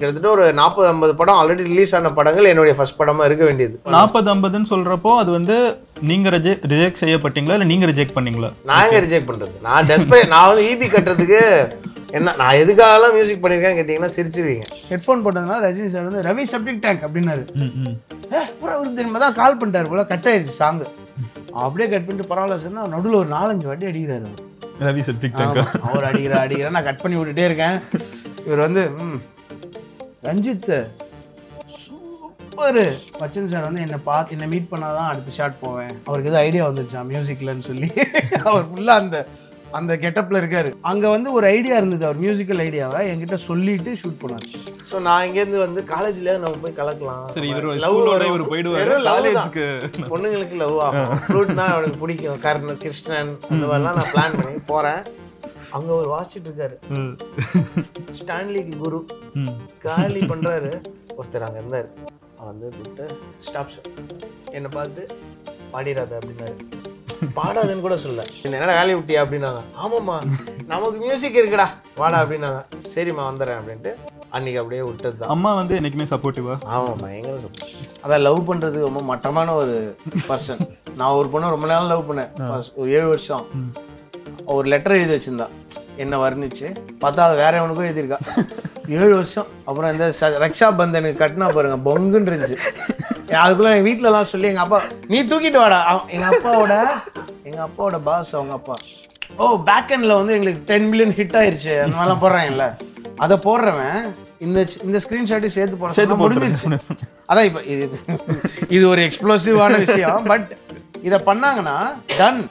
கிட்டத்தட்ட ஒரு நாற்பது ஐம்பது படம் ஆல்ரெடி ரிலீஸ் ஆன படங்கள் என்னுடைய ஃபர்ஸ்ட் படமா இருக்க வேண்டியது நாற்பது ஐம்பதுன்னு சொல்றப்போ அது வந்து நீங்க ரிஜெக்ட் செய்யப்பட்டீங்களா இல்ல நீங்க ரிஜெக்ட் பண்ணீங்களா நான் எங்க ரிஜெக்ட் பண்றது நான் டெஸ்பை நான் வந்து ஈபி கட்டுறதுக்கு என்ன நான் எதுக்காகலாம் மியூசிக் பண்ணியிருக்கேன் கேட்டிங்கன்னா சிரிச்சிருவீங்க ஹெட்ஃபோன் போட்டதுனால ரஜினி சார் வந்து ரவி சப்ஜெக்ட் டேங்க் அப்படின்னாரு ம், ம். ஏ பூரா ஒரு தெரியுமா தான் கால் பண்ணிட்டாரு போல கட் ஆயிடுச்சு சாங்கு அப்படியே கட் பண்ணிட்டு பரவாயில்ல சொன்னா நடுவில் ஒரு நாலஞ்சு வாட்டி அடிக்கிறாரு அவர். ரவி சப்ஜெக்ட் ஆமா, அவர் அடிக்கிற அடிக்கிற நான் கட் பண்ணி விட்டுட்டே இருக்கேன் இவர் வந்து ம், ரஞ்சித் சூப்பர் பச்சன் சார் வந்து என்னை பார்த்து என்னை மீட் பண்ணாதான் அடுத்த ஷாட் போவேன் அவருக்கு எதுவும் ஐடியா வந்துருச்சா மியூசிக்லன்னு சொல்லி அவர் ஃபுல்லாக அந்த அந்த கெட்டப்பில் இருக்காரு அங்கே வந்து ஒரு ஐடியா இருந்தது அவர் மியூசிக்கல் ஐடியாவை என்கிட்ட சொல்லிட்டு ஷூட் பண்ணார் ஸோ நான் இங்கேருந்து வந்து காலேஜ்ல நம்ம போய் கலக்கலாம் சரி இவர் Love ஸ்கூலோட வரும். இவர் போயிடுவாரு வெறும் love தான். காலேஜுக்கு பொண்ணுங்களுக்கு லவ் ஆகும் ஃப்ளூட்னா அவனுக்கு பிடிக்கும் கர்ணன் கிருஷ்ணன் அந்த மாதிரிலாம் நான் பிளான் பண்ணி போறேன் அங்க ஒரு வாசிச்சுட்டு இருக்காரு ஸ்டான்லிக்கு குரு ம். காலி பண்றாரு ஒருத்தர் அங்க இருந்தாரு அவர் வந்து கூப்பிட்டு ஸ்டாப் சார் என்னை பார்த்து பாடிடாத அப்படின்னாரு பாடாதுன்னு கூட சொல்ல என்னடா வேலையை விட்டியா அப்படின்னாங்க ஆமாம்மா நமக்கு மியூசிக் இருக்குடா வாடா அப்படின்னாங்க சரிம்மா வந்துடுறேன் அப்படின்ட்டு அன்னைக்கு அப்படியே விட்டது தான் அம்மா வந்து என்னைக்குமே சப்போர்ட்டிவா ஆமாம் பயங்கர சூப்பர் அதான் லவ் பண்ணுறது ரொம்ப மட்டமான ஒரு பர்சன் நான் ஒரு பொண்ணை ரொம்ப நாள் லவ் பண்ணேன் First ஒரு ஏழு வருஷம் ஒரு லெட்டர் எழுதி வச்சிருந்தா என்ன வர்ணிச்சு பார்த்தா அது வேற எவனுக்கும் எழுதியிருக்கா ஏழு வருஷம் அப்புறம் இந்த ச- ரக்ஷா பந்தனுக்கு கட்டினா பாருங்க பொங்குன்னு இருந்துச்சு அதுக்குள்ள எங்கள் வீட்டிலலாம் சொல்லி எங்கள் அப்பா நீ தூக்கிட்டு வாடா அவன் எங்கள் அப்பாவோட எங்கள் அப்பாவோட பாஸ் அவங்க அப்பா ஓ பேக் எண்டில் வந்து எங்களுக்கு டென் மில்லியன் ஹிட் ஆயிருச்சு அந்த மாதிரிலாம் போடுறாங்கல்ல அதை போடுறவன் இந்த இந்த ஸ்க்ரீன்ஷாட்டையும் சேர்த்து போட சேர்த்து சொன்னா முடிஞ்சிருச்சு அதான் இப்போ இது இது ஒரு எக்ஸ்ப்ளோசிவான விஷயம் பட் இதை பண்ணாங்கன்னா டன்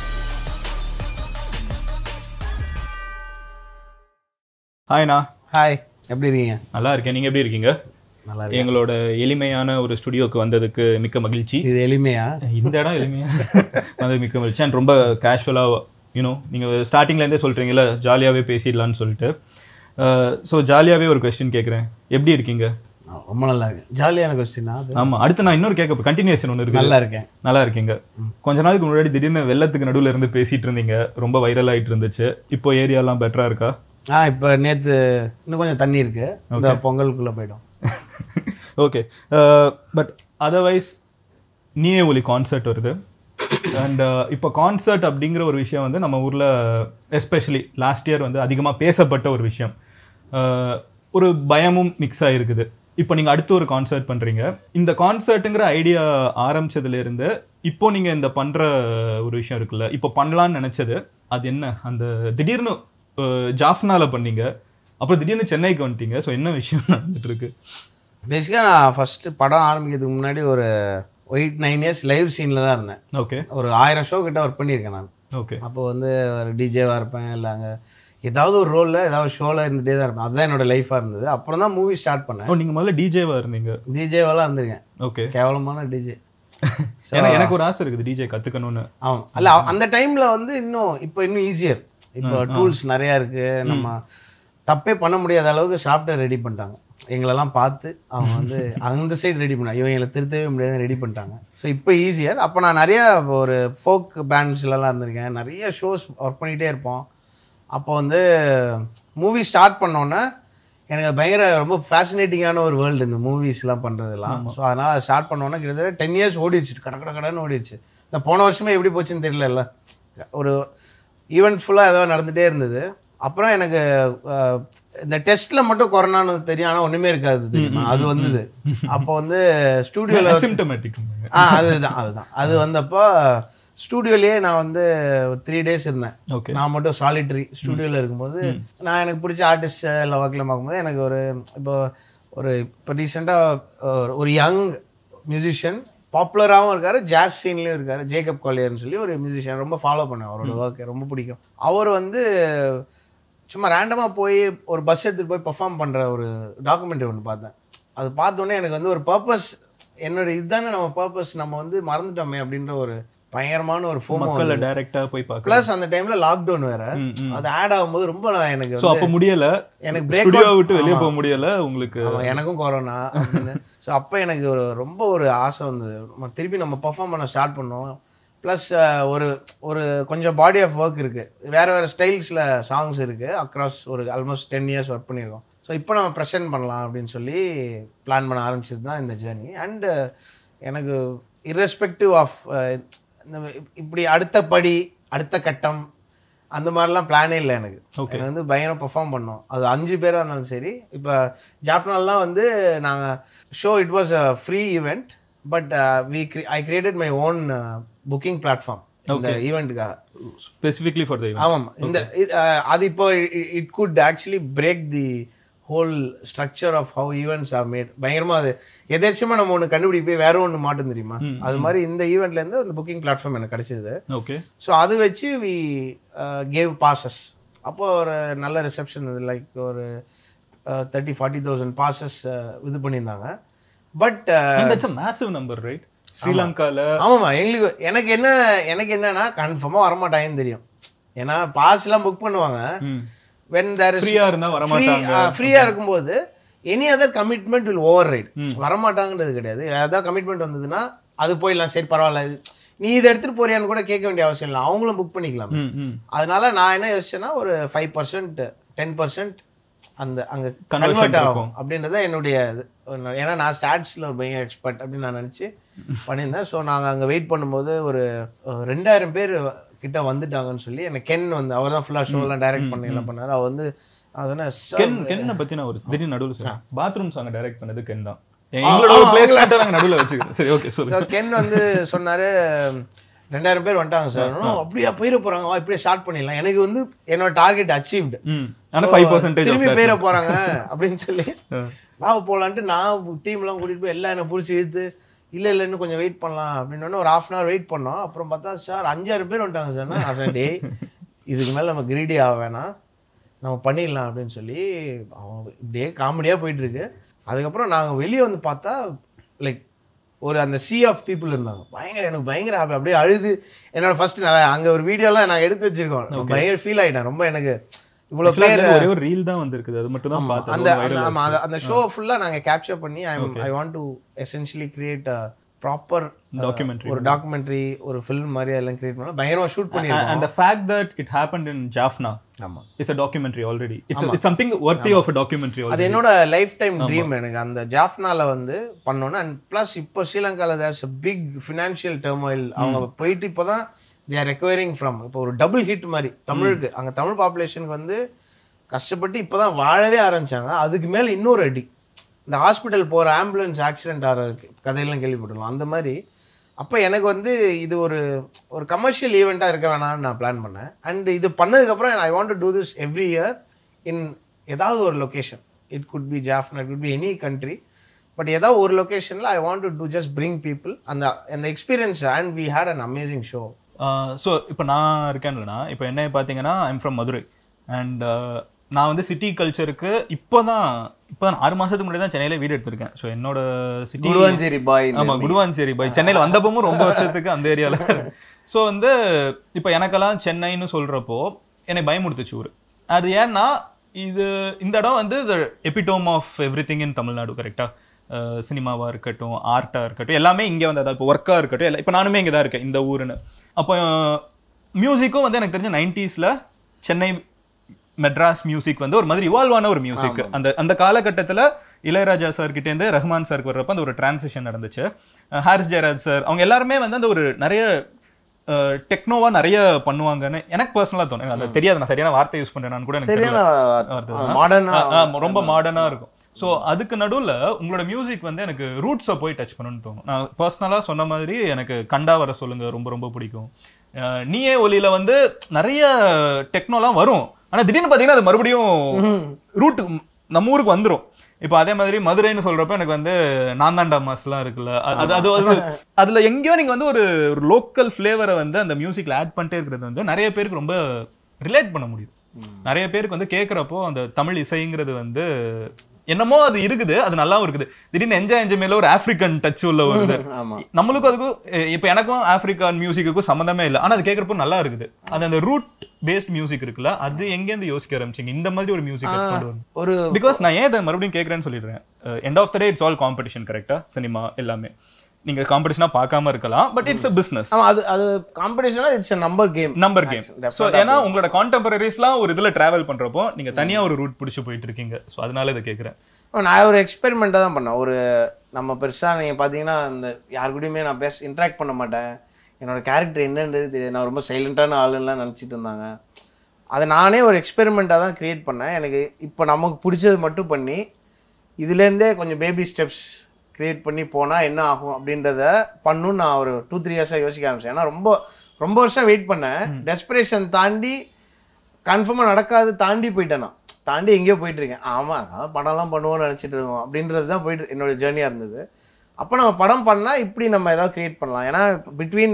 ஹாய்ண்ணா ஹாய் எப்படி இருக்கீங்க நல்லா இருக்கேன் நீங்க எப்படி இருக்கீங்க நல்லா எங்களோட எளிமையான ஒரு ஸ்டுடியோக்கு வந்ததுக்கு மிக்க மகிழ்ச்சி இது எளிமையா இந்த இடம் எளிமையா வந்தது மிக்க மகிழ்ச்சி அண்ட் ரொம்ப கேஷுவலாக யூனோ நீங்கள் ஸ்டார்டிங்லேருந்தே சொல்கிறீங்களா ஜாலியாகவே பேசிடலான்னு சொல்லிட்டு ஸோ ஜாலியாகவே ஒரு கொஸ்டின் கேட்குறேன் எப்படி இருக்கீங்க ஆ, ரொம்ப நல்லா இருக்கு ஜாலியான கொஸ்டினா அது ஆமாம் அடுத்து நான் இன்னொரு கேட்க கண்டினியூஷன் ஒன்று இருக்கு நல்லா இருக்கேன் நல்லா இருக்கீங்க கொஞ்ச நாளுக்கு முன்னாடி திடீர்னு வெள்ளத்துக்கு நடுவுல இருந்து பேசிட்டு இருந்தீங்க ரொம்ப வைரல் ஆயிட்டு இருந்துச்சு இப்போ ஏரியாலாம் பெட்டரா இருக்கா ஆ இப்போ நேற்று இன்னும் கொஞ்சம் தண்ணி இருக்கு இந்த பொங்கலுக்குள்ளே போயிடும் ஓகே பட் அதர்வைஸ் நீயே ஒலி கான்சர்ட் வருது அண்ட் இப்போ கான்சர்ட் அப்படிங்கிற ஒரு விஷயம் வந்து நம்ம ஊரில் எஸ்பெஷலி லாஸ்ட் இயர் வந்து அதிகமாக பேசப்பட்ட ஒரு விஷயம் Uh, ஒரு பயமும் மிக்ஸ் ஆகிருக்குது இப்போ நீங்கள் அடுத்து ஒரு கான்சர்ட் பண்ணுறீங்க இந்த கான்சர்ட்டுங்கிற ஐடியா ஆரம்பிச்சதுலேருந்து இப்போ நீங்கள் இந்த பண்ணுற ஒரு விஷயம் இருக்குல்ல இப்போ பண்ணலான்னு நினச்சது அது என்ன அந்த திடீர்னு uh, ஜாஃப்னால பண்ணீங்க அப்புறம் திடீர்னு சென்னைக்கு வந்துட்டீங்க ஸோ என்ன விஷயம் நடந்துட்டு இருக்கு பேசிக்காக நான் ஃபஸ்ட்டு படம் ஆரம்பிக்கிறதுக்கு முன்னாடி ஒரு எயிட் நைன் இயர்ஸ் லைவ் சீனில் தான் இருந்தேன் ஓகே ஒரு ஆயிரம் ஷோ கிட்ட ஒர்க் பண்ணியிருக்கேன் நான் ஓகே அப்போ வந்து ஒரு டிஜேவாக இருப்பேன் இல்லை அங்கே ஏதாவது ஒரு ரோலில் ஏதாவது ஷோவில் இருந்துகிட்டே தான் இருப்பேன் அதுதான் என்னோட லைஃபாக இருந்தது அப்புறம் தான் மூவி ஸ்டார்ட் பண்ணேன் ஓ நீங்க முதல்ல டிஜேவா இருந்தீங்க டிஜேவெல்லாம் இருந்திருக்கேன் ஓகே கேவலமான டிஜே எனக்கு எனக்கு ஒரு ஆசை இருக்குது டிஜே கத்துக்கணும்னு ஆமாம் அல்ல அந்த டைமில் வந்து இன்னும் இப்போ இன்னும் ஈஸியர் இப்போ டூல்ஸ் நிறையா இருக்குது நம்ம தப்பே பண்ண முடியாத அளவுக்கு சாஃப்ட்வேர் ரெடி பண்ணிட்டாங்க எங்களெல்லாம் பார்த்து அவங்க வந்து அந்த சைடு ரெடி பண்ணாங்க இவங்க எங்களை திருத்தவே முடியாது ரெடி பண்ணிட்டாங்க ஸோ இப்போ ஈஸியர் அப்போ நான் நிறையா ஒரு ஃபோக் பேண்ட்ஸ்லலாம் இருந்திருக்கேன் நிறைய ஷோஸ் ஒர்க் பண்ணிகிட்டே இருப்போம் அப்போ வந்து மூவி ஸ்டார்ட் பண்ணோன்னே எனக்கு அது பயங்கர ரொம்ப ஃபேசினேட்டிங்கான ஒரு வேர்ல்டு இந்த மூவிஸ்லாம் பண்ணுறதுலாம் ஸோ அதனால் அதை ஸ்டார்ட் பண்ணோன்னே கிட்டத்தட்ட டென் இயர்ஸ் ஓடிடுச்சு கட கட கடன்னு ஓடிடுச்சு இந்த போன வருஷமே எப்படி போச்சுன்னு தெரியல ஒரு ஈவெண்ட் ஃபுல்லாக ஏதோ நடந்துகிட்டே இருந்தது அப்புறம் எனக்கு அஹ், இந்த டெஸ்ட்டில் மட்டும் கொரோனான்னு தெரியும் ஆனால் ஒன்றுமே இருக்காது தெரியுமா அது வந்தது அப்போ வந்து ஸ்டூடியோவில் அசிம்டமேட்டிக் ஆ அதுதான் அதுதான் அது வந்தப்போ ஸ்டூடியோலயே நான் வந்து ஒரு த்ரீ டேஸ் இருந்தேன் ஓகே நான் மட்டும் சாலிட்டரி ஸ்டூடியோவில் இருக்கும்போது நான் எனக்கு பிடிச்ச ஆர்டிஸ்ட் எல்லாம் ஒர்க்கில் பார்க்கும்போது எனக்கு ஒரு இப்போ ஒரு இப்போ ரீசெண்டாக ஒரு யங் மியூசிஷியன் பாப்புலராகவும் இருக்காரு ஜாஸ் சீன்லேயும் இருக்காரு ஜேக்கப் காலியர்னு சொல்லி ஒரு மியூசிஷியன் ரொம்ப ஃபாலோ பண்ணேன் அவரோட ஒர்க் ரொம்ப பிடிக்கும் அவர் வந்து சும்மா ரேண்டமாக போய் ஒரு பஸ் எடுத்துகிட்டு போய் பெர்ஃபார்ம் பண்ணுற ஒரு டாக்குமெண்ட்ரி ஒன்று பார்த்தேன் அது பார்த்தோன்னே எனக்கு வந்து ஒரு பர்பஸ் என்னோட இதுதானே நம்ம பர்பஸ் நம்ம வந்து மறந்துட்டோமே அப்படின்ற ஒரு பயங்கரமான ஒரு ஃபோமோ மக்களை டைரக்டா போய் பார்க்க ப்ளஸ் அந்த டைம்ல லாக்டவுன் வேற ம், ம். அது ஆட் ஆகும்போது ரொம்ப நான் எனக்கு ஸோ அப்போ முடியல எனக்கு break ஸ்டுடியோ out- விட்டு வெளியே ஆமா. போக முடியல உங்களுக்கு ஆமா, எனக்கும் கொரோனா ஸோ அப்போ எனக்கு ஒரு ரொம்ப ஒரு ஆசை வந்தது நம்ம திருப்பி நம்ம பெர்ஃபார்ம் பண்ண ஸ்டார்ட் பண்ணோம் ப்ளஸ் ஒரு ஒரு கொஞ்சம் பாடி ஆஃப் ஒர்க் இருக்குது வேறு வேறு ஸ்டைல்ஸில் சாங்ஸ் இருக்குது அக்ராஸ் ஒரு ஆல்மோஸ்ட் டென் இயர்ஸ் ஒர்க் பண்ணியிருக்கோம் ஸோ இப்போ நம்ம ப்ரெசென்ட் பண்ணலாம் அப்படின்னு சொல்லி பிளான் பண்ண ஆரம்பிச்சது தான் இந்த ஜேர்னி அண்டு எனக்கு irrespective ஆஃப் இந்த இப்படி அடுத்த படி அடுத்த கட்டம் அந்த மாதிரிலாம் பிளானே இல்லை எனக்கு எனக்கு வந்து பயங்கரம் பெர்ஃபார்ம் பண்ணோம் அது அஞ்சு பேராக இருந்தாலும் சரி இப்போ ஜாஃப்னால்லாம் வந்து நாங்கள் show it was a free event but we I created my own booking platform இந்த ஈவெண்ட்டுக்காக ஸ்பெசிஃபிக்லி ஃபார் த ஆமாம் இந்த இது, அஹ், அது இப்போ it could actually break the whole structure of how events are made பயங்கரமாக அது எதேர்ச்சியமாக நம்ம ஒன்று கண்டுபிடி போய் வேற ஒன்று மாட்டும் தெரியுமா அது மாதிரி இந்த ஈவெண்ட்லேருந்து அந்த புக்கிங் பிளாட்ஃபார்ம் எனக்கு கிடைச்சது ஓகே ஸோ அது வச்சு வி கேவ் பாசஸ் அப்போ ஒரு நல்ல ரிசப்ஷன் இது லைக் ஒரு தேர்ட்டி ஃபார்ட்டி தௌசண்ட் பாசஸ் இது பண்ணியிருந்தாங்க but that's a massive number right ஸ்ரீலங்கால ஆமாம்மா எங்களுக்கு எனக்கு என்ன எனக்கு என்னன்னா கன்ஃபார்மாக வரமாட்டாங்கன்னு தெரியும் ஏன்னா பாஸ்லாம் புக் பண்ணுவாங்க வென் தேர் இஸ் ஃப்ரீயா இருந்தா வர மாட்டாங்க ஃப்ரீயாக இருக்கும்போது any other commitment will over right வரமாட்டாங்கன்றது கிடையாது ஏதாவது கமிட்மெண்ட் வந்ததுன்னா அது போயிடலாம் சரி பரவாயில்ல இது நீ இதை எடுத்துகிட்டு போறியான்னு கூட கேட்க வேண்டிய அவசியம் இல்லை அவங்களும் புக் பண்ணிக்கலாம் ம் ம் அதனால நான் என்ன யோசிச்சேன்னா ஒரு ஃபைவ் பர்சன்ட் டென் பர்சன்ட் அந்த அங்கே Conversion கன்வெர்ட் ஆகும் இருக்கும். அப்படின்றத என்னுடைய இது ஒண்ணு. ஏன்னா நான் ஸ்டாட்ஸில் ஒரு பையன் எக்ஸ்பர்ட் அப்படின்னு நான் நினச்சி பண்ணியிருந்தேன் ஸோ நாங்கள் அங்கே வெயிட் பண்ணும்போது ஒரு அஹ், ரெண்டாயிரம் பேர் கிட்ட வந்துட்டாங்கன்னு சொல்லி எனக்கு கென் வந்து அவர் தான் ஃபுல்லாக ஷோலாம் டைரக்ட் பண்ணி எல்லாம் பண்ணார் அவர் வந்து அது என்ன கென் கென்னை பத்தி நான் ஒரு திடீர்னு நடுவுல சொல்றேன் பாத்ரூம் சாங் டைரக்ட் பண்ணது கென் தான் எங்களோட ஒரு பிளேஸ்மெண்ட் நாங்க நடுவுல வச்சுக்கிறோம் சரி ஓகே சொல்லு ஸோ கென் வந்து சொன்னார் ரெண்டாயிரம் பேர் வந்துட்டாங்க சார் அப்படியா போயிட போகிறாங்க வா இப்படியே ஸ்டார்ட் பண்ணிடலாம் எனக்கு வந்து என்னோட டார்கெட் அச்சீவ்டு ம் ஆனா ஃபைவ் பர்சன்டேஜ் திரும்பி போயிட போறாங்க அப்படின்னு சொல்லி வா போலான்ட்டு நான் டீம்லாம் கூட்டிட்டு போய் எல்லாம் என்ன பிடிச்சி இழுத்து இல்லை இல்லை இன்னும் கொஞ்சம் வெயிட் பண்ணலாம் அப்படின்னு ஒரு ஹாஃப் அன் ஹவர் வெயிட் பண்ணோம் அப்புறம் பார்த்தா சார் அஞ்சாயிரம் பேர் வந்துட்டாங்க சார் நான் சொன்னேன் டேய் இதுக்கு மேலே நம்ம கிரீடி ஆக வேணாம் நம்ம பண்ணிடலாம் அப்படின்னு சொல்லி அவன் இப்படியே காமெடியாக போயிட்டு இருக்கு அதுக்கப்புறம் நாங்கள் வெளியே வந்து பார்த்தா லைக் ஒரு அந்த சி ஆஃப் பீப்புள் இருந்தாங்க பயங்கர எனக்கு பயங்கர happy. அப்படியே அழுது என்னோட ஃபர்ஸ்ட் நான் அங்கே ஒரு வீடியோலாம் நாங்கள் எடுத்து வச்சிருக்கோம் நான் பயங்கர ஃபீல் ஆகிட்டேன் ரொம்ப எனக்கு இவ்வளோ பேர் ஒரே ஒரு ரீல் தான் வந்திருக்குது அது மட்டும் தான் பார்த்தேன் அந்த அந்த ஆமா அந்த- அந்த ஷோ ஃபுல்லா நாங்க கேப்சர் பண்ணி I I want to essentially create a proper documentary ஒரு டாக்குமெண்ட்ரி ஒரு ஃபில்ம் மாதிரி அதெல்லாம் கிரியேட் பண்ணலாம் பயங்கரமா ஷூட் பண்ணிருக்கோம் and the fact that it happened in Jaffna ஆமா is a documentary already. It's, a, it's something worthy of a documentary already. அது என்னோட லைஃப் டைம் ட்ரீம் எனக்கு அந்த ஜாஃப்னால வந்து பண்ணோன்னு அண்ட் ப்ளஸ் இப்போ ஸ்ரீலங்காவில் there's a big financial turmoil அவங்க போயிட்டு இப்போ தான் தே ஆர் ரெக்கவரிங் ஃப்ரம் இப்போ ஒரு டபுள் ஹிட் மாதிரி தமிழுக்கு அங்கே தமிழ் பாப்புலேஷனுக்கு வந்து கஷ்டப்பட்டு இப்போ தான் வாழவே ஆரம்பிச்சாங்க அதுக்கு மேலே இன்னொரு அடி இந்த ஹாஸ்பிட்டல் போகிற ஆம்புலன்ஸ் ஆக்சிடென்ட் ஆகிற கதையெல்லாம் கேள்விப்பட்டுருலாம் அந்த மாதிரி அப்போ எனக்கு வந்து இது ஒரு ஒரு கமர்ஷியல் ஈவெண்ட்டாக இருக்க வேணாம்னு நான் பிளான் பண்ணேன் அண்ட் இது பண்ணதுக்கப்புறம் I want to do this every year in ஏதாவது ஒரு location it could be Jaffna it could be any country but ஏதாவது ஒரு லொக்கேஷனில் I want to do just bring people அந்த அந்த experience and we had an amazing show so இப்போ நான் இருக்கேன்லண்ணா இப்போ என்ன பார்த்தீங்கன்னா ஐம் ஃப்ரம் மதுரை அண்ட் நான் வந்து சிட்டி கல்ச்சருக்கு இப்போ தான் இப்போ தான் ஆறு மாதத்துக்கு முன்னாடி தான் சென்னையில் வீடு எடுத்திருக்கேன் ஸோ என்னோட சிட்டி குடுவாஞ்சேரி பாய் ஆமா குடுவாஞ்சேரி பை சென்னையில் வந்தப்பவும் ரொம்ப வருஷத்துக்கு அந்த ஏரியாவில் ஸோ வந்து இப்போ எனக்கெல்லாம் சென்னைன்னு சொல்கிறப்போ என்னை பயமுடுத்துச்சு ஊர் அது ஏன்னா இது இந்த இடம் வந்து the epitome of everything in Tamil Nadu கரெக்டாக சினிமாவாக இருக்கட்டும் ஆர்ட்டாக இருக்கட்டும் எல்லாமே இங்கே வந்து அதாவது இப்போ ஒர்க்காக இருக்கட்டும் எல்லாம் இப்போ நானுமே இங்கே தான் இருக்கேன் இந்த ஊருன்னு அப்போ மியூசிக்கும் வந்து எனக்கு தெரிஞ்ச நைன்டிஸில் சென்னை மெட்ராஸ் மியூசிக் வந்து ஒரு மாதிரி இவால்வ் ஆன ஒரு மியூசிக் அந்த அந்த காலகட்டத்தில் இளையராஜா சார் கிட்டேருந்து ரஹ்மான் சாருக்கு வர்றப்ப அந்த ஒரு டிரான்சிஷன் நடந்துச்சு அஹ் ஹாரிஸ் ஜெயராஜ் சார் அவங்க எல்லாருமே வந்து அந்த ஒரு நிறைய டெக்னோவா நிறைய பண்ணுவாங்கன்னு எனக்கு பர்சனலாக தோணும் அது தெரியாது நான் சரியான வார்த்தை யூஸ் பண்றேன்னு கூட எனக்கு சரியான தெரியல. மாடர்னா ஆ, ஆ, ரொம்ப மாடர்னா இருக்கும் ஸோ அதுக்கு நடுவுல உங்களோட மியூசிக் வந்து எனக்கு ரூட்ஸை போய் டச் பண்ணணும்னு தோணும் நான் பர்சனலாக சொன்ன மாதிரி எனக்கு கண்டா வர சொல்லுங்க ரொம்ப ரொம்ப பிடிக்கும் அஹ், நீயே ஒலியில வந்து நிறைய டெக்னோலாம் வரும் ஆனா திடீர்னு பார்த்தீங்கன்னா அது மறுபடியும் ரூட் நம்ம ஊருக்கு வந்துரும் இப்போ அதே மாதிரி மதுரைன்னு சொல்றப்ப எனக்கு வந்து நாந்தாண்டா மாஸ்லாம் இருக்குல்ல அ- அது அது அது அதுல எங்கேயோ நீங்க வந்து ஒரு ஒரு லோக்கல் ஃப்ளேவரை வந்து அந்த மியூசிக்ல ஆட் பண்ணிட்டே இருக்கிறது வந்து நிறைய பேருக்கு ரொம்ப ரிலேட் பண்ண முடியுது நிறைய பேருக்கு வந்து கேட்குறப்போ அந்த தமிழ் இசைங்கிறது வந்து என்னமோ அது இருக்குது அது நல்லாவும் இருக்குது திடீர்னு என்ஜாய் என்ஜாய் மேல ஒரு ஆப்பிரிக்கன் டச் உள்ள வருது ஆமா நம்மளுக்கும் அதுக்கும் எ- இப்ப எனக்கும் ஆப்பிரிக்கான் மியூசிக்குக்கும் சம்மந்தமே இல்லை ஆனா அது கேட்கறப்போ நல்லா இருக்குது அது அந்த ரூட் பேஸ்ட் மியூசிக் இருக்குல்ல அது எங்கேருந்து யோசிக்க ஆரம்பிச்சீங்க இந்த மாதிரி ஒரு மியூசிக் கொண்டு வரணும் ஒரு பிகாஸ் நான் ஏன் இதை மறுபடியும் கேட்குறேன்னு சொல்லிடுறேன் end of the day it's all competition கரெக்டா சினிமா எல்லாமே நீங்க காம்படிஷனா பார்க்காம இருக்கலாம் பட் இட்ஸ் a பிசினஸ் ஆமா அது அது காம்படிஷனா it's a number game number game so ஏன்னா உங்களோட கான்டெம்பரரிஸ்லாம் ஒரு இதுல டிராவல் பண்றப்போ நீங்க தனியா ஒரு ரூட் பிடிச்சு போயிட்டு இருக்கீங்க ஸோ அதனால இதை கேட்குறேன் நான் ஒரு எக்ஸ்பெரிமெண்ட்டாக தான் பண்ணேன் ஒரு நம்ம பெருசாக நீங்கள் பார்த்தீங்கன்னா இந்த யார் கூடயுமே நான் பேச இன்ட்ராக்ட் பண்ண மாட்டேன் என்னோட கேரக்டர் என்னன்றது தெரியாது நான் ரொம்ப சைலண்ட்டான ஆளுலாம் நினச்சிட்டு இருந்தாங்க அதை நானே ஒரு எக்ஸ்பெரிமெண்ட்டாக தான் க்ரியேட் பண்ணேன் எனக்கு இப்போ நமக்கு பிடிச்சது மட்டும் பண்ணி இதுலேருந்தே கொஞ்சம் பேபி ஸ்டெப்ஸ் க்ரியேட் பண்ணி போனால் என்ன ஆகும் அப்படின்றத பண்ணணும்னு நான் ஒரு டூ த்ரீ இயர்ஸாக யோசிக்க ஆரம்பிச்சேன் ஏன்னா ரொம்ப ரொம்ப வருஷம் வெயிட் பண்ணேன் டெஸ்பிரேஷன் தாண்டி கன்ஃபார்மாக நடக்காது தாண்டி போயிட்டேன் நான் தாண்டி எங்கேயோ போயிட்டு இருக்கேன் ஆமாம் அதான் படம்லாம் பண்ணுவோம்னு நினச்சிட்டு இருக்கோம் அப்படின்றது தான் போயிட்டு என்னோட ஜேர்னியாக இருந்தது அப்போ நம்ம படம் பண்ணால் இப்படி நம்ம ஏதாவது க்ரியேட் பண்ணலாம் ஏன்னா between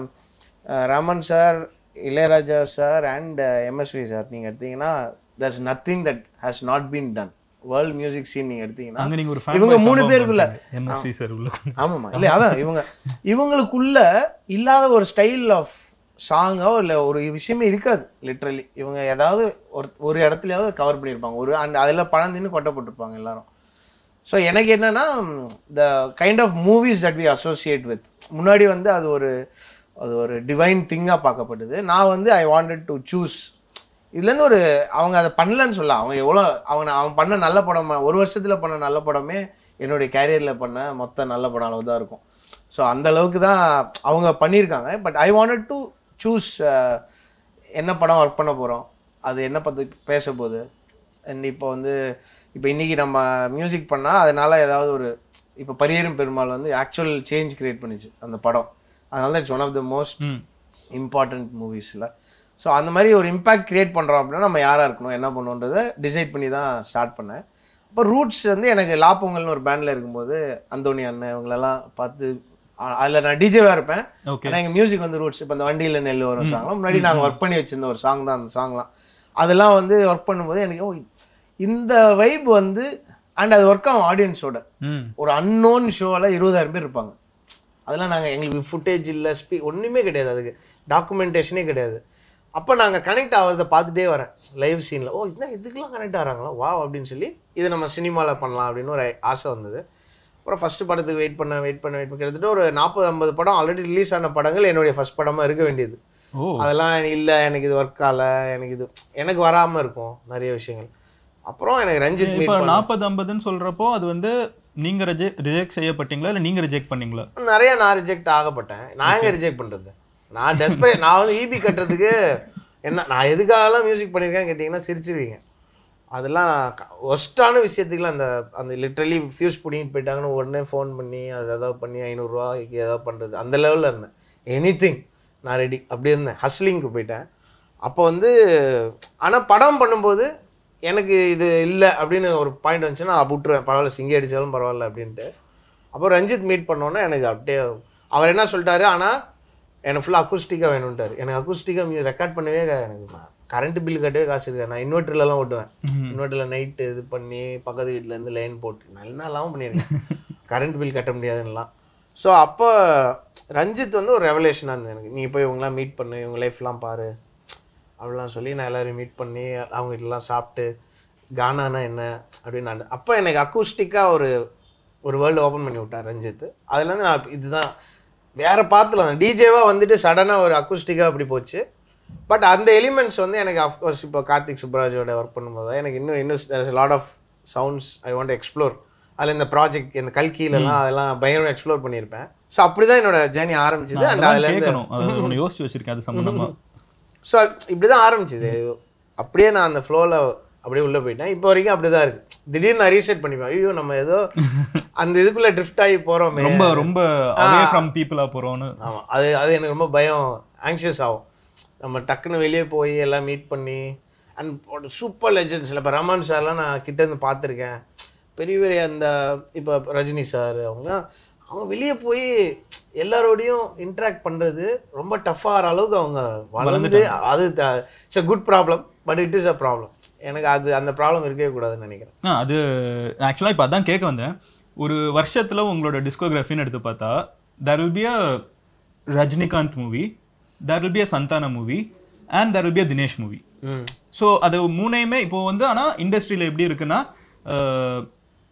Raman sir Ilaiyaraaja sir and MSV sir நீங்கள் எடுத்தீங்கன்னா that's nothing that has not been done world music scene நீங்கள் எடுத்தீங்கன்னா அங்க நீங்க ஒரு இவங்க மூணு பேருக்குள்ள எம்எஸ்வி சார் உள்ள ஆமாம்மா இல்லை அதான் இவங்க இவங்களுக்குள்ள இல்லாத ஒரு ஸ்டைல் ஆஃப் சாங்கோ இல்லை ஒரு விஷயமே இருக்காது லிட்ரலி இவங்க ஏதாவது ஒரு ஒரு இடத்துலயாவது கவர் பண்ணியிருப்பாங்க ஒரு அண்ட் அதில் பணம் தின்னு கொட்டப்பட்டிருப்பாங்க எல்லாரும் ஸோ எனக்கு என்னன்னா the kind of movies that we associate with முன்னாடி வந்து அது ஒரு அது ஒரு டிவைன் திங்காக பார்க்கப்பட்டது நான் வந்து ஐ வாண்டட் டு சூஸ் இதுலேருந்து ஒரு அவங்க அதை பண்ணலன்னு சொல்ல அவங்க எவ்வளோ அவங்க அவன் பண்ண நல்ல படம் ஒரு வருஷத்தில் பண்ண நல்ல படமே என்னுடைய கேரியரில் பண்ண மொத்த நல்ல படம் அளவு தான் இருக்கும் ஸோ அந்த அளவுக்கு தான் அவங்க பண்ணியிருக்காங்க but I wanted to choose என்ன படம் ஒர்க் பண்ண போகிறோம் அது என்ன பற்றி பேச போகுது அண்ட் இப்போ வந்து இப்போ இன்றைக்கி நம்ம மியூசிக் பண்ணால் அதனால் ஏதாவது ஒரு இப்போ பரியரும் பெருமாள் வந்து ஆக்சுவல் சேஞ்ச் கிரியேட் பண்ணிச்சு அந்த படம் அதனால தான் it's one of the most um important மூவிஸில் ஸோ அந்த மாதிரி ஒரு இம்பேக்ட் கிரியேட் பண்ணுறோம் அப்படின்னா நம்ம யாராக இருக்கணும் என்ன பண்ணணுன்றதை டிசைட் பண்ணி தான் ஸ்டார்ட் பண்ணேன் அப்போ ரூட்ஸ் வந்து எனக்கு லாப்பொங்கல்னு ஒரு பேண்டில் இருக்கும்போது அந்தோனி அண்ணன் இவங்களெல்லாம் பார்த்து அதில் நான் டிஜேவாக இருப்பேன் ஓகே ஆனால் எங்கள் மியூசிக் வந்து ரூட்ஸ் இப்போ இந்த வண்டியில் நெல் வரும் சாங்லாம் முன்னாடி நாங்கள் ஒர்க் பண்ணி வச்சிருந்த ஒரு சாங் தான் அந்த சாங்லாம் அதெல்லாம் வந்து ஒர்க் பண்ணும்போது எனக்கு ஓ, இந்த வைப் வந்து அண்ட் அது ஒர்க் ஆகும் ஆடியன்ஸோட ம் ஒரு அன்னோன் ஷோவில் இருபதாயிரம் பேர் இருப்பாங்க அதெல்லாம் நாங்கள் எங்களுக்கு ஃபுட்டேஜ் இல்லை ஸ்பீ ஒன்றுமே கிடையாது அதுக்கு டாக்குமெண்டேஷனே கிடையாது அப்போ நாங்கள் கனெக்ட் ஆகிறத பார்த்துட்டே வரேன் லைவ் சீனில் ஓ என்ன இதுக்கெல்லாம் கனெக்ட் ஆகிறாங்களா வா அப்படின்னு சொல்லி இது நம்ம சினிமாவில் பண்ணலாம் அப்படின்னு ஒரு ஆசை வந்தது அப்புறம் ஃபஸ்ட்டு படத்துக்கு வெயிட் பண்ண வெயிட் பண்ண வெயிட் பண்ண கிட்டத்தட்ட ஒரு நாற்பது ஐம்பது படம் ஆல்ரெடி ரிலீஸ் ஆன படங்கள் என்னுடைய ஃபஸ்ட் படமாக இருக்க வேண்டியது ஓ அதெல்லாம் இல்லை எனக்கு இது ஒர்க் ஆகல எனக்கு இது எனக்கு வராமல் இருக்கும் நிறைய விஷயங்கள் அப்புறம் எனக்கு ரஞ்சித் மீட் இப்போ நாற்பது ஐம்பதுன்னு சொல்றப்போ அது வந்து நீங்க ரிஜெக்ட் செய்யப்பட்டீங்களா இல்ல நீங்க ரிஜெக்ட் பண்ணீங்களா நிறைய நான் ரிஜெக்ட் ஆகப்பட்டேன் நான் எங்க ரிஜெக்ட் பண்றது நான் டெஸ்பரேட் நான் வந்து ஈபி கட்டுறதுக்கு என்ன நான் எதுக்காகலாம் மியூசிக் பண்ணியிருக்கேன்னு கேட்டிங்கன்னா சிரிச்சிருவீங்க அதெல்லாம் ஒஸ்டான விஷயத்துக்குலாம் அந்த அந்த லிட்ரலி ஃபியூஸ் பிடிங்கிட்டு போயிட்டாங்கன்னு உடனே ஃபோன் பண்ணி அது ஏதாவது பண்ணி ஐநூறுரூவாய்க்கு ஏதாவது பண்ணுறது அந்த லெவலில் இருந்தேன் எனி நான் ரெடி அப்படி இருந்தேன் ஹஸ்லிங்க்கு போயிட்டேன் அப்போ வந்து ஆனால் படம் பண்ணும்போது எனக்கு இது இல்லை அப்படின்னு ஒரு பாயிண்ட் வந்துச்சுன்னா நான் விட்டுருவேன் பரவாயில்ல சிங்கி அடித்தாலும் பரவாயில்ல அப்படின்ட்டு அப்போ ரஞ்சித் மீட் பண்ணோன்னே எனக்கு அப்படியே அவர் என்ன சொல்லிட்டாரு ஆனால் எனக்கு ஃபுல்லாக அக்கூஸ்டிக்காக வேணும்ட்டார் எனக்கு அக்கூஸ்டிக்காக ரெக்கார்ட் பண்ணவே எனக்கு கரண்ட் பில் கட்டவே காசு இருக்கேன் நான் இன்வெர்ட்டர்லலாம் ஓட்டுவேன் இன்வெர்ட்டரில் நைட்டு இது பண்ணி பக்கத்து வீட்டிலேருந்து லைன் போட்டு நல்லாவும் பண்ணியிருக்கேன் கரண்ட் பில் கட்ட முடியாதுன்னெலாம் ஸோ அப்போ ரஞ்சித் வந்து ஒரு ரெவலேஷனாக இருந்தது எனக்கு நீ போய் இவங்களாம் மீட் பண்ணு இவங்க லைஃப்லாம் பாரு அப்படிலாம் சொல்லி நான் எல்லாரையும் மீட் பண்ணி அவங்க வீட்டிலலாம் சாப்பிட்டு கானானா என்ன அப்படின்னு நான் அப்போ எனக்கு அக்கூஸ்டிக்காக ஒரு ஒரு வேர்ல்டு ஓப்பன் பண்ணி விட்டார் ரஞ்சித் அதுலேருந்து நான் இதுதான் வேற பாத்துல டிஜேவாக வந்துட்டு சடனாக ஒரு அக்கூஸ்டிக்காக அப்படி போச்சு பட் அந்த எலிமெண்ட்ஸ் வந்து எனக்கு அஃப்கோர்ஸ் இப்போ கார்த்திக் சுப்ராஜோட ஒர்க் பண்ணும்போது தான் எனக்கு இன்னும் இன்னும் lot of sounds I want explore அதில் இந்த ப்ராஜெக்ட் இந்த கல்கியிலலாம் அதெல்லாம் பயங்கரம் எக்ஸ்ப்ளோர் பண்ணியிருப்பேன் ஸோ அப்படி தான் என்னோட ஜேர்னி ஆரம்பிச்சது அண்ட் அதெல்லாம் அதுலேருந்து கேட்கணும் அது ஒன்று யோசிச்சு வச்சிருக்கேன் அது சம்பந்தமா ஸோ இப்படி தான் ஆரம்பிச்சது அப்படியே நான் அந்த ஃப்ளோவில் அப்படியே உள்ளே போயிட்டேன் இப்போ வரைக்கும் அப்படி தான் இருக்கு திடீர்னு நான் ரீசெட் பண்ணிப்பேன் ஐயோ நம்ம ஏதோ அந்த இதுக்குள்ளே ட்ரிஃப்ட் ஆகி போகிறோமே ரொம்ப ரொம்ப அவே ஃப்ரம் பீப்புளா போறோம்னு ஆமாம் அது அது எனக்கு ரொம்ப பயம் ஆங்ஷியஸ் ஆகும் நம்ம டக்குன்னு வெளியே போய் எல்லாம் மீட் பண்ணி அண்ட் சூப்பர் லெஜெண்ட்ஸில் இப்போ ரமான் சார்லாம் நான் கிட்டேருந்து பார்த்துருக்கேன் பெரிய பெரிய அந்த இப்போ ரஜினி சார் அவங்களாம் அவங்க வெளியே போய் எல்லாரோடையும் இன்ட்ராக்ட் பண்ணுறது ரொம்ப டஃப்பாகிற அளவுக்கு அவங்க வளர்ந்து அது it's a good problem but it is a problem எனக்கு அது அந்த ப்ராப்ளம் இருக்கவே கூடாதுன்னு நினைக்கிறேன் ஆ அது ஆக்சுவலாக இப்போ அதான் கேட்க வந்தேன் ஒரு வருஷத்தில் உங்களோட டிஸ்கோகிராஃபின்னு எடுத்து பார்த்தா there will be a Rajinikanth movie there will be a Santhana movie and there will be a Dinesh movie hmm so அது மூணையுமே இப்போ வந்து ஆனால் இண்டஸ்ட்ரியில் எப்படி இருக்குன்னா அஹ்,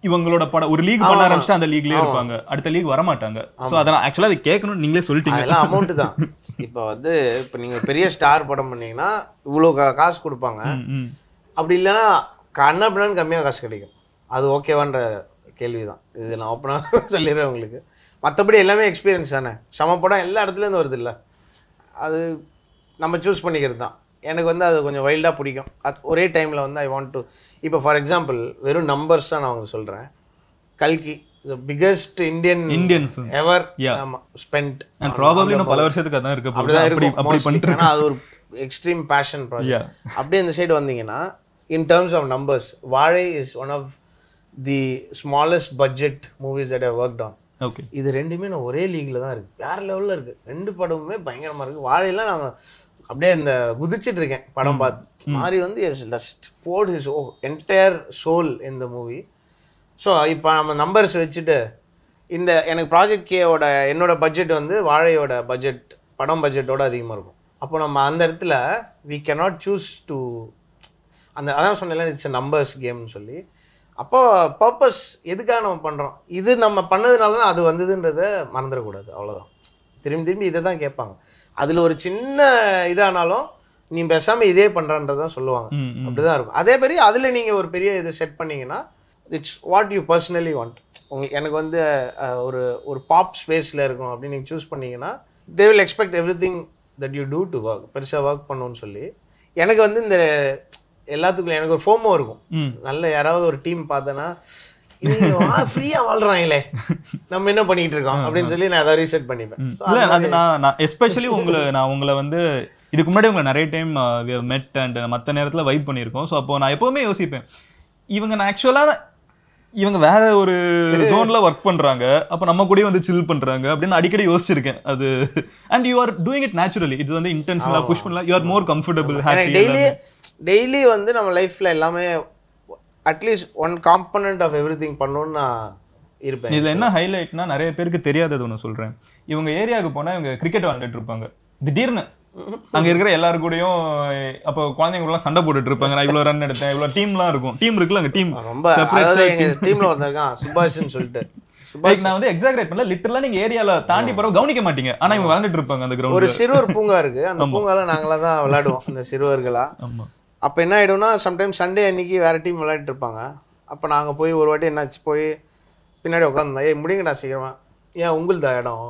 இவங்களோட படம் ஒரு லீக் பண்ண ஆரம்பிச்சுட்டு அந்த லீக்லயே இருப்பாங்க அடுத்த லீக் வர மாட்டாங்க சோ அதெல்லாம் ஆக்சுவலா அது கேட்கணும் நீங்களே சொல்லிட்டீங்க அதெல்லாம் அமௌண்ட் தான் இப்போ வந்து இப்போ நீங்கள் பெரிய ஸ்டார் படம் பண்ணீங்கன்னா இவ்வளோ கா- காசு கொடுப்பாங்க ம், ம். அப்படி இல்லைன்னா கண்ணா பின்னான்னு கம்மியாக காசு கிடைக்கும் அது ஓகேவான்ற கேள்வி தான் இது நான் ஓப்பனாக சொல்லிடுறேன் உங்களுக்கு மற்றபடி எல்லாமே எக்ஸ்பீரியன்ஸ் தானே சம படம் எல்லா இடத்துலேருந்து வருது இல்லை அது நம்ம சூஸ் பண்ணிக்கிறது தான் எனக்கு வந்து அது கொஞ்சம் வைல்டாக பிடிக்கும் அது ஒரே டைமில் வந்து ஐ வாண்ட் டு இப்போ ஃபார் எக்ஸாம்பிள் வெறும் நம்பர்ஸ் தான் நான் உங்களுக்கு சொல்கிறேன் கல்கி biggest Indian Indian film. Ever Yeah. ஆமாம் ஸ்பெண்ட் அண்ட் ப்ராபப்ளி இன்னும் பல வருஷத்துக்கு அதான் இருக்க போகுது அப்படிதான் அப்படி இருக்கும் அப்படி mostly. பண்ணிட்டு ஏன்னா அது ஒரு எக்ஸ்ட்ரீம் பேஷன் Yeah. ப்ராஜெக்ட் அப்படியே இந்த சைடு வந்தீங்கன்னா in terms of numbers Vaazhai is one of the smallest budget movies that work on okay இது ரெண்டுமே நான் ஒரே லீக்ல தான் இருக்கு வேற லெவல்ல இருக்கு ரெண்டு படமுமே பயங்கரமா இருக்கு வாழையெல்லாம் நாங்கள் அப்படியே இந்த குதிச்சிட்டு இருக்கேன் படம் பார்த்து மாறி வந்து he's just put his whole entire soul இந்த மூவி ஸோ இப்போ நம்ம நம்பர்ஸ் வச்சுட்டு இந்த எனக்கு ப்ராஜெக்ட் கேவோட என்னோட பட்ஜெட் வந்து வாழையோட பட்ஜெட் படம் பட்ஜெட்டோட அதிகமாக இருக்கும் அப்போ நம்ம அந்த இடத்துல வி cannot சூஸ் டு அந்த அதான் சொன்னேன்ல இட்ஸ் நம்பர்ஸ் கேம்னு சொல்லி அப்போ பர்பஸ் எதுக்காக நம்ம பண்ணுறோம் இது நம்ம பண்ணதுனால தான் அது வந்ததுன்றதை மறந்துடக்கூடாது அவ்வளோதான் திரும்பி திரும்பி இதை தான் கேட்பாங்க அதில் ஒரு சின்ன இதானாலும் நீ பேசாமல் இதே பண்ணுறன்றதான் சொல்லுவாங்க ம், ம். அப்படிதான் இருக்கும் அதே மாதிரி அதில் நீங்கள் ஒரு பெரிய இது செட் பண்ணீங்கன்னா it's what you personally want உங்களுக்கு எனக்கு வந்து அஹ், ஒரு ஒரு பாப் ஸ்பேஸில் இருக்கும் அப்படின்னு நீங்கள் சூஸ் பண்ணீங்கன்னா they will expect everything that you do to work பெருசாக ஒர்க் பண்ணணும்னு சொல்லி எனக்கு வந்து இந்த எல்லாத்துக்கும் எனக்கு ஒரு ஃபோமோ இருக்கும் ம். நல்ல யாராவது ஒரு டீம் பார்த்தேன்னா ஃப்ரீயாக வாழ்றாங்களே நம்ம என்ன பண்ணிட்டு இருக்கோம் அப்படின்னு சொல்லி நான் அதை ரீசெட் பண்ணிப்பேன் So, இல்ல அது நான் நான் எஸ்பெஷலி உங்களை நான் உங்களை வந்து இதுக்கு முன்னாடி உங்களை நிறைய டைம் மெட் அண்ட் மற்ற நேரத்துல வைப் பண்ணியிருக்கோம் ஸோ அப்போ நான் எப்பவுமே யோசிப்பேன் இவங்க நான் ஆக்சுவலா இவங்க வேற ஒரு ஜோன்ல ஒர்க் பண்றாங்க அப்போ நம்ம கூடயே வந்து சில் பண்றாங்க அப்படின்னு அடிக்கடி யோசிச்சிருக்கேன் அது and you are doing it naturally இது வந்து இன்டென்ஷனலா புஷ் பண்ணல யூ ஆர் மோர் கம்ஃபர்டபுள் எனக்கு ஹாப்பி டெய்லி டெய்லி வந்து நம்ம லைஃப்ல எல்லாமே at least one component of everything பண்ணணும்னு நான் இருப்பேன் இதுல என்ன ஹைலைட்னா நிறைய பேருக்கு தெரியாதது ஒன்று சொல்றேன் இவங்க ஏரியாவுக்கு போனா இவங்க கிரிக்கெட் விளையாண்டுட்டு இருப்பாங்க திடீர்னு அங்க இருக்கிற எல்லாரு கூடயும் அப்போ குழந்தைங்க எல்லாம் சண்டை போட்டுட்டு இருப்பாங்க நான் இவ்வளவு ரன் எடுத்தேன் இவ்வளவு டீம்லாம் இருக்கும் டீம் இருக்குல்ல அங்க டீம் ரொம்ப அதாவது எங்க டீம்ல ஒருத்தன் இருக்கான் சுபாஷ்னு சொல்லிட்டு சுபாஷ் லைக் நான் வந்து எக்ஸாக்ரேட் பண்ணல லிட்டரலா நீங்க ஏரியால தாண்டி போறவங்க கவனிக்க மாட்டீங்க ஆனா இவங்க விளையாண்டுட்டு இருப்பாங்க அந்த ஒரு கிரவுண்ட் சிறுவர் பூங்கா இருக்கு அந்த பூங்கால நாங்களா தான் விளையாடுவோம் அந்த சிறுவர்களா ஆமா அப்போ என்ன ஆயிடும்னா சம்டைம்ஸ் சண்டே அன்னைக்கு வேற டீம் விளையாடிட்டு இருப்பாங்க அப்போ நாங்கள் போய் ஒரு வாட்டி என்னாச்சு போய் பின்னாடி உட்காந்துருந்தோம் ஏய் முடிங்கடா சீக்கிரமா ஏன் உங்களுதா இடம்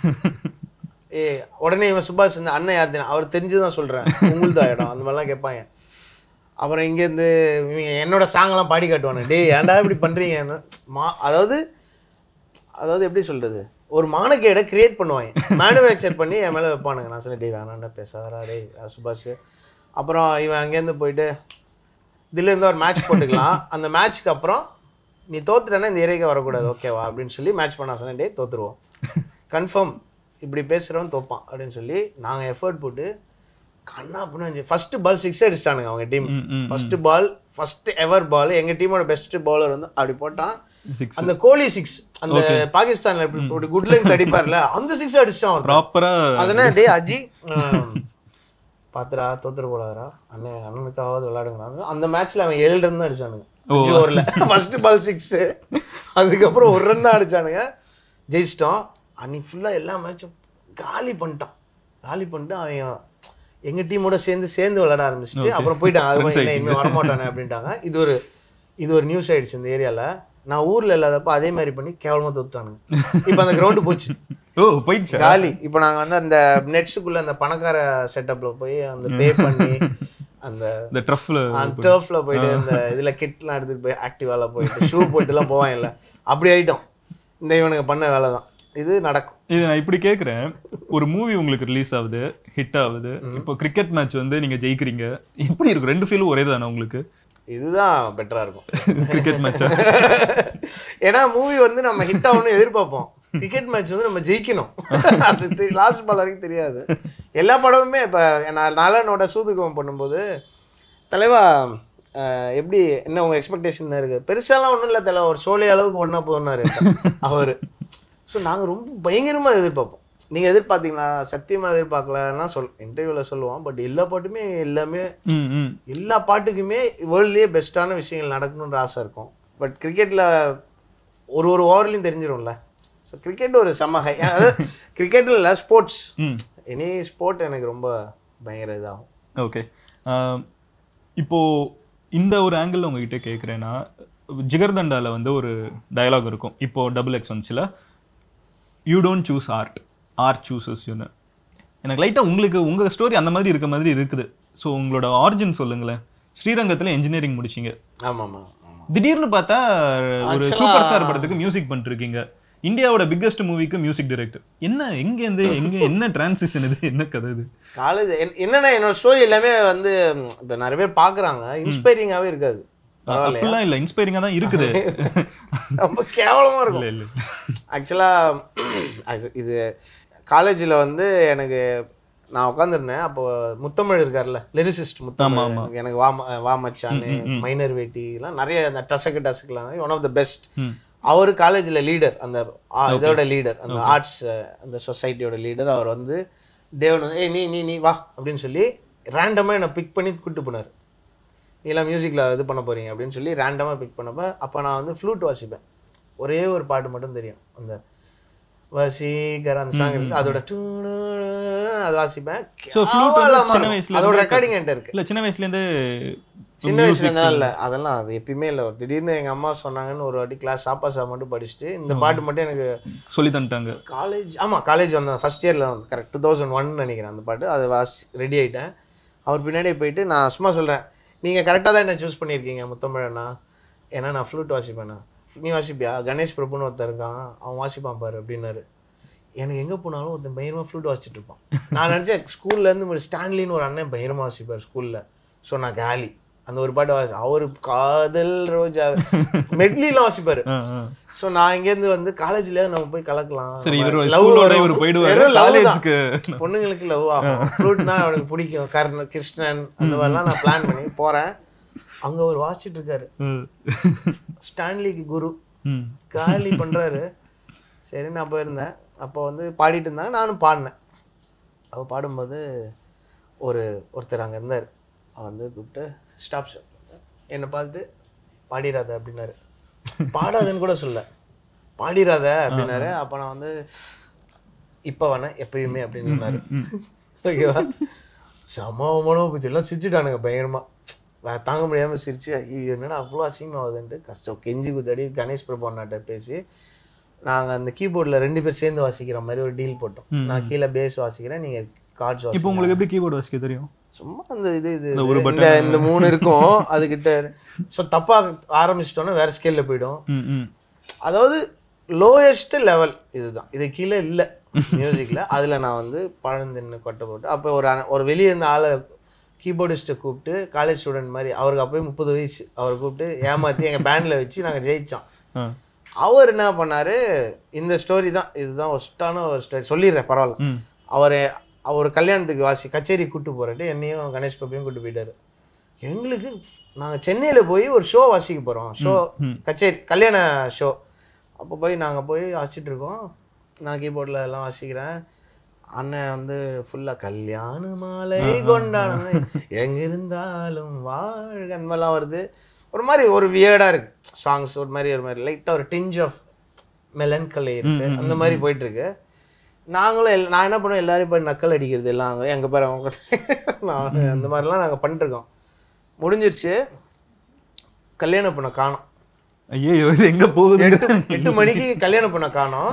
ஏ உடனே இவன் சுபாஷ் இந்த அண்ணன் யார் தெரியும் அவர் தெரிஞ்சு தான் சொல்கிறேன் உங்களுதா இடம் அந்த மாதிரிலாம் கேட்பாங்க அப்புறம் இங்கேருந்து இவங்க என்னோட சாங்கெல்லாம் பாடி காட்டுவானு டேய் ஏன்டா இப்படி பண்ணுறீங்கன்னு மா அதாவது அதாவது எப்படி சொல்றது ஒரு மானக்கேடை கிரியேட் பண்ணுவாங்க மேனுஃபேக்சர் பண்ணி என் மேலே வைப்பானுங்க நான் சொன்னேன் டேய் வேணாண்டா பேசாதடா டேய் சுபாஷ் அப்புறம் இவன் அங்கேருந்து போயிட்டு இதுலேருந்து ஒரு மேட்ச் போட்டுக்கலாம் அந்த மேட்ச்க்கு அப்புறம் நீ தோத்துட்டேன்னா இந்த ஏரியாவுக்கு வரக்கூடாது ஓகேவா அப்படின்னு சொல்லி மேட்ச் பண்ண சொன்னேன் டே தோத்துருவோம் கன்ஃபார்ம் இப்படி பேசுகிறவன் தோப்பான் அப்படின்னு சொல்லி நாங்கள் எஃபர்ட் போட்டு கண்ணா அப்படின்னு ஃபர்ஸ்ட் பால் சிக்ஸ் அடிச்சிட்டானுங்க அவங்க டீம் ம், ம், ஃபர்ஸ்ட் பால் ஃபர்ஸ்ட் எவர் பால் எங்க டீமோட பெஸ்ட் பவுலர் வந்து அப்படி போட்டான் சிக்ஸ் அந்த கோலி சிக்ஸ் அந்த பாகிஸ்தான்ல இப்படி ஒரு குட் லெங்க் அடிப்பார்ல அந்த சிக்ஸ் அடிச்சிட்டான் ஒருத்தன். ப்ராப்பரா அதனால டே அஜி ஆம், பாத்துடா தோத்துற கூடாதுடா அண்ணன் அண்ணனுக்காவது விளையாடுங்க அந்த மேட்ச்ல அவன் ஏழு ரன் தான் அடிச்சானுங்க அஞ்சு ஓவர்ல ஃபர்ஸ்ட் பால் சிக்ஸ் அதுக்கப்புறம் ஒரு ரன் தான் அடிச்சானுங்க ஜெயிச்சிட்டோம் அன்னைக்கு ஃபுல்லா எல்லா மேட்சும் காலி பண்ணிட்டான் காலி பண்ணிட்டு அவன் எங்க டீமோட சேர்ந்து சேர்ந்து விளையாட ஆரம்பிச்சுட்டு அப்புறம் போயிட்டான் அது மாதிரி என்ன இனிமே வரமாட்டானே அப்படின்ட்டாங்க இது ஒரு இது ஒரு நியூஸ் ஆயிடுச்சு இந்த ஏரியால நான் ஊர்ல இல்லாதப்ப அதே மாதிரி பண்ணி கேவலமா தோத்துட்டானுங்க இப்போ அந்த கிரவுண்டு போச்சு ஓ போயிடுச்சா காலி இப்போ நாங்க வந்து அந்த நெட்ஸுக்குள்ள அந்த பணக்கார செட்டப்ல போய் அந்த பே பண்ணி அந்த இந்த ட்ரஃப்ல டர்ஃப்ல போயிட்டு அந்த இதுல கிட்லாம் எடுத்துட்டு போய் ஆக்டிவால போயிட்டு ஷூ போட்டுலாம் போவாங்கல்ல அப்படி ஆயிட்டோம் இந்த இவனுங்க பண்ண வேலை தான் இது நடக்கும் இது நான் இப்படி கேக்குறேன் ஒரு மூவி உங்களுக்கு ரிலீஸ் ஆகுது ஹிட் ஆகுது இப்போ கிரிக்கெட் மேட்ச் வந்து நீங்க ஜெயிக்கிறீங்க எப்படி இருக்கும் ரெண்டு ஃபீலும் ஒரே தானே உங்களுக்கு இதுதான் பெட்டரா இருக்கும் கிரிக்கெட் மேட்ச் ஏன்னா மூவி வந்து நம்ம ஹிட் ஆகணும்னு எதிர்பார்ப்போம் கிரிக்கெட் மேட்ச் வந்து நம்ம ஜெயிக்கணும் அது லாஸ்ட் பால் வரைக்கும் தெரியாது எல்லா படமுமே இப்போ நான் நாலனோட சூதுகம் பண்ணும்போது தலைவா அஹ், எப்படி என்ன உங்கள் எக்ஸ்பெக்டேஷன் இருக்கு பெருசாலாம் ஒன்றும் இல்லை தலைவா ஒரு சோழி அளவுக்கு ஒன்றா போனாரு அவர் ஸோ நாங்கள் ரொம்ப பயங்கரமாக எதிர்பார்ப்போம் நீங்கள் எதிர்பார்த்தீங்களா சத்தியமாக எதிர்பார்க்கலன்னா சொல் இன்டர்வியூவில் சொல்லுவோம் பட் எல்லா பாட்டுமே எல்லாமே ம் ம் எல்லா பாட்டுக்குமே வேர்ல்ட்லேயே பெஸ்ட்டான விஷயங்கள் நடக்கணுன்ற ஆசை இருக்கும் பட் கிரிக்கெட்டில் ஒரு ஒரு ஓவர்லையும் தெரிஞ்சிடும்ல ஸோ கிரிக்கெட் ஒரு செம்ம ஹை அதாவது கிரிக்கெட்டில் இல்லை ஸ்போர்ட்ஸ் ம் எனி ஸ்போர்ட் எனக்கு ரொம்ப பயங்கர இதாகும் ஓகே இப்போ இந்த ஒரு ஆங்கிள் உங்ககிட்ட கேட்குறேன்னா ஜிகர்தண்டால வந்து ஒரு டயலாக் இருக்கும் இப்போ டபுள் எக்ஸ் வந்துச்சுல you don't choose art art chooses யூன்னு எனக்கு லைட்டாக உங்களுக்கு உங்கள் ஸ்டோரி அந்த மாதிரி இருக்க மாதிரி இருக்குது ஸோ உங்களோட ஆரிஜின் சொல்லுங்களேன் ஸ்ரீரங்கத்தில் இன்ஜினியரிங் முடிச்சிங்க ஆமாம் ஆமாம் ஆமாம் திடீர்னு பார்த்தா ஒரு Actually- சூப்பர் ஸ்டார் படத்துக்கு மியூசிக் பண்ணிருக்கீங்க இந்தியாவோட பிக்கஸ்ட் மூவிக்கு மியூசிக் டைரக்டர் என்ன எங்கேருந்து எங்க என்ன டிரான்சிஷன் இது என்ன கதை இது காலேஜ் என்னன்னா என்னோட ஸ்டோரி எல்லாமே வந்து இப்போ நிறைய பேர் பார்க்குறாங்க இன்ஸ்பைரிங்காகவே இருக்காது பரவாயில்லையா அப்படிலாம் இல்லை இன்ஸ்பைரிங்காக தான் இருக்குது ரொம்ப கேவலமாக இருக்கும் இல்லை இல்லை ஆக்சுவலாக இது காலேஜில் வந்து எனக்கு நான் உட்காந்துருந்தேன் அப்போ முத்தமிழ் இருக்கார்ல லிரிசிஸ்ட் முத்தமிழ் எனக்கு- எனக்கு வா ம- வா மச்சானு மைனர் வேட்டிலாம் நிறைய அந்த டசக்கு டசக்குலாம் ஒன் ஆஃப் த பெஸ்ட் அவர் காலேஜில் லீடர் அந்த ஆ- இதோட லீடர் அந்த ஆர்ட்ஸ் அந்த சொசைட்டியோட லீடர் அவர் வந்து தேவன் வந்து ஏய் நீ நீ நீ வா அப்படின்னு சொல்லி ரேண்டமாக என்னை பிக் பண்ணி கூப்பிட்டு போனார் நீலாம் மியூசிக்கில் இது பண்ண போறீங்க அப்படின்னு சொல்லி ரேண்டமாக பிக் பண்ணப்ப அப்போ நான் வந்து ஃப்ளூட் வாசிப்பேன் ஒரே ஒரு பாட்டு மட்டும் தெரியும் அந்த வசீகர் அந்த சாங் இருக்கு அதோட டூனு அது வாசிப்பேன் ஸோ ஃப்ளூட் வந்து கேவலமா சின்ன இருக்கும். வயசுல அதோட ரெக்கார்டிங் என்கிட்ட இருக்கு இல்லை சின்ன வயசுலேருந்து சின்ன வயசுல இருந்தா இல்ல அதெல்லாம் அது எப்பயுமே இல்லை திடீர்னு எங்க அம்மா சொன்னாங்கன்னு ஒரு வாட்டி கிளாஸ் சாப்பா சா மட்டும் படிச்சுட்டு இந்த பாட்டு மட்டும் எனக்கு சொல்லி தந்துட்டாங்க காலேஜ் ஆமா காலேஜ் வந்தேன் ஃபர்ஸ்ட் இயரில் வந்து கரெக்ட் டூ தௌசண்ட் ஒன் நினைக்கிறேன் அந்த பாட்டு அது வாசி ரெடி ஆயிட்டேன் அவர் பின்னாடி போயிட்டு நான் சும்மா சொல்றேன் நீங்க கரெக்டாக தான் என்ன சூஸ் பண்ணியிருக்கீங்க முத்தமிழண்ணா ஏன்னா நான் ஃப்ளூட் வாசிப்பேண்ணா நீ வாசிப்பியா கணேஷ் பிரபுன்னு ஒருத்தன் இருக்கான் அவன் வாசிப்பான் பாரு அப்படின்னாரு எனக்கு எங்கே போனாலும் ஒருத்தன் பயங்கரமாக ஃப்ளூட் வாசிச்சுட்டு இருப்பான் நான் நினச்சேன் ஸ்கூல்லேருந்து ஒரு ஸ்டான்லின்னு ஒரு அண்ணன் பயங்கரமாக வாசிப்பார் ஸ்கூலில் ஸோ நான் காலி அந்த ஒரு பாட்டு வாசி அவர் காதல் ரோஜா மெட்லிலாம் வாசிப்பார் ஆ, ஆ. ஸோ நான் இங்கேருந்து வந்து காலேஜ்ல நம்ம போய் கலக்கலாம் சரி இவர் Love ஸ்கூலோட வரும். இவர் போயிடுவாரு வெறும் love தான். காலேஜுக்கு பொண்ணுங்களுக்கு லவ் ஆகும் ஃப்ளூட்னா அவனுக்கு பிடிக்கும் கர்ண கிருஷ்ணன் அந்த மாதிரிலாம் நான் பிளான் பண்ணி போறேன் அங்க அவர் வாசிச்சுட்டு இருக்காரு ஸ்டான்லிக்கு குரு ம் காலி பண்றாரு சரி நான் போயிருந்தேன் அப்போ வந்து பாடிட்டு இருந்தாங்க நானும் பாடினேன் அவ பாடும்போது ஒரு ஒருத்தர் அங்கே இருந்தார் அவர் வந்து கூப்பிட்டு ஸ்டாப் சார் என்னை பார்த்துட்டு பாடிடாத அப்படின்னாரு பாடாதன்னு கூட சொல்ல பாடிடாத அப்படின்னாரு அப்போ நான் வந்து இப்போ வேணேன் எப்பயுமே அப்படின்னு சொன்னாரு ஓகேவா சமமான போச்சு எல்லாம் சிரிச்சுட்டானுங்க பயங்கரமா வே- தாங்க முடியாம சிரிச்சு ஐயோ என்னடா அவ்வளோ அசிங்கமாகுதுன்ட்டு கஷ்டம் கெஞ்சி குத்தாடி கணேஷ் பிரபு அண்ணாட்ட பேசி நாங்க அந்த கீபோர்டில் ரெண்டு பேர் சேர்ந்து வாசிக்கிற மாதிரி ஒரு டீல் போட்டோம் நான் கீழே பேஸ் வாசிக்கிறேன் நீங்க கார்ட்ஸ் இப்போ வாசிக்கிறேன் உங்களுக்கு எப்படி கீபோர்டு வாசிக்க தெரியும் சும்மா அந்த இது இது இந்த ஒரு இது, இந்த இந்த மூணு இருக்கும் அதுகிட்ட ஸோ தப்பா ஆரம்பிச்சிட்டோன்னா வேற ஸ்கேல்ல போயிடும் ம் ம் அதாவது லோயஸ்ட் லெவல் இதுதான் இது கீழே இல்லை மியூசிக்கில் அதில் நான் வந்து பழந்தின்னு கொட்டை போட்டு அப்போ ஒரு அண்ண- ஒரு வெளியே இருந்த ஆளை கீபோர்டிஸ்ட்டை கூப்பிட்டு காலேஜ் ஸ்டூடெண்ட் மாதிரி அவருக்கு அப்போயே முப்பது வயசு அவரை கூப்பிட்டு ஏமாற்றி எங்கள் பேண்டில் வச்சு நாங்கள் ஜெயித்தோம் ஆ அவர் என்ன பண்ணாரு இந்த ஸ்டோரி தான் இதுதான் ஒஸ்ட்டான ஒரு ஸ்டோரி சொல்லிடுறேன் பரவாயில்ல ம் அவர் அவர் கல்யாணத்துக்கு வாசி கச்சேரி கூட்டு போறாரு என்னையும் கணேஷ் பப்பியும் கூட்டு போயிட்டாரு எங்களுக்கு நாங்கள் சென்னையில் போய் ஒரு ஷோ வாசிக்க போகிறோம் ஷோ கச்சேரி கல்யாண ஷோ அப்போ போய் நாங்கள் போய் வாசிச்சுட்டு இருக்கோம் நான் கீபோர்டில் எல்லாம் வாசிக்கிறேன் அண்ணன் வந்து ஃபுல்லாக கல்யாண மாலை கொண்டாடுங்க எங்க இருந்தாலும் வாழ்க அந்த மாதிரிலாம் வருது ஒரு மாதிரி ஒரு வியர்டாக இருக்கு சாங்ஸ் ஒரு மாதிரி ஒரு மாதிரி லைட்டாக ஒரு டிஞ்ச் ஆஃப் மெலன்கலை இருக்கு அந்த மாதிரி போயிட்டு இருக்கு நாங்களும் எல் நான் என்ன பண்ணுவேன் எல்லாரும் போய் நக்கல் அடிக்கிறது எல்லாம் அங்கே எங்கள் பேர் அவங்க நான் அந்த மாதிரிலாம் நாங்கள் பண்ணிட்டுருக்கோம் முடிஞ்சிருச்சு கல்யாண பொண்ணை காணோம் ஐயோ இது எங்க போகுது எட்டு எட்டு மணிக்கு கல்யாண பொண்ணை காணோம்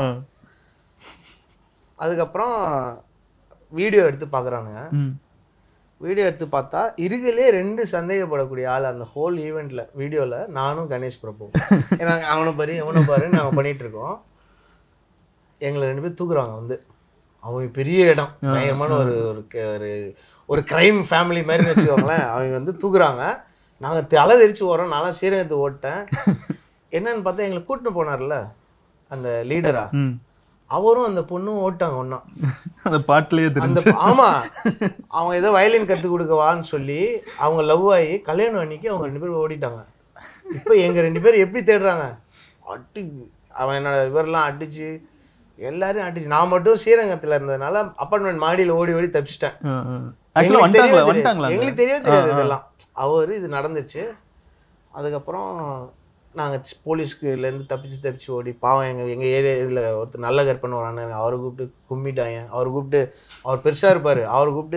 அதுக்கப்புறம் வீடியோ எடுத்து பார்க்குறானுங்க ம் வீடியோ எடுத்து பார்த்தா இருகலே ரெண்டு சந்தேகப்படக்கூடிய ஆள் அந்த ஹோல் ஈவெண்ட்டில் வீடியோவில் நானும் கணேஷ் பிரபு ஏன்னா அவனை பாரு இவனை பாருன்னு நாங்கள் பண்ணிட்டு இருக்கோம் எங்களை ரெண்டு பேர் தூக்குறாங்க வந்து அவங்க பெரிய இடம் பயங்கரமான ஒரு ஒரு க- ஒரு ஒரு கிரைம் ஃபேமிலி மாதிரி வச்சுக்கோங்களேன் அவங்க வந்து தூக்குறாங்க நாங்கள் தலை தெரிச்சு வரோம் நான்லாம் ஸ்ரீரங்கத்தை ஓட்டேன் என்னன்னு பார்த்தா எங்களை கூட்டிட்டு போனார்ல அந்த லீடரா ம் அவரும் அந்த பொண்ணும் ஓட்டாங்க ஒன்றா அந்த பாட்டிலேயே அந்த தெரிஞ்சு ஆமா அவங்க ஏதோ வயலின் கத்து கொடுக்கவான்னு சொல்லி அவங்க லவ் ஆகி கல்யாணம் அன்னைக்கு அவங்க ரெண்டு பேரும் ஓடிட்டாங்க இப்போ எங்க ரெண்டு பேரும் எப்படி தேடுறாங்க அடி அவன் என்னோட இவரெல்லாம் அடிச்சு எல்லாரையும் அடிச்சு நான் மட்டும் ஸ்ரீரங்கத்துல இருந்ததுனால அப்பார்ட்மெண்ட் மாடியில ஓடி ஓடி தப்பிச்சிட்டேன் ஆக்சுவலாக எங்களுக்கு தெரியவே வந்துட்டாங்களா தெரியாது. வந்துட்டாங்களா எங்களுக்கு தெரியவே தெரியாது இதெல்லாம் அவர் இது நடந்துருச்சு அதுக்கப்புறம் நாங்கள் போலீஸ்க்குலேருந்து தப்பிச்சு தப்பிச்சு ஓடி பாவம் எங்கள் எங்கள் ஏரியா இதில் ஒருத்தர் நல்ல கற்பனை வரானு அவரை கூப்பிட்டு கும்பிட்டாங்க அவரை கூப்பிட்டு அவர் பெருசாக இருப்பார் அவரை கூப்பிட்டு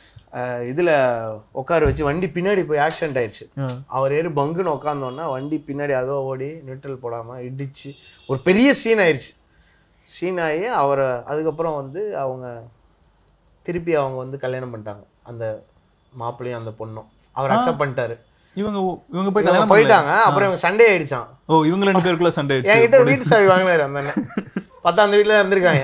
இதில் உட்கார வச்சு வண்டி பின்னாடி போய் ஆக்சிடென்ட் ஆயிடுச்சு அவர் ஏறி பங்குன்னு உட்காந்தோன்னா வண்டி பின்னாடி அதோ ஓடி நியூட்ரல் போடாமல் இடிச்சு ஒரு பெரிய சீன் ஆயிடுச்சு சீன் ஆகி அவரை அதுக்கப்புறம் வந்து அவங்க திருப்பி அவங்க வந்து கல்யாணம் பண்ணிட்டாங்க அந்த மாப்பிள்ளையும் அந்த பொண்ணும் அவர் அக்செப்ட் பண்ணிட்டாரு இவங்க இவங்க போய் இவங்க கல்யாணம் போயிட்டாங்க அப்புறம் இவங்க சண்டே ஆயிடுச்சான் ஓ இவங்க ரெண்டு பேருக்குள்ள சண்டை ஆயிடுச்சு என்கிட்ட வீட்டு சாவி வாங்கினாரு அந்த அண்ணன் பத்தாம் வீட்டில் தான் இருந்திருக்காங்க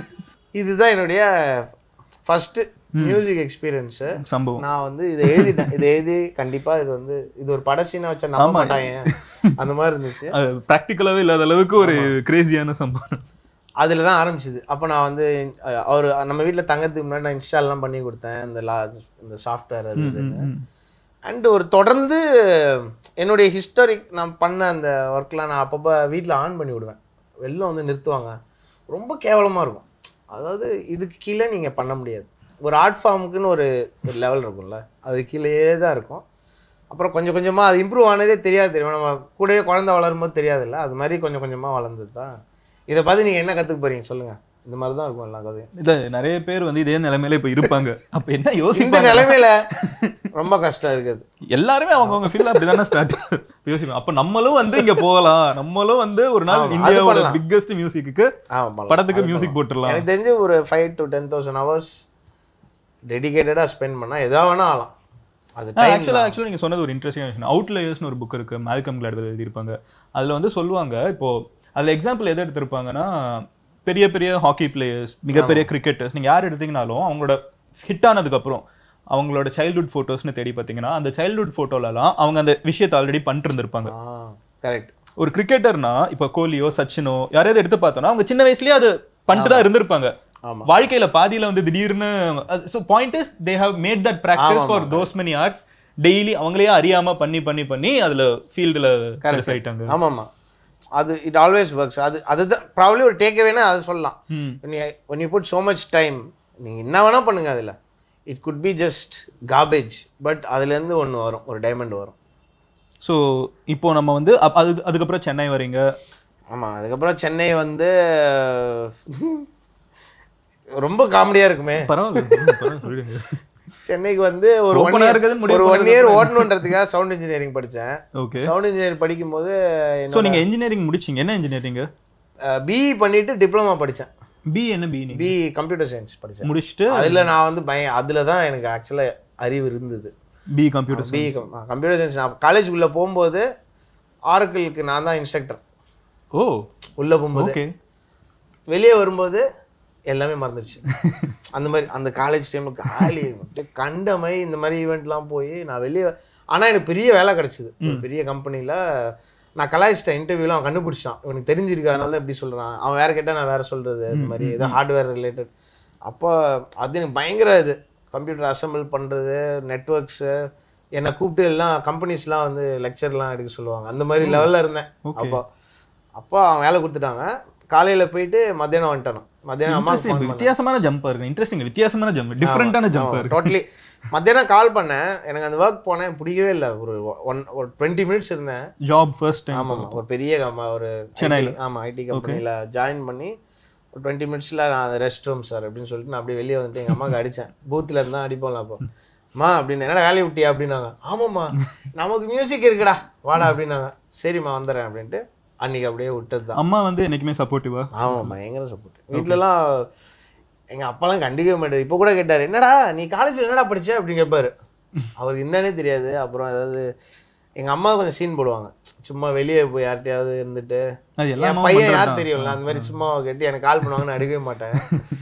இதுதான் என்னுடைய ஃபர்ஸ்ட் மியூசிக் எக்ஸ்பீரியன்ஸு சம்பவம் நான் வந்து இதை எழுதிட்டேன் இதை எழுதி கண்டிப்பா இது வந்து இது ஒரு பட சீனா வச்சா நம்ப மாட்டாங்க அந்த மாதிரி இருந்துச்சு அது ப்ராக்டிக்கலாவே இல்லாத அளவுக்கு ஒரு கிரேசியான சம்பவம் அதில் தான் ஆரம்பிச்சது அப்போ நான் வந்து அஹ், அவர் நம்ம வீட்டில் தங்கறதுக்கு முன்னாடி நான் இன்ஸ்டால்லாம் பண்ணி கொடுத்தேன் இந்த லா இந்த சாஃப்ட்வேர் அது இதுன்னு அண்ட் ஒரு தொடர்ந்து என்னுடைய ஹிஸ்டாரிக் நான் பண்ண அந்த ஒர்க்லாம் நான் அப்பப்போ வீட்டில் ஆன் பண்ணி விடுவேன் வெளில வந்து நிறுத்துவாங்க ரொம்ப கேவலமாக இருக்கும் அதாவது இதுக்கு கீழே நீங்கள் பண்ண முடியாது ஒரு ஆர்ட் ஃபார்முக்குன்னு ஒரு ஒரு லெவல் இருக்கும்ல அது கீழேயே தான் இருக்கும் அப்புறம் கொஞ்சம் கொஞ்சமாக அது இம்ப்ரூவ் ஆனதே தெரியாது தெரியும் நம்ம கூடயே குழந்தை வளரும்போது தெரியாதுல்ல அது மாதிரி கொஞ்சம் கொஞ்சமாக வளர்ந்தது தான் இதை பார்த்து நீங்கள் என்ன கற்றுக்க போறீங்க சொல்லுங்கள் இந்த மாதிரி தான் இருக்கும் எல்லா கதையும் இல்ல நிறைய பேர் வந்து இதே நிலைமையில இப்ப இருப்பாங்க அப்ப என்ன இந்த யோசிப்பாங்க நிலைமையில ரொம்ப கஷ்டம் இருக்குது எல்லாருமே அவங்கவங்க ஃபீல் அப்படிதானே ஸ்டார்ட் யோசிப்பாங்க அப்ப நம்மளும் வந்து இங்க போகலாம் நம்மளும் வந்து ஒரு நாள் ஆமா, அது இந்தியாவோட பண்ணலாம். பிக்கஸ்ட் மியூசிக்கு ஆமா, பண்ணலாம். படத்துக்கு அது மியூசிக் போட்டுடலாம் எனக்கு தெரிஞ்சு ஒரு five to ten thousand hours டெடிகேட்டடாக ஸ்பெண்ட் பண்ணால் எதா வேணா ஆகலாம் அது டைம் ஆக்சுவலாக ஆக்சுவலாக நீங்கள் சொன்னது ஒரு இன்ட்ரெஸ்டிங் விஷயம் அவுட்லேயர்ஸ்னு ஒரு புக் இருக்கு மேல்கம் கிளாட்வெல் எழுதியிருப்பாங்க அதில் வந்து சொல்லுவாங்க இப்போ அதில் எக்ஸாம்பிள் எதை எடுத்திருப்பாங்கன்னா பெரிய பெரிய ஹாக்கி பிளேயர்ஸ் மிகப்பெரிய கிரிக்கெட்டர்ஸ் நீங்கள் யார் எடுத்தீங்கனாலும் அவங்களோட ஹிட் ஆனதுக்கப்புறம் அவங்களோட சைல்ட்ஹுட் ஃபோட்டோஸ்னு தேடி பார்த்தீங்கன்னா அந்த சைல்ட்ஹுட் ஃபோட்டோலலாம் அவங்க அந்த விஷயத்தை ஆல்ரெடி பண்ணிட்டு இருந்திருப்பாங்க கரெக்ட் ஒரு கிரிக்கெட்டர்னா இப்போ கோலியோ சச்சினோ யாரையாவது எடுத்து பார்த்தோம்னா அவங்க சின்ன வயசுலயே அது பண்ணிட்டு தான் இருந்திருப்பாங்க ஆமா. வாழ்க்கையில பாதியில வந்து திடீர்னு so point is they have made that practice for those many hours daily அவங்களே அறியாம பண்ணி பண்ணி பண்ணி அதுல ஃபீல்டுல கரெக்ட் ஆயிட்டாங்க ஆமாம்மா அது இட் ஆல்வேஸ் ஒர்க்ஸ் அது அதுதான் ப்ராப்ளி ஒரு டேக் அவேனா அது சொல்லலாம் hmm. When you put so much time நீங்கள் என்ன வேணால் பண்ணுங்க அதில் it could be just garbage but அதுலேருந்து ஒன்று வரும் ஒரு டைமண்ட் வரும் ஸோ இப்போ நம்ம வந்து அப்- அது அதுக்கப்புறம் சென்னை வரீங்க ஆமாம் அதுக்கப்புறம் சென்னை வந்து ரொம்ப காமெடியாக இருக்குமே பரவாயில்ல பரவாயில்ல, சொல்லிடுங்க சென்னைக்கு வந்து ஒரு ஒன் Open ஆ இருக்குதுன்னு முடிவு ஒரு ஒன் இயர் ஓட்டணுன்றதுக்காக சவுண்ட் இன்ஜினியரிங் படித்தேன் ஓகே சவுண்ட் இன்ஜினியரிங் படிக்கும்போது ஸோ நீங்க இன்ஜினியரிங் முடிச்சீங்க என்ன இன்ஜினியரிங் பிஇ பண்ணிட்டு டிப்ளமா படித்தேன் பி என்ன பி நீங்க பிஇ கம்ப்யூட்டர் சயின்ஸ் படித்தேன் முடிச்சுட்டு அதில் நான் வந்து பய அதில் தான் எனக்கு ஆக்சுவலாக அறிவு இருந்தது B computer BE computer science நான் காலேஜுக்குள்ளே போகும்போது ஆரக்கிளுக்கு நான் தான் இன்ஸ்ட்ரக்டர் ஓ உள்ளே போகும்போது ஓகே வெளியே வரும்போது எல்லாமே மறந்துடுச்சு அந்த மாதிரி அந்த காலேஜ் டைமில் காலி அப்படியே கண்ட மாதிரி இந்த மாதிரி ஈவெண்ட்லாம் போய் நான் வெளியே ஆனால் எனக்கு பெரிய வேலை கிடச்சிது ஒரு பெரிய கம்பெனியில் நான் கலாய்ச்சிட்டேன் இன்டர்வியூலாம் அவன் கண்டுபிடிச்சான் இவனுக்கு தெரிஞ்சிருக்கு அதனால தான் இப்படி சொல்கிறான் அவன் வேறு கேட்டால் நான் வேறு சொல்கிறது இந்த மாதிரி ஏதோ ஹார்ட்வேர் ரிலேட்டட் அப்போ அது எனக்கு பயங்கர இது கம்ப்யூட்டர் அசம்பிள் பண்ணுறது நெட்ஒர்க்ஸு என்னை கூப்பிட்டு எல்லாம் கம்பெனிஸ்லாம் வந்து லெக்சர்லாம் எடுக்க சொல்லுவாங்க அந்த மாதிரி லெவலில் இருந்தேன் அப்போ அப்போ அவன் வேலை கொடுத்துட்டாங்க காலையில் போயிட்டு மத்தியானம் வந்துட்டானோ மத்தியானம் அம்மா Interesting. வித்தியாசமான ஜம்ப் இருக்கு இன்ட்ரெஸ்டிங் வித்தியாசமான ஜம்ப் டிஃப்ரெண்டான ஜம்ப் இருக்கு டோட்டலி மத்தியானம் கால் பண்ணேன் எனக்கு அந்த ஒர்க் போனேன் பிடிக்கவே இல்லை ஒரு ஒன் ஒரு டுவெண்ட்டி மினிட்ஸ் இருந்தேன் ஜாப் ஃபர்ஸ்ட் டைம் ஆமாம் ஒரு பெரிய கம்ப ஒரு சென்னையில. IT ஆமாம் ஐடி கம்பெனியில் ஜாயின் பண்ணி ஒரு டுவெண்ட்டி மினிட்ஸில் நான் அந்த ரெஸ்ட் ரூம் சார் அப்படின்னு சொல்லிட்டு நான் அப்படியே வெளியே வந்துட்டு எங்கள் அம்மாவுக்கு அடித்தேன் பூத்தில் இருந்தால் அடிப்போம்ல அப்போ அம்மா அப்படின்னு என்னடா வேலையை விட்டியா அப்படின்னாங்க ஆமாம்மா நமக்கு மியூசிக் இருக்குடா வாடா அப்படின்னாங்க சரிம்மா வந்துடுறேன் அப்படின்ட்டு அன்னைக்கு அப்படியே விட்டது தான் அம்மா வந்து என்னைக்குமே சப்போர்ட்டிவா ஆமாம் பயங்கர சப்போர்ட் வீட்டிலலாம் எங்கள் அப்பாலாம் கண்டிக்கவே மாட்டார் இப்போ கூட கேட்டார் என்னடா நீ காலேஜில் என்னடா படிச்ச அப்படின்னு கேட்பாரு அவருக்கு என்னன்னே தெரியாது அப்புறம் அதாவது எங்கள் அம்மா கொஞ்சம் சீன் போடுவாங்க சும்மா வெளியே போய் யார்கிட்டயாவது இருந்துட்டு அது எல்லா என் அம்மாவும் பையன் பண்றது யார் தான். தெரியும்ல அந்த மாதிரி சும்மா கேட்டு எனக்கு கால் பண்ணுவாங்க நான் எடுக்கவே மாட்டேன்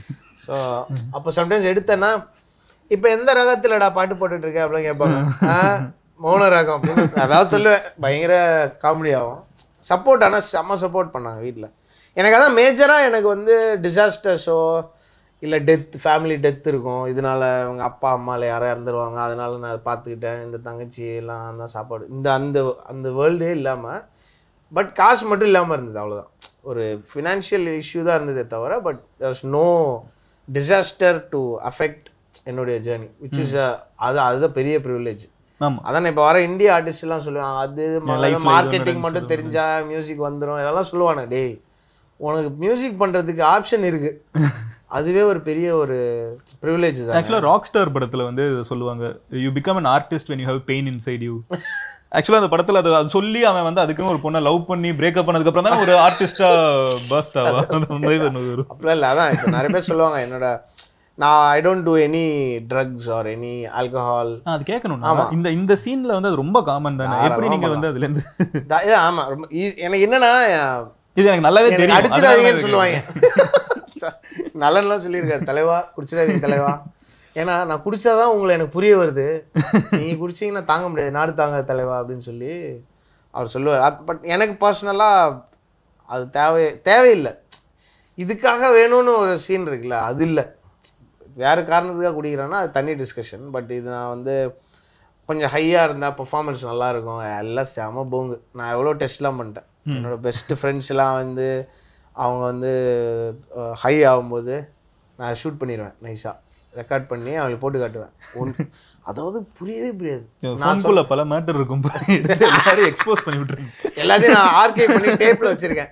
ஸோ அப்போ சம்டைம்ஸ் எடுத்தேன்னா இப்போ எந்த ரகத்திலடா பாட்டு போட்டுட்டு இருக்க அப்படின்னு கேட்பாங்க ஆ மௌன ராகம் அப்படின்னு அதாவது சொல்லுவேன் பயங்கர காமெடி ஆகும் சப்போர்ட் ஆனால் செம்ம சப்போர்ட் பண்ணாங்க வீட்டில் எனக்கு அதான் மேஜராக எனக்கு வந்து டிசாஸ்டர்ஸோ இல்லை டெத் ஃபேமிலி டெத் இருக்கும் இதனால அவங்க அப்பா அம்மாவில் யாரோ இறந்துருவாங்க அதனால நான் அதை பார்த்துக்கிட்டேன் இந்த தங்கச்சி எல்லாம் நான் தான் சாப்பாடு இந்த அந்த அந்த வேர்ல்டே இல்லாமல் பட் காசு மட்டும் இல்லாமல் இருந்தது அவ்வளோதான் ஒரு ஃபினான்ஷியல் இஷ்யூ தான் இருந்ததே தவிர but there's no disaster to affect என்னுடைய ஜேர்னி விச் இஸ் அது அதுதான் பெரிய ப்ரிவிலேஜ் ஆமா அதான் இப்போ வர இந்திய ஆர்டிஸ்ட் எல்லாம் சொல்லுவாங்க அது life ல மார்க்கெட்டிங் இது மட்டும் தெரிஞ்சா மியூசிக் வந்துரும் இதெல்லாம் சொல்லுவானே டேய் உனக்கு மியூசிக் பண்றதுக்கு ஆப்ஷன் இருக்கு அதுவே ஒரு பெரிய ஒரு ப்ரிவிலேஜ் தான் ஆக்சுவலாக ராக் ஸ்டார் படத்துல வந்து இதை சொல்லுவாங்க you become an artist when you have pain inside you ஆக்சுவலாக அந்த படத்துல அது அது சொல்லி அவன் வந்து அதுக்குன்னு ஒரு பொண்ணை லவ் பண்ணி பிரேக்கப் பண்ணதுக்கு அப்புறம் தான் ஒரு ஆர்டிஸ்டா பர்ஸ்ட் ஆவா அந்த மாதிரி ஒன்று வரும் அப்படிலாம் இல்லை அதான் இப்போ நிறைய பேர் சொல்லுவாங்க என்னோட நான் I don't do any drugs or any alcohol uh, அது கேட்கணும் இந்த இந்த சீன்ல வந்து அது ரொம்ப காமன் தானே எப்படி நீங்க வந்து அதுல இருந்து ஆமா ரொம்ப easy. எனக்கு என்னன்னா இது எனக்கு நல்லாவே எனக்கு தெரியும் அடிச்சிடாதீங்கன்னு சொல்லுவாங்க நல்லன்லாம் சொல்லியிருக்காரு தலைவா குடிச்சிடாதீங்க தலைவா ஏன்னா நான் குடிச்சாதான் உங்களை எனக்கு புரிய வருது நீங்க குடிச்சீங்கன்னா தாங்க முடியாது நாடு தாங்க தலைவா அப்படின்னு சொல்லி அவர் சொல்லுவார் பட் எனக்கு பர்சனலாக அது தேவை தேவையில்லை இதுக்காக வேணும்னு ஒரு சீன் இருக்குல்ல அது இல்லை வேறு காரணத்துக்காக குடிக்கிறேன்னா அது தனி டிஸ்கஷன் பட் இது நான் வந்து கொஞ்சம் ஹையாக இருந்தால் பெர்ஃபார்மன்ஸ் நல்லாயிருக்கும் எல்லாம் செம போங்கு நான் எவ்வளோ டெஸ்ட்லாம் பண்ணிட்டேன் என்னோட பெஸ்ட் ஃப்ரெண்ட்ஸ்லாம் வந்து அவங்க வந்து ஹை ஆகும்போது நான் ஷூட் பண்ணிடுவேன் நைஸாக ரெக்கார்ட் பண்ணி அவங்களுக்கு போட்டு காட்டுவேன் ஒன் அதாவது புரியவே புரியாது ஃபோன்குள்ள பல மேட்டர் இருக்கும் பாரு. எடுத்து எல்லாரையும் எக்ஸ்போஸ் பண்ணி விட்டுருங்க எல்லாத்தையும் நான் ஆர்கைவ் பண்ணி டேப்பில் வச்சுருக்கேன்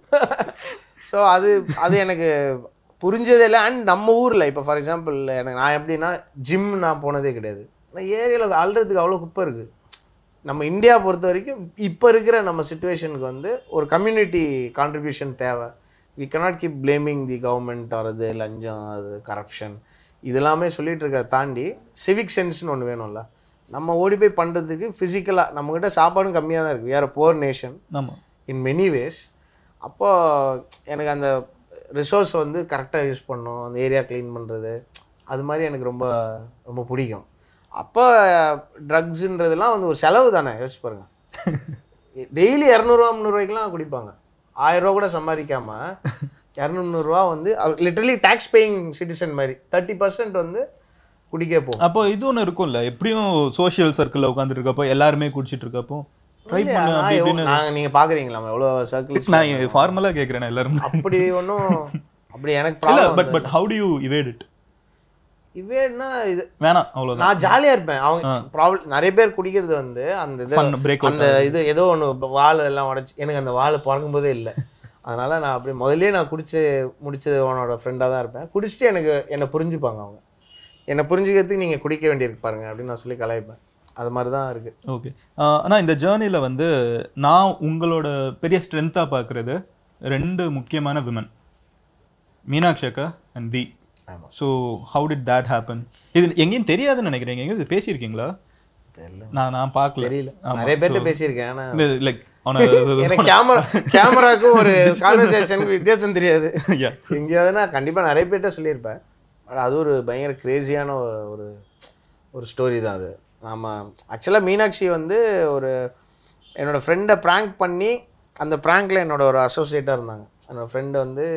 ஸோ அது அது எனக்கு புரிஞ்சதே இல்லை அண்ட் நம்ம ஊரில் இப்போ ஃபார் எக்ஸாம்பிள் எனக்கு நான் எப்படின்னா ஜிம் நான் போனதே கிடையாது நான் ஏரியாவில் அல்றதுக்கு அவ்வளோ குப்பை இருக்குது நம்ம இந்தியா பொறுத்த வரைக்கும் இப்போ இருக்கிற நம்ம சுச்சுவேஷனுக்கு வந்து ஒரு கம்யூனிட்டி கான்ட்ரிபியூஷன் தேவை we cannot keep blaming the government or அது லஞ்சம் அது கரப்ஷன் இதெல்லாமே சொல்லிட்டு இருக்க தாண்டி சிவிக் சென்ஸ்னு ஒன்று வேணும்ல நம்ம ஓடி போய் பண்ணுறதுக்கு ஃபிசிக்கலாக நம்மக்கிட்ட சாப்பாடும் கம்மியாக தான் இருக்குது வேறு போர் நேஷன் ஆமா இன் மெனி வேஸ் அப்போ எனக்கு அந்த ரிசோர்ஸ் வந்து கரெக்டாக யூஸ் பண்ணணும் அந்த ஏரியா க்ளீன் பண்ணுறது அது மாதிரி எனக்கு ரொம்ப ரொம்ப பிடிக்கும் அப்போ ட்ரக்ஸுன்றதெல்லாம் வந்து ஒரு செலவு தானே யோசிச்சு பாருங்க டெய்லி இரநூறுவா முந்நூறுவாய்க்குலாம் குடிப்பாங்க ஆயிரம் ரூபா கூட சம்பாதிக்காம இரநூறுவா வந்து லிட்டரலி டேக்ஸ் பேயிங் சிட்டிசன் மாதிரி தேர்ட்டி பர்சன்ட் வந்து குடிக்க போகும் அப்போ இது ஒண்ணு இருக்கும்ல எப்படியும் சோஷியல் சர்க்கிள்ல உட்காந்துட்டு இருக்கப்போ எல்லாருமே குடிச்சிட்டு இருக்கப்போ ட்ரை இல்லையா, பண்ணு நான் அப்படி எவ்வளோ- இப்படின்னு நாங்க நீங்க பாக்குறீங்களா எவ்வளோ சர்க்கிள்ஸ் நான் ஃபார்மலா கேக்குறேன் எல்லாரும் அப்படி ஒன்றும் அப்படி எனக்கு இல்ல problem but but how do you evade it இவேன்னா இது வேணாம் அவ்வளவுதான் நான் ஜாலியா இருப்பேன் அவங்க ப்ராப்ளம் நிறைய பேர் குடிக்கிறது வந்து அந்த இது Fun, break out அந்த இது ஏதோ ஒன்று வால் எல்லாம் உடச்சி எனக்கு அந்த வால் பிறக்கும் போதே இல்லை அதனால நான் அப்படி முதல்லயே நான் குடிச்சு முடிச்சது அவனோட ஃப்ரெண்டாக தான் இருப்பேன் குடிச்சிட்டு எனக்கு என்னை புரிஞ்சுப்பாங்க அவங்க என்னை புரிஞ்சுக்கிறதுக்கு நீங்கள் குடிக்க வேண்டியிருக்கு பாருங்க அப்படின்னு நான் சொல்லி கலாய்ப்பேன் அது மாதிரி தான் இருக்கு ஓகே ஆனா இந்த ஜேர்னில வந்து நான் உங்களோட பெரிய ஸ்ட்ரென்த்தா பார்க்கறது ரெண்டு முக்கியமான விமன் மீனாட்சி அக்கா அண்ட் வி ஆமா. So how did that happen இது எங்கேயும் தெரியாதுன்னு நினைக்கிறேன் எங்கேயும் இது பேசியிருக்கீங்களா தெரியல நான் நான் பார்க்கல தெரியல நிறைய பேர்கிட்ட பேசியிருக்கேன் ஆனால் லைக் எனக்கு கேமரா கேமராக்கும் ஒரு கான்வர்சேஷனுக்கு வித்தியாசம் தெரியாது Yeah. எங்கேயாவது நான் கண்டிப்பாக நிறைய பேர்கிட்ட சொல்லியிருப்பேன் பட் அது ஒரு பயங்கர கிரேசியான ஒரு ஒரு ஸ்டோரி தான் அது ஆமாம் ஆக்சுவலாக மீனாட்சி வந்து ஒரு என்னோடய ஃப்ரெண்டை ப்ராங்க் பண்ணி அந்த ப்ராங்க்கில் என்னோட ஒரு அசோசியேட்டாக இருந்தாங்க என்னோடய ஃப்ரெண்டு வந்து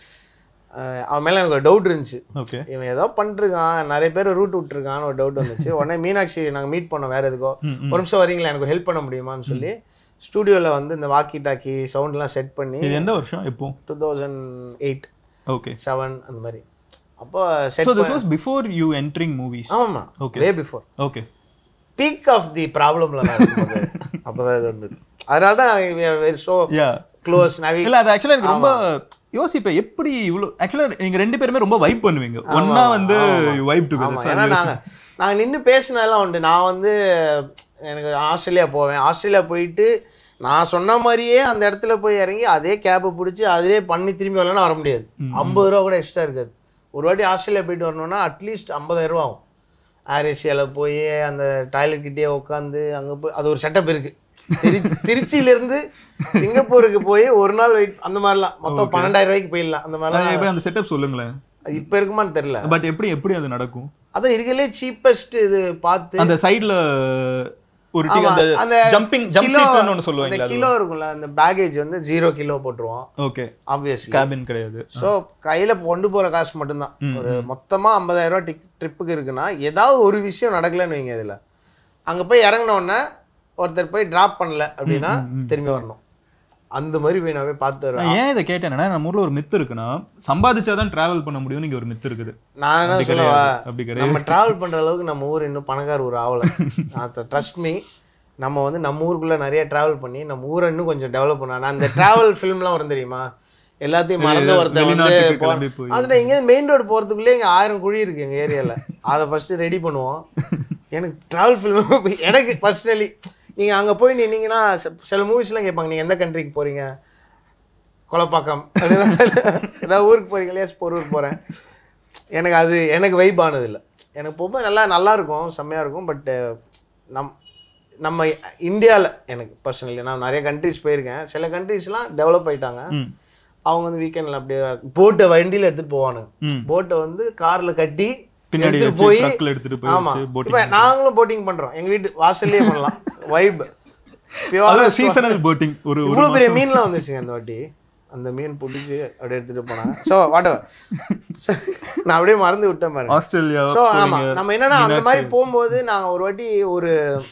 அஹ், அவன் மேலே எனக்கு ஒரு டவுட் இருந்துச்சு ஓகே இவன் ஏதோ பண்ணிருக்கான் நிறைய பேர் ரூட் விட்டுருக்கான்னு ஒரு டவுட் வந்துச்சு உடனே மீனாட்சி நாங்கள் மீட் பண்ணோம் வேறு எதுக்கோ ஒரு நிமிஷம் வரீங்களா எனக்கு ஹெல்ப் பண்ண முடியுமான்னு சொல்லி ஸ்டூடியோவில் வந்து இந்த வாக்கி டாக்கி சவுண்ட்லாம் செட் பண்ணி இது எந்த வருஷம் எப்போ two thousand eight okay seven அந்த மாதிரி அப்போ so said this was before you entering movies ஆமாம் Okay. Way before okay peak of the ப்ராப்ளம்ல அப்போ தான் இது வந்தது அதனால தான் வெரி ஸோ யா க்ளோஸ் நவி இல்ல அது ஆக்சுவலா எனக்கு ரொம்ப யோசிப்பேன் எப்படி இவ்வளோ ஆக்சுவலா நீங்க ரெண்டு பேருமே ரொம்ப வைப் பண்ணுவீங்க ஒண்ணா வந்து வைப் ஆமாம் டுகெதர் ஏன்னா நாங்கள் நாங்கள் நின்று பேசினதெல்லாம் உண்டு நான் வந்து எனக்கு ஆஸ்திரேலியா போவேன் ஆஸ்திரேலியா போயிட்டு நான் சொன்ன மாதிரியே அந்த இடத்துல போய் இறங்கி அதே கேபை பிடிச்சி அதிலே பண்ணி திரும்பி வரலன்னா வர முடியாது ஐம்பது ரூபா கூட எக்ஸ்ட்ரா இருக்காது ஒரு வாட்டி ஆஸ்திரேலியா போயிட்டு வரணும்னா அட்லீஸ்ட் ஐம்பதாயிரம் ரூபா ஆகும் ஏர் ஏசியாவில் போய் அந்த டாய்லெட் கிட்டே உட்காந்து அங்கே போய் அது ஒரு செட்டப் இருக்குது திரு திருச்சியிலேருந்து சிங்கப்பூருக்கு போய் ஒரு நாள் வெயிட் அந்த மாதிரிலாம் மொத்தம் பன்னெண்டாயிரம் ரூபாய்க்கு போயிடலாம் அந்த மாதிரிலாம் எப்படி அந்த செட்டப் சொல்லுங்களேன் அது இப்போ இருக்குமான்னு தெரில பட் எப்படி எப்படி அது நடக்கும் அதான் இருக்கலே சீப்பஸ்ட் இது பார்த்து அந்த சைடுல ஒரு டி- ஆமா, அந்த அந்த ஜம்பிங் ஜம்ப் கிலோ- சீட்னு ஒன்று அந்த சொல்லுவாங்க கிலோ இருக்கும்ல அந்த பேகேஜ் வந்து ஜீரோ கிலோ போட்டுருவோம் ஓகே ஆப்வியஸ்லி கேபின் கிடையாது ஸோ கையில் கொண்டு போகிற காசு மட்டும்தான் ஒரு மொத்தமாக ஐம்பதாயிரம் ரூபா டிக் ட்ரிப்புக்கு இருக்குன்னா ஏதாவது ஒரு விஷயம் நடக்கலைன்னு வைங்க இதில் அங்கே போய் இறங்கின உடனே ஒருத்தர் போய் ட்ராப் பண்ணல அப்படின்னா திரும்பி வரணும் அந்த மாதிரி போய் நான் போய் பார்த்து வருவேன் நான் ஏன் இதை கேட்டேன்னா நம்ம ஊர்ல ஒரு மித்து இருக்குன்னா சம்பாதிச்சாதான் டிராவல் பண்ண முடியும்னு இங்க ஒரு மித்து இருக்குது நான் என்ன அப்படி சொல்லவா கிடையாது. அப்படி கிடையாது நம்ம டிராவல் பண்ற அளவுக்கு நம்ம ஊர் இன்னும் பணக்கார ஊர் ஆகல ட்ரஸ்ட் மீ நம்ம வந்து நம்ம ஊருக்குள்ள நிறைய டிராவல் பண்ணி நம்ம ஊரை இன்னும் கொஞ்சம் டெவலப் பண்ணணும் அந்த டிராவல் ஃபிலிம்லாம் வரும் தெரியுமா எல்லாத்தையும் மறந்து ஒருத்தன் வந்து வெளிநாட்டுக்கு போ- கிளம்பி போய். அதுல இங்கே மெயின் ரோடு போறதுக்குள்ளே இங்க ஆயிரம் குழி இருக்கு எங்க ஏரியால அதை ஃபர்ஸ்ட் ரெடி பண்ணுவோம் எனக்கு டிராவல் ஃபிலிம் எனக்கு பர்சனலி நீங்க அங்க போய் நின்னீங்கன்னா சில- சில மூவிஸ்லாம் கேட்பாங்க நீங்க எந்த கண்ட்ரிக்கு போறீங்க கொலப்பாக்கம் அப்படிதான் ஏதாவது ஊருக்கு போறீங்க இல்லையா பொருள் போகிறேன் எனக்கு அது எனக்கு வைப் ஆனது இல்லை எனக்கு போகும்போது நல்லா நல்லா இருக்கும் செம்மையாக இருக்கும் பட் நம் நம்ம இந்தியாவில் எனக்கு பர்சனலி நான் நிறைய கண்ட்ரிஸ் போயிருக்கேன் சில கண்ட்ரிஸ்லாம் டெவலப் ஆயிட்டாங்க ம். அவங்க வந்து வீக்கெண்டில் அப்படியே போட்டை வண்டியில் எடுத்துகிட்டு போவானுங்க ம். போட்டை வந்து காரில் கட்டி பின்னாடி எடுத்துட்டு வச்சு போய் ட்ரக்ல எடுத்துட்டு போய் ஆமா வச்சு boating இப்போ நாங்களும் போட்டிங் பண்றோம் எங்க வீட்டு வாசல்லே பண்ணலாம் வைப் அதான் சீசனல் போட்டிங் ஒரு ஒரு இவ்வளோ பெரிய மீன்லாம் வந்துருச்சுங்க அந்த வாட்டி அந்த மீன் பிடிச்சி அப்படியே எடுத்துட்டு போனாங்க ஸோ வாட் நான் அப்படியே மறந்து விட்டேன் பாருங்க ஆஸ்திரேலியா ஸோ ஆமா நம்ம என்னன்னா அந்த மாதிரி போகும்போது நாங்க ஒரு வாட்டி ஒரு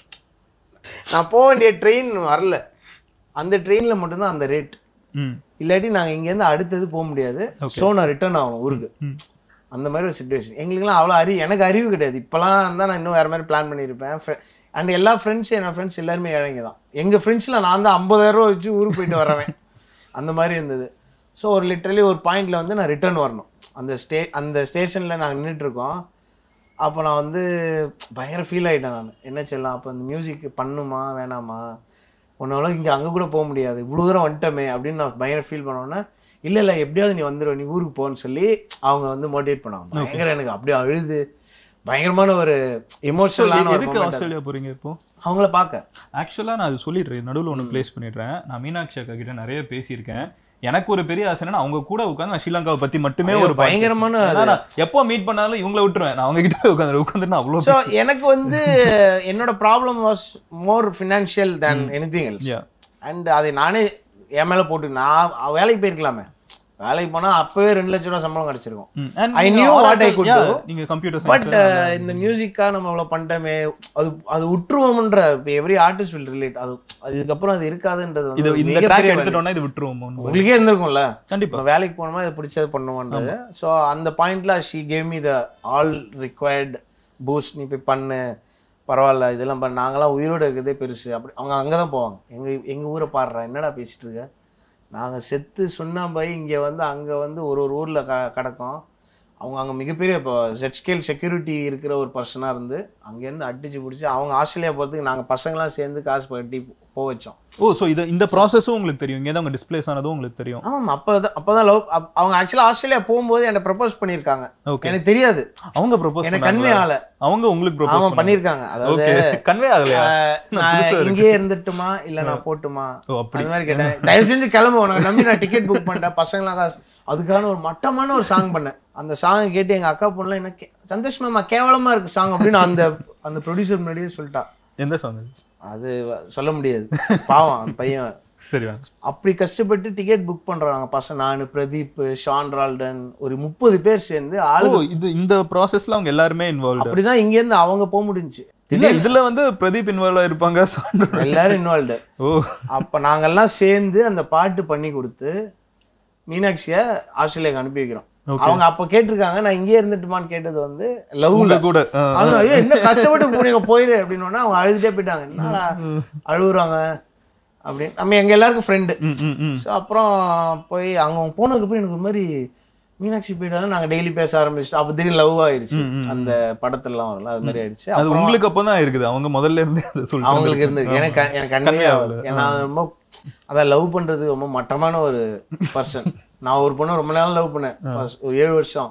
நான் போக வேண்டிய ட்ரெயின் வரல அந்த ட்ரெயினில் மட்டும்தான் அந்த ரேட் ம் இல்லாட்டி நாங்கள் இங்கேருந்து அடுத்தது போக முடியாது ஸோ நான் ரிட்டர்ன் ஆகணும் ஊருக்கு ம். அந்த மாதிரி ஒரு சுச்சுவேஷன் எங்களுக்குலாம் அவ்வளோ அறிவு எனக்கு அறிவு கிடையாது இப்போலாம் இருந்தால் நான் இன்னும் வேறு மாதிரி பிளான் பண்ணியிருப்பேன் அண்ட் எல்லா ஃப்ரெண்ட்ஸ் என் ஃப்ரெண்ட்ஸ் எல்லாருமே ஏழைங்க தான் எங்கள் ஃப்ரெண்ட்ஸில் நான் தான் 50000 ரூபா வச்சு ஊருக்கு போயிட்டு வரவேன் அந்த மாதிரி இருந்தது ஸோ ஒரு லிட்டரலி ஒரு பாயிண்டில் வந்து நான் ரிட்டர்ன் வரணும் அந்த ஸ்டே அந்த ஸ்டேஷனில் நாங்கள் நின்றுட்டுருக்கோம் அப்போ நான் வந்து பயங்கர ஃபீல் ஆகிட்டேன் நான் என்ன செய்யலாம் அப்போ அந்த மியூசிக் பண்ணுமா வேணாமா உன்னால இங்கே அங்கே கூட போக முடியாது இவ்வளோ தூரம் வந்துட்டோமே அப்படின்னு நான் பயங்கர ஃபீல் பண்ணோன்னே இல்லை இல்லை எப்படியாவது நீ வந்துடுவ நீ ஊருக்கு போன்னு சொல்லி அவங்க வந்து மோட்டிவேட் பண்ணாங்க பயங்கர எனக்கு அப்படியே அழுது பயங்கரமான ஒரு எமோஷனலான ஒரு எதுக்கு moment. ஆஸ்திரேலியா போறீங்க இப்போ அவங்கள பார்க்க ஆக்சுவலாக நான் அது சொல்லிடுறேன் நடுவில் ஒன்று ப்ளேஸ் பண்ணிடுறேன் நான் மீனாட்சி அக்கா கிட்ட நிறைய பேசியிருக்கேன் எனக்கு ஒரு பெரிய ஆசை என்னன்னா அவங்க கூட உட்காந்து நான் ஸ்ரீலங்காவை பத்தி மட்டுமே ஒரு பாட்டு பயங்கரமான ஏன்னா நான் எப்போ மீட் பண்ணாலும் இவங்கள விட்டுருவேன் நான் அவங்க கிட்ட உட்காந்து உட்காந்துட்டு அவ்வளோ ஸோ எனக்கு வந்து என்னோட problem was more financial than anything else Yeah. And அதை நானே என் மேலே போட்டு நான் வேலைக்கு போயிருக்கலாமே வேலைக்கு போனால் அப்போவே ரெண்டு லட்ச ரூபா சம்பளம் கிடச்சிருக்கும் I knew what I could do. நீங்க கம்ப்யூட்டர் பட் இந்த மியூசிக்காக நம்ம இவ்வளோ பண்ணிட்டோமே அது அது உற்றுவோம்ன்ற இப்போ எவ்ரி ஆர்டிஸ்ட் வில் ரிலேட் அது அதுக்கப்புறம் அது இருக்காதுன்றது இது வந்து இந்த மிகப்பெரிய ட்ராக் வலி. எடுத்துட்டோம்னா இது விட்டுருவோம் உங்களுக்கே இருந்திருக்கும்ல கண்டிப்பா நம்ம வேலைக்கு போனோமா இதை பிடிச்சது பண்ணுவோன்றது ஸோ அந்த பாயிண்ட்ல she gave me the all required boost நீ போய் பண்ணு பரவாயில்ல இதெல்லாம் பண்ண நாங்களாம் உயிரோடு இருக்கிறதே பெருசு அப்படி அவங்க அங்கே தான் போவாங்க எங்கள் எங்கள் ஊரை பாடுறா என்னடா பேசிட்டு இருக்க நாங்கள் செத்து சுண்ணாம்பாய் இங்கே வந்து அங்கே வந்து ஒரு ஒரு ஊரில் க கிடக்கோம் அவங்க அங்கே மிகப்பெரிய இப்போ ஜெட் ஸ்கேல் செக்யூரிட்டி இருக்கிற ஒரு பர்சனாக இருந்து அங்கேருந்து அடிச்சு பிடிச்சி அவங்க ஆஸ்திரேலியா போகிறதுக்கு நாங்கள் பசங்களாம் சேர்ந்து காசு கட்டி போக வச்சோம் ஓ ஸோ இது இந்த ப்ராசஸும் உங்களுக்கு தெரியும் இங்கே தான் அவங்க டிஸ்பிளேஸ் ஆனதும் உங்களுக்கு தெரியும் ஆமாம் அப்போ தான் அப்போ தான் லவ் அவங்க ஆக்சுவலாக ஆஸ்திரேலியா போகும்போது என்னை ப்ரப்போஸ் பண்ணியிருக்காங்க ஓகே எனக்கு தெரியாது அவங்க ப்ரொபோஸ் எனக்கு கன்வே ஆகல அவங்க உங்களுக்கு ப்ரொபோஸ் ஆமாம் பண்ணியிருக்காங்க அதாவது ஓகே கன்வே ஆகலையா அஹ், நான் இங்கேயே இருந்துட்டுமா இல்லை நான் போட்டுமா ஓ அப்படி அந்த மாதிரி கேட்டேன் தயவு செஞ்சு கிளம்பு உனக்கு நம்பி நான் டிக்கெட் புக் பண்ணிட்டேன் பசங்களாம் காசு அதுக்கான ஒரு மட்டமான ஒரு சாங் பண்ணேன் அந்த சாங் கேட்டு எங்கள் அக்கா பொண்ணுலாம் என்ன கே- சந்தோஷ் மாமா கேவலமாக இருக்கு சாங் அப்படின்னு அந்த அந்த ப்ரொடியூசர் முன்னாடியே சொல்லிட்டா எந்த சாங் அது சொல்ல முடியாது பாவம் அந்த பையன் சரி அப்படி கஷ்டப்பட்டு டிக்கெட் புக் பண்றாங்க பசங்க நான் பிரதீப் ஷான் ரால்டன் ஒரு முப்பது பேர் சேர்ந்து ஆளு ஓ இது இந்த ப்ராசஸ்ல அவங்க எல்லாருமே இன்வால்வ் அப்படிதான் இங்கேருந்து அவங்க போக முடிஞ்சுச்சு இல்ல இதுல வந்து பிரதீப் இன்வால்வ் ஆயிருப்பாங்க சான்று. எல்லாரும் இன்வால்வ்டு ஓ அப்போ நாங்கெல்லாம் சேர்ந்து அந்த பாட்டு பண்ணி கொடுத்து மீனாட்சியை ஆஸ்திரேலியாவுக்கு அனுப்பி வைக்கிறோம் அவங்க அப்போ கேட்டிருக்காங்க நான் இங்கே இருந்துட்டுமான்னு கேட்டது வந்து லவ்ல உங்க கூட ஆ. அவங்க ஐயோ என்ன கஷ்டப்பட்டு போறீங்க போயிரு அப்படின்னோடனே அவங்க அழுதுட்டே போயிட்டாங்க என்னடா அழுகுறாங்க அப்படின்னு நம்ம எங்க எல்லாருக்கும் ஃப்ரெண்டு ம், ம், ம். ஸோ அப்புறம் போய் அங்கே அவங்க போனதுக்கப்புறம் எனக்கு ஒரு மாதிரி மீனாட்சி போயிட்டாலும் நாங்கள் டெய்லி பேச ஆரம்பிச்சிட்டோம் அப்போ திடீர்னு லவ் ஆயிடுச்சு அந்த படத்துலலாம் வரல அது மாதிரி ஆயிடுச்சு அது உங்களுக்கு அப்பதான் இருக்குது அவங்க முதல்ல இருந்தே அதை சொல்லிட்டு அவங்களுக்கு இருந்து எனக்கு க- எனக்கு கன்வே ஆகுது ஏன்னா ரொம்ப அதான் லவ் பண்றது ரொம்ப மட்டமான ஒரு பர்சன் நான் ஒரு பொண்ணு ரொம்ப நாள் லவ் பண்ணேன் First ஒரு ஏழு வருஷம்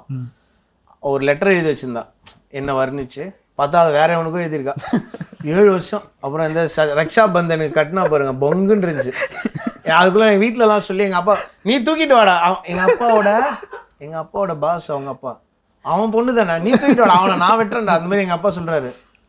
ஒரு லெட்டர் எழுதி வச்சிருந்தா என்ன வர்ணிச்சு பார்த்தா அது வேற எவனுக்கும் எழுதியிருக்கா ஏழு வருஷம் அப்புறம் இந்த ச- ரக்ஷா பந்தனுக்கு கட்டினா பாருங்க பொங்குன்னு இருந்துச்சு அதுக்குள்ள எங்க வீட்ல எல்லாம் சொல்லி எங்க அப்பா நீ தூக்கிட்டு வாடா அவன் எங்க அப்பாவோட எங்க அப்பாவோட பாஸ் அவங்க அப்பா அவன் பொண்ணு தானே நீ தூக்கிட்டு வாடா அவனை நான் வெட்டுறேன்டா அந்த மாதிரி எங்க அப்பா சொல்றாரு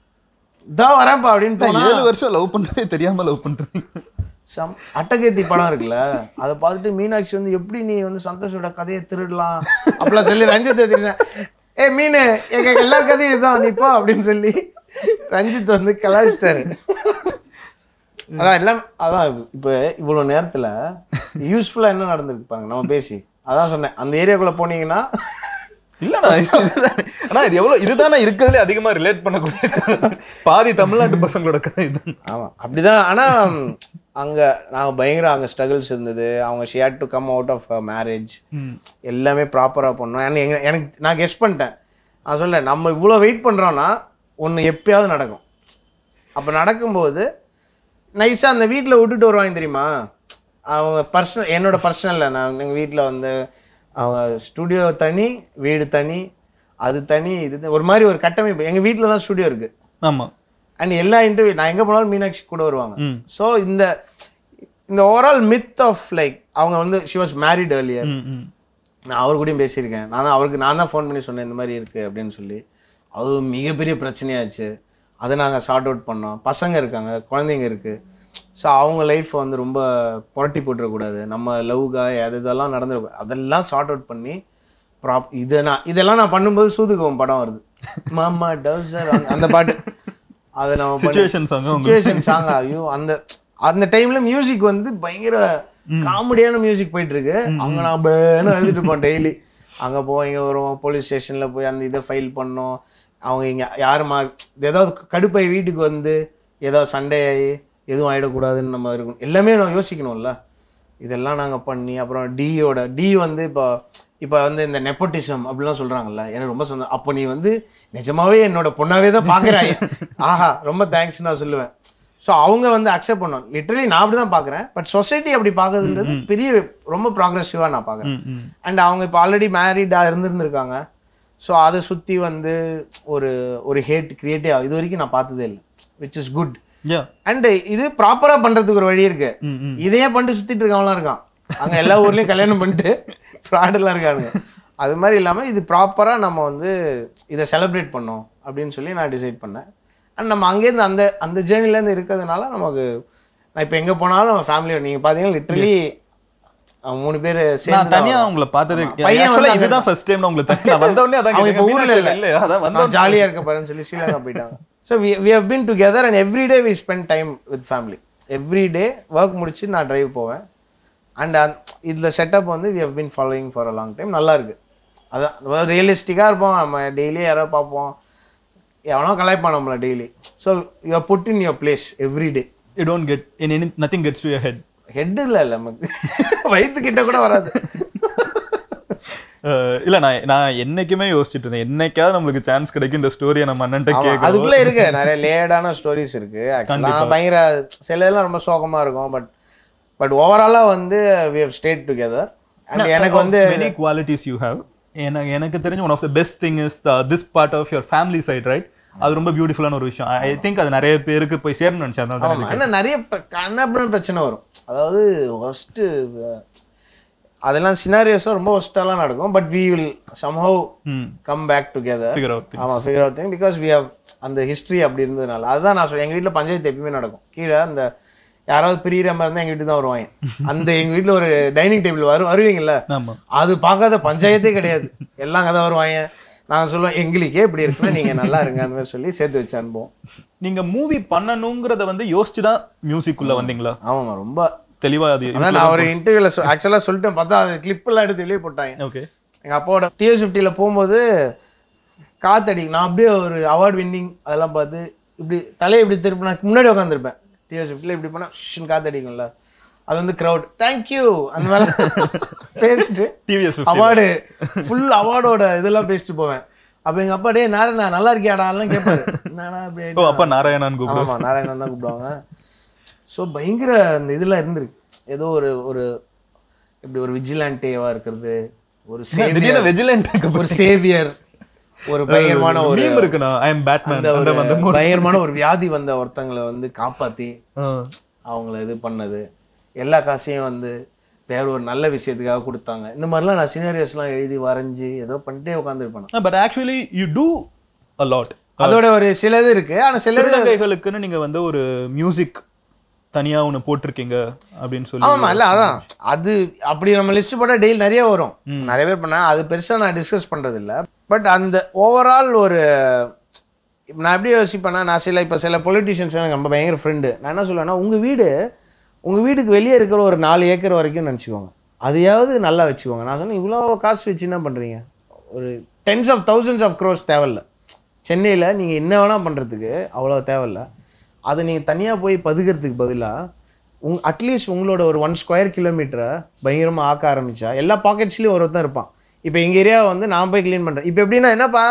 இதோ வரேன்ப்பா அப்படின்னு போனா ஏழு வருஷம் லவ் பண்றதே தெரியாம லவ் பண்றது சம் அட்டகேத்தி படம் இருக்குல்ல அதை பார்த்துட்டு மீனாட்சி வந்து எப்படி நீ வந்து சந்தோஷோட கதையை திருடலாம் அப்படிலாம் சொல்லி ரஞ்சித்தை திருடினேன் ஏ மீன் எங்க எல்லார் கதையும் இதுதான் நீப்பா அப்படின்னு சொல்லி ரஞ்சித் வந்து கலாய்ச்சிட்டாரு அதான் எல்லாம் அதான் இப்போ இவ்வளோ நேரத்தில் யூஸ்ஃபுல்லாக என்ன நடந்திருக்கு பாருங்க நம்ம பேசி அதான் சொன்னேன் அந்த ஏரியாக்குள்ளே போனீங்கன்னா இல்லண்ணா இதுதானே. ஆனா இது எவ்வளவு இதுதானே இருக்கிறதுல அதிகமா ரிலேட் பண்ணக்கூடிய பாதி தமிழ்நாட்டு பசங்களோட கதை இது ஆமாம் அப்படிதான் ஆனால் அங்கே நாங்கள் பயங்கர அங்கே ஸ்ட்ரகிள்ஸ் இருந்தது அவங்க sheer to come out of marriage எல்லாமே ப்ராப்பராக பண்ணோம் and எங்க எனக்கு நான் கெஸ் பண்ணிட்டேன் நான் சொல்லேன் நம்ம இவ்வளோ வெயிட் பண்ணுறோன்னா ஒன்று எப்பயாவது நடக்கும் அப்போ நடக்கும்போது நைஸாக அந்த வீட்டில் விட்டுட்டு வருவாங்க தெரியுமா அவங்க பர்சனல் என்னோட பர்சனலில் நான் எங்கள் வீட்டில் வந்து அவங்க ஸ்டுடியோ தனி வீடு தனி அது தனி இது த- ஒரு மாதிரி ஒரு கட்டமைப்பு எங்கள் வீட்டில் தான் ஸ்டுடியோ இருக்குது ஆமா அண்ட் எல்லா இன்டர்வியூ நான் எங்கே போனாலும் மீனாட்சி கூட வருவாங்க ம். ஸோ இந்த இந்த ஓவரால் மித் ஆஃப் லைக் அவங்க வந்து ஷி வாஸ் மேரிட் earlier ம், ம். நான் அவர் கூடயும் பேசியிருக்கேன் நான் தான் அவருக்கு நான் தான் ஃபோன் பண்ணி சொன்னேன் இந்த மாதிரி இருக்குது அப்படின்னு சொல்லி அது மிகப்பெரிய பிரச்சனையாச்சு அதை நாங்கள் சார்ட் அவுட் பண்ணோம் பசங்க இருக்காங்க குழந்தைங்க இருக்குது ஸோ அவங்க லைஃப் வந்து ரொம்ப புரட்டி போட்டுறக்கூடாது நம்ம லவ்காக அது இதெல்லாம் நடந்துருக்கும் அதெல்லாம் சார்ட் அவுட் பண்ணி ப்ராப் இதை நான் இதெல்லாம் நான் பண்ணும்போது சூதுகவும் படம் வருது மாமா டவுசர் அந்த பாட்டு அதை நம்ம Situation song உங்க- சுச்சுவேஷன் சாங் ஐயோ அந்த அந்த டைம்ல மியூசிக் வந்து பயங்கர காமெடியான மியூசிக் போயிட்டு இருக்கு அங்க நான் பேன்னு எழுதிட்டு இருப்போம் டெய்லி அங்க போவோம் இங்க வருவோம் போலீஸ் ஸ்டேஷன்ல போய் அந்த இதை ஃபைல் பண்ணோம் அவங்க இங்க யாருமா ஏதாவது கடுப்பாய் வீட்டுக்கு வந்து ஏதாவது சண்டை ஆகி எதுவும் ஆயிடக்கூடாதுன்னு நம்ம இருக்கும் எல்லாமே நம்ம யோசிக்கணும்ல இதெல்லாம் நாங்க பண்ணி அப்புறம் டியோட டி வந்து இப்போ இப்போ வந்து இந்த நெப்போட்டிசம் அப்படிலாம் சொல்றாங்கல்ல எனக்கு ரொம்ப சந்தோஷம் அப்போ நீ வந்து நிஜமாவே என்னோட பொண்ணாவே தான் பார்க்குறாங்க ஆஹா ரொம்ப தேங்க்ஸ் நான் சொல்லுவேன் ஸோ அவங்க வந்து அக்செப்ட் பண்ணணும் லிட்டரலி நான் அப்படி தான் பார்க்குறேன் பட் சொசைட்டி அப்படி பார்க்கறதுன்றது பெரிய ரொம்ப ப்ராக்ரெசிவாக நான் பார்க்குறேன் ம், ம். அண்ட் அவங்க இப்போ ஆல்ரெடி மேரிடாக இருந்திருந்திருக்காங்க ஸோ அதை சுற்றி வந்து ஒரு ஒரு ஹேட் கிரியேட்டிவ் இது வரைக்கும் நான் பார்த்ததே இல்லை which is good Yeah. And இது ப்ராப்பராக பண்ணுறதுக்கு ஒரு வழி இருக்கு ம், ம். இதையே பண்ணிட்டு சுற்றிட்டு இருக்கவங்களாம் இருக்கான் அங்கே எல்லா ஊர்லேயும் கல்யாணம் பண்ணிட்டு ஃப்ராடெல்லாம் இருக்காங்க அது மாதிரி இல்லாமல் இது ப்ராப்பராக நம்ம வந்து இதை செலிப்ரேட் பண்ணோம் அப்படின்னு சொல்லி நான் டிசைட் பண்ணேன் அண்ட் நம்ம அங்கேருந்து அந்த அந்த ஜேர்னிலேருந்து இருக்கிறதுனால நமக்கு நான் இப்போ எங்கே போனாலும் நம்ம ஃபேமிலியோட நீங்கள் பார்த்தீங்கன்னா லிட்டரலி மூணு பேர் நான் சேர்ந்து தனியா உங்களை பார்த்ததே ஆமா. பையன் Actually, வந்து இதுதான் ஃபர்ஸ்ட் டைம் நான் உங்களை தனி- நான் வந்த உடனே அதான் அவங்க இப்போ கேட்டேன். ஊர்ல இல்ல இல்லையா அதான் வந்த நான் ஜாலியாக இருக்க பாருன்னு சொல்லி ஸ்ரீலங்கா போயிட்டாங்க so we we have been together and every day we spend time with family every day work முடிச்சு நான் டிரைவ் போவேன் அண்ட் அந் இதில் செட்டப் வந்து we have been following for a long time நல்லா இருக்கு அதான் ரியலிஸ்டிக்காக இருப்போம் நம்ம டெய்லி யாரோ பார்ப்போம் எவனோ கலாய்ப்பான் நம்மளை daily so you put in your place every day you don't get in any nothing gets to your head head இல்லை இல்லை நமக்கு வயிற்றுக்கிட்ட கூட வராது அஹ் இல்ல நான் நான் என்னைக்குமே யோசிச்சுட்டு இருந்தேன் என்னைக்காவது நம்மளுக்கு சான்ஸ் கிடைக்கும் இந்த ஸ்டோரியை நம்ம அண்ணன்ட்ட ஆமா, கேட்கணும் அதுக்குள்ள இருக்கு நிறைய லேடான ஸ்டோரிஸ் இருக்கு ஆக்சுவலாக பயங்கர சில இதெல்லாம் ரொம்ப சோகமா இருக்கும் பட் பட் ஓவராலா வந்து we have stayed together and எனக்கு வந்து மெனி குவாலிட்டிஸ் யூ ஹேவ் எனக்கு எனக்கு தெரிஞ்ச one of the best thing is the this part of your family side right அது ரொம்ப பியூட்டிஃபுல்லான ஒரு விஷயம் ஐ திங்க் அது நிறைய பேருக்கு போய் சேரணும்னு நினைச்சேன் அதனால தான் ஆமா, ஆனா நிறைய கண்ணப்பன பிரச்சனை வரும் அதாவது ஃபர்ஸ்ட்டு அதெல்லாம் சினாரியோஸும் ரொம்ப ஒஸ்ட்டாலாம் நடக்கும் but we will somehow um come back together figure out ஆமா figure out thing because we have அந்த ஹிஸ்ட்ரி அப்படி இருந்ததுனால அதுதான் நான் சொல்றேன் எங்கள் வீட்டில் பஞ்சாயத்து எப்பயுமே நடக்கும் கீழே அந்த யாராவது பிரியிற மாதிரி இருந்தால் எங்கள் வீட்டுக்கு தான் வருவாங்க அந்த எங்கள் வீட்டில் ஒரு டைனிங் டேபிள் வரும் வருவீங்கல்ல ஆமா அது பார்க்காத பஞ்சாயத்தே கிடையாது எல்லாம் கதை வருவாங்க நாங்கள் சொல்லுவோம் எங்களுக்கே இப்படி இருக்குன்னா நீங்கள் நல்லா இருங்க அந்த மாதிரி சொல்லி சேர்த்து வச்சு அனுப்புவோம் நீங்க மூவி பண்ணணுங்கிறத வந்து யோசிச்சு தான் மியூசிக் உள்ள வந்தீங்களா ஆமாம் ரொம்ப தெளிவா அது அதான் நான் ஒரு இன்டர்வியூவில் ஆக்சுவலாக சொல்லிட்டேன் பார்த்தா அது கிளிப்பெல்லாம் எடுத்து வெளியே போட்டாங்க ஓகே எங்கள் அப்பாவோட டிஎஸ் ஃபிஃப்டியில் போகும்போது காத்தடி நான் அப்படியே ஒரு அவார்ட் வின்னிங் அதெல்லாம் பார்த்து இப்படி தலையை இப்படி திருப்பி நான் முன்னாடி உட்காந்துருப்பேன் டிஎஸ் ஃபிஃப்டியில் இப்படி போனால் ஷின் காத்தடிக்கும்ல அது வந்து க்ரௌட் தேங்க்யூ அந்த மாதிரி பேசிட்டு டிவிஎஸ் அவார்டு ஃபுல் அவார்டோட இதெல்லாம் பேசிட்டு போவேன் அப்போ எங்கள் அப்பா டே நாராயணா நல்லா இருக்கியாடாலாம் கேட்பாரு என்னடா அப்படி ஓ அப்பா நாராயணான் கூப்பிடு ஆமாம் நாராயணன் தான் கூப்பிடுவாங்க ஸோ பயங்கர அந்த இதெல்லாம் இருந்திருக்கு ஏதோ ஒரு ஒரு இப்படி ஒரு விஜிலாண்டேவா இருக்கிறது ஒரு savior- திடீர்னு வெஜிலண்ட் ஒரு சேவியர் ஒரு பயங்கரமான ஒரு மீம் இருக்குண்ணா ஐ எம் பேட்மேன் அந்த அந்த ஒரு வந்து பயங்கரமான ஒரு வியாதி வந்த ஒருத்தங்களை வந்து காப்பாத்தி அவங்கள இது பண்ணது எல்லா காசையும் வந்து வேற ஒரு நல்ல விஷயத்துக்காக கொடுத்தாங்க இந்த மாதிரிலாம் நான் சினாரியோஸ்லாம் எழுதி வரைஞ்சி ஏதோ பண்ணிட்டே உட்காந்துருப்பேன் but actually you do a lot அதோட ஒரு சிலது இருக்கு ஆனா சிலது திருநங்கைகளுக்குன்னு நீங்க வந்து ஒரு மியூசிக் தனியா ஒண்ணு போட்டிருக்கீங்க அப்படின்னு சொல்லி ஆமா இல்ல அதான் அது அப்படி நம்ம லிஸ்ட் போட்டா டெய்லி நிறைய வரும் நிறைய பேர் பண்ணா அது பெருசா நான் டிஸ்கஸ் பண்றது இல்ல பட் அந்த ஓவரால் ஒரு இப்ப நான் எப்படி யோசிப்பேன்னா நான் சில இப்போ சில பொலிட்டிஷியன்ஸ் எனக்கு ரொம்ப பயங்கர ஃப்ரெண்டு நான் என்ன சொல்லுவேன்னா உங்கள் வீடு உங்கள் வீட்டுக்கு வெளியே இருக்கிற ஒரு நாலு ஏக்கர் வரைக்கும் நினச்சிக்கோங்க அதையாவது நல்லா வச்சுக்கோங்க நான் சொன்னேன் இவ்வளோ காசு வச்சு என்ன பண்ணுறீங்க ஒரு tens of thousands of crows தேவையில்ல சென்னையில் நீங்கள் என்ன வேணால் பண்ணுறதுக்கு அவ்வளோ தேவையில்ல அதை நீங்கள் தனியாக போய் பதுக்கிறதுக்கு பதிலாக உங் அட்லீஸ்ட் உங்களோட ஒரு ஒன் ஸ்கொயர் கிலோமீட்டரை பயங்கரமாக ஆக்க ஆரம்பிச்சா எல்லா பாக்கெட்ஸ்லேயும் ஒருத்தன் இருப்பான் இப்போ எங்கள் ஏரியாவை வந்து நான் போய் க்ளீன் பண்ணுறேன் இப்போ எப்படின்னா என்னப்பா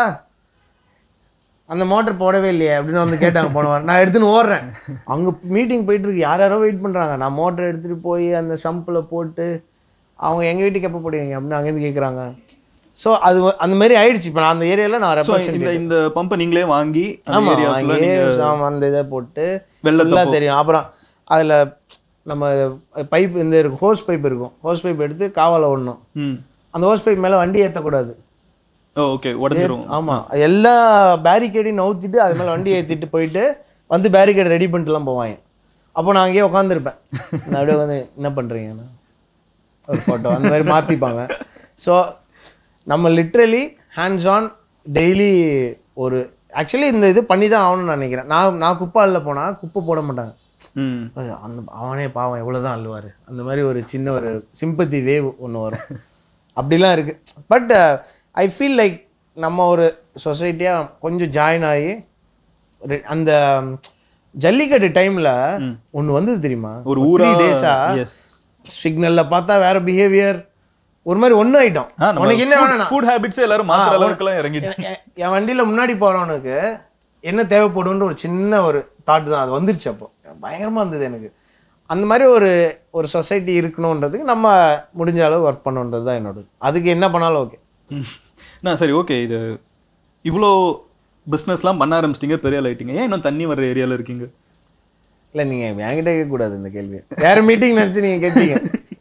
அந்த மோட்டர் போடவே இல்லையே அப்படின்னு வந்து கேட்டாங்க போனவன் நான் எடுத்துன்னு ஓடுறேன் அங்கே மீட்டிங் போயிட்டு இருக்கு யார் யாரோ வெயிட் பண்ணுறாங்க நான் மோட்டர் எடுத்துகிட்டு போய் அந்த சம்பில் போட்டு அவங்க எங்கள் வீட்டுக்கு எப்போ போடுவீங்க அப்படின்னு அங்கேருந்து கேட்குறாங்க ஸோ அது வ- அந்த மாதிரி ஆயிடுச்சு இப்போ நான் அந்த ஏரியாவில் நான் ஸோ ரெப்ரசன்ட் இந்த இந்த பம்பை நீங்களே வாங்கி அந்த ஆமாம் area full ஆ நீங்க ஆமாம் அந்த இதை போட்டு வெள்ளத்தை ஃபுல்லாக தெரியும் அப்புறம் அதில் நம்ம பைப் இந்த இருக்கும் ஹோஸ் பைப் இருக்கும் ஹோஸ் பைப் எடுத்து காவால ஓடணும் ம் அந்த ஹோஸ் பைப் மேலே வண்டி ஏற்றக்கூடாது ஓ ஓகே உடஞ்சிரும் ஆமாம் எல்லா பேரிகேடையும் நவுத்திட்டு அது மேலே வண்டி ஏற்றிட்டு போயிட்டு வந்து பேரிகேட் ரெடி பண்ணிட்டுலாம் போவாங்க அப்போ நான் அங்கேயே உட்காந்துருப்பேன் நான் அப்படியே வந்து என்ன பண்ணுறீங்கன்னு ஒரு ஃபோட்டோ அந்த மாதிரி மாற்றிப்பாங்க ஸோ நம்ம லிட்ரலி ஹேண்ட்ஸ் ஆன் டெய்லி ஒரு ஆக்சுவலி இந்த இது பண்ணி தான் ஆகணும்னு நான் நினைக்கிறேன் நான் நான் குப்பை அள்ள போனால் குப்பை போட மாட்டாங்க ம் ஐயோ, அந்த அவனே பாவம் எவ்வளோ தான் அள்ளுவார் அந்த மாதிரி ஒரு சின்ன ஒரு சிம்பத்தி வேவ் ஒன்று வரும் அப்படிலாம் இருக்குது பட் ஐ ஃபீல் லைக் நம்ம ஒரு சொசைட்டியாக கொஞ்சம் ஜாயின் ஆகி ஒரு- அந்த ஜல்லிக்கட்டு டைமில் ஒன்று வந்தது தெரியுமா ஒரு ஊரா டேஸாக எஸ் சிக்னலில் பார்த்தா வேற பிஹேவியர் ஒரு மாதிரி ஒன்று ஆயிட்டோம் உனக்கு என்ன வேணும் ஃபுட் ஹேபிட்ஸ் எல்லாரும் மாத்துற அளவுக்குலாம் இறங்கிட்டு என் என் வண்டியில் முன்னாடி போகிறவனுக்கு என்ன தேவைப்படுன்ற ஒரு சின்ன ஒரு தாட் தான் அது வந்துருச்சு அப்போ பயங்கரமாக இருந்தது எனக்கு அந்த மாதிரி ஒரு ஒரு சொசைட்டி இருக்கணுன்றதுக்கு நம்ம முடிஞ்ச அளவு ஒர்க் பண்ணுன்றது தான் என்னோட அதுக்கு என்ன பண்ணாலும் ஓகே ம். நான் சரி ஓகே இது இவ்வளோ பிஸ்னஸ்லாம் பண்ண ஆரம்பிச்சிட்டீங்க பெரிய ஆள் ஆயிட்டீங்க ஏன் இன்னும் தண்ணி வர்ற ஏரியால இருக்கீங்க இல்லை நீங்கள் என்கிட்ட கேட்கக்கூடாது இந்த கேள்வி வேற மீட்டிங் நினச்சி நீங்கள் கேட்டீங்க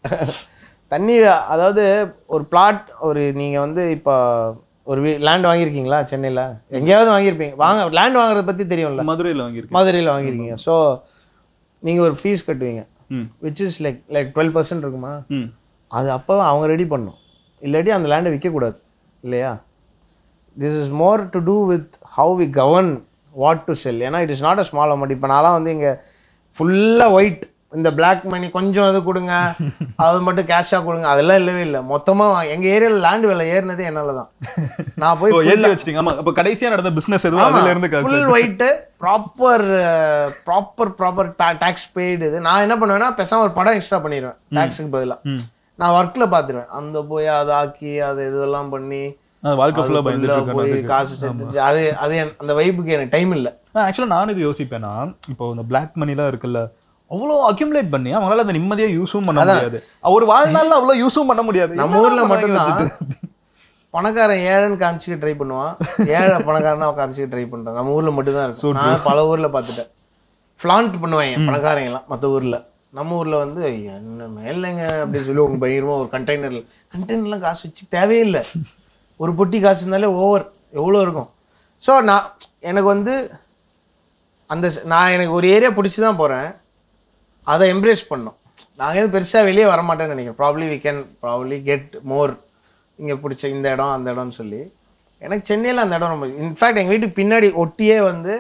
தண்ணி அதாவது ஒரு பிளாட் ஒரு நீங்கள் வந்து இப்போ ஒரு லேண்ட் வாங்கியிருக்கீங்களா சென்னையில் எங்கேயாவது வாங்கியிருப்பீங்க வாங்க லேண்ட் வாங்குறத பற்றி தெரியும்ல மதுரையில் வாங்கியிருக்கேன் மதுரையில் வாங்கியிருக்கீங்க ஸோ நீங்கள் ஒரு ஃபீஸ் கட்டுவீங்க hmm which is like like twelve percent இருக்குமா ம் அது அப்போ அவங்க ரெடி பண்ணும் இல்லாட்டி அந்த லேண்டை விற்கக்கூடாது இல்லையா this is more to do with how we govern what to sell ஏன்னா it is not a small amount இப்போ நான்லாம் வந்து இங்கே ஃபுல்லாக ஒயிட் இந்த பிளாக் மணி கொஞ்சம் இது கொடுங்க அது மட்டும் கேஷாக கொடுங்க அதெல்லாம் இல்லவே இல்லை மொத்தமாக எங்கள் ஏரியாவில் லேண்ட் விலை ஏறினதே என்னால் தான் நான் போய் ஓ ஏற்றி வச்சிட்டீங்க ஆமா அப்போ கடைசியா நடந்த பிசினஸ் எதுவும் அதுல இருந்து காசு full white proper proper proper tax paid இது நான் என்ன பண்ணுவேன்னா பேசாம ஒரு படம் எக்ஸ்ட்ரா பண்ணிடுவேன் டேக்ஸுக்கு பதிலாக நான் ஒர்க்கில் பார்த்துருவேன் அந்த போய் அதை ஆக்கி அதை இதெல்லாம் பண்ணி அது வாழ்க்கை ஃபுல்லாக பயந்துட்டு அதுக்குள்ள போய் இருக்கேன் காசு சேர்த்துச்சு அது அது என்- அந்த வைப்புக்கு எனக்கு டைம் இல்லை ஆக்சுவலாக நானும் இது யோசிப்பேன்னா இப்போ இந்த பிளாக் மணிலாம் இருக்குல்ல அவ்வளோ அக்யூமுலேட் பண்ணி அவங்களால அதை நிம்மதியா யூஸும் பண்ண முடியாது ஒரு வாழ்நாள்ல அவ்வளோ யூஸும் பண்ண முடியாது நம்ம ஊர்ல மட்டும்தான் பணக்காரன் ஏழைன்னு காமிச்சிக்க ட்ரை பண்ணுவான் ஏழை பணக்காரனா காமிச்சிக்க ட்ரை பண்றான் நம்ம ஊர்ல மட்டும்தான் இருக்கும் நான் பல ஊர்ல பார்த்துட்டேன் ஃப்ளாண்ட் பண்ணுவாங்க பணக்காரங்க எல்லாம் மற்ற ஊர்ல நம்ம ஊர்ல வந்து என்ன மேலைங்க அப்படின்னு சொல்லி உங்க பயங்கரமா ஒரு கண்டெய்னர்ல கண்டெய்னர்லாம் காசு வச்சு தேவையில்லை ஒரு பொட்டி காசு இருந்தாலே ஓவர் எவ்வளோ இருக்கும் ஸோ நான் எனக்கு வந்து அந்த ச- நான் எனக்கு ஒரு ஏரியா பிடிச்சி தான் போகிறேன் அதை எம்ப்ரேஸ் பண்ணோம் நாங்கள் எதுவும் பெருசாக வெளியே வர மாட்டேன்னு நினைக்கிறேன் probably we can probably get more இங்கே பிடிச்ச இந்த இடம் அந்த இடம்னு சொல்லி எனக்கு சென்னையில் அந்த இடம் ரொம்ப இன்ஃபேக்ட் எங்கள் வீட்டுக்கு பின்னாடி ஒட்டியே வந்து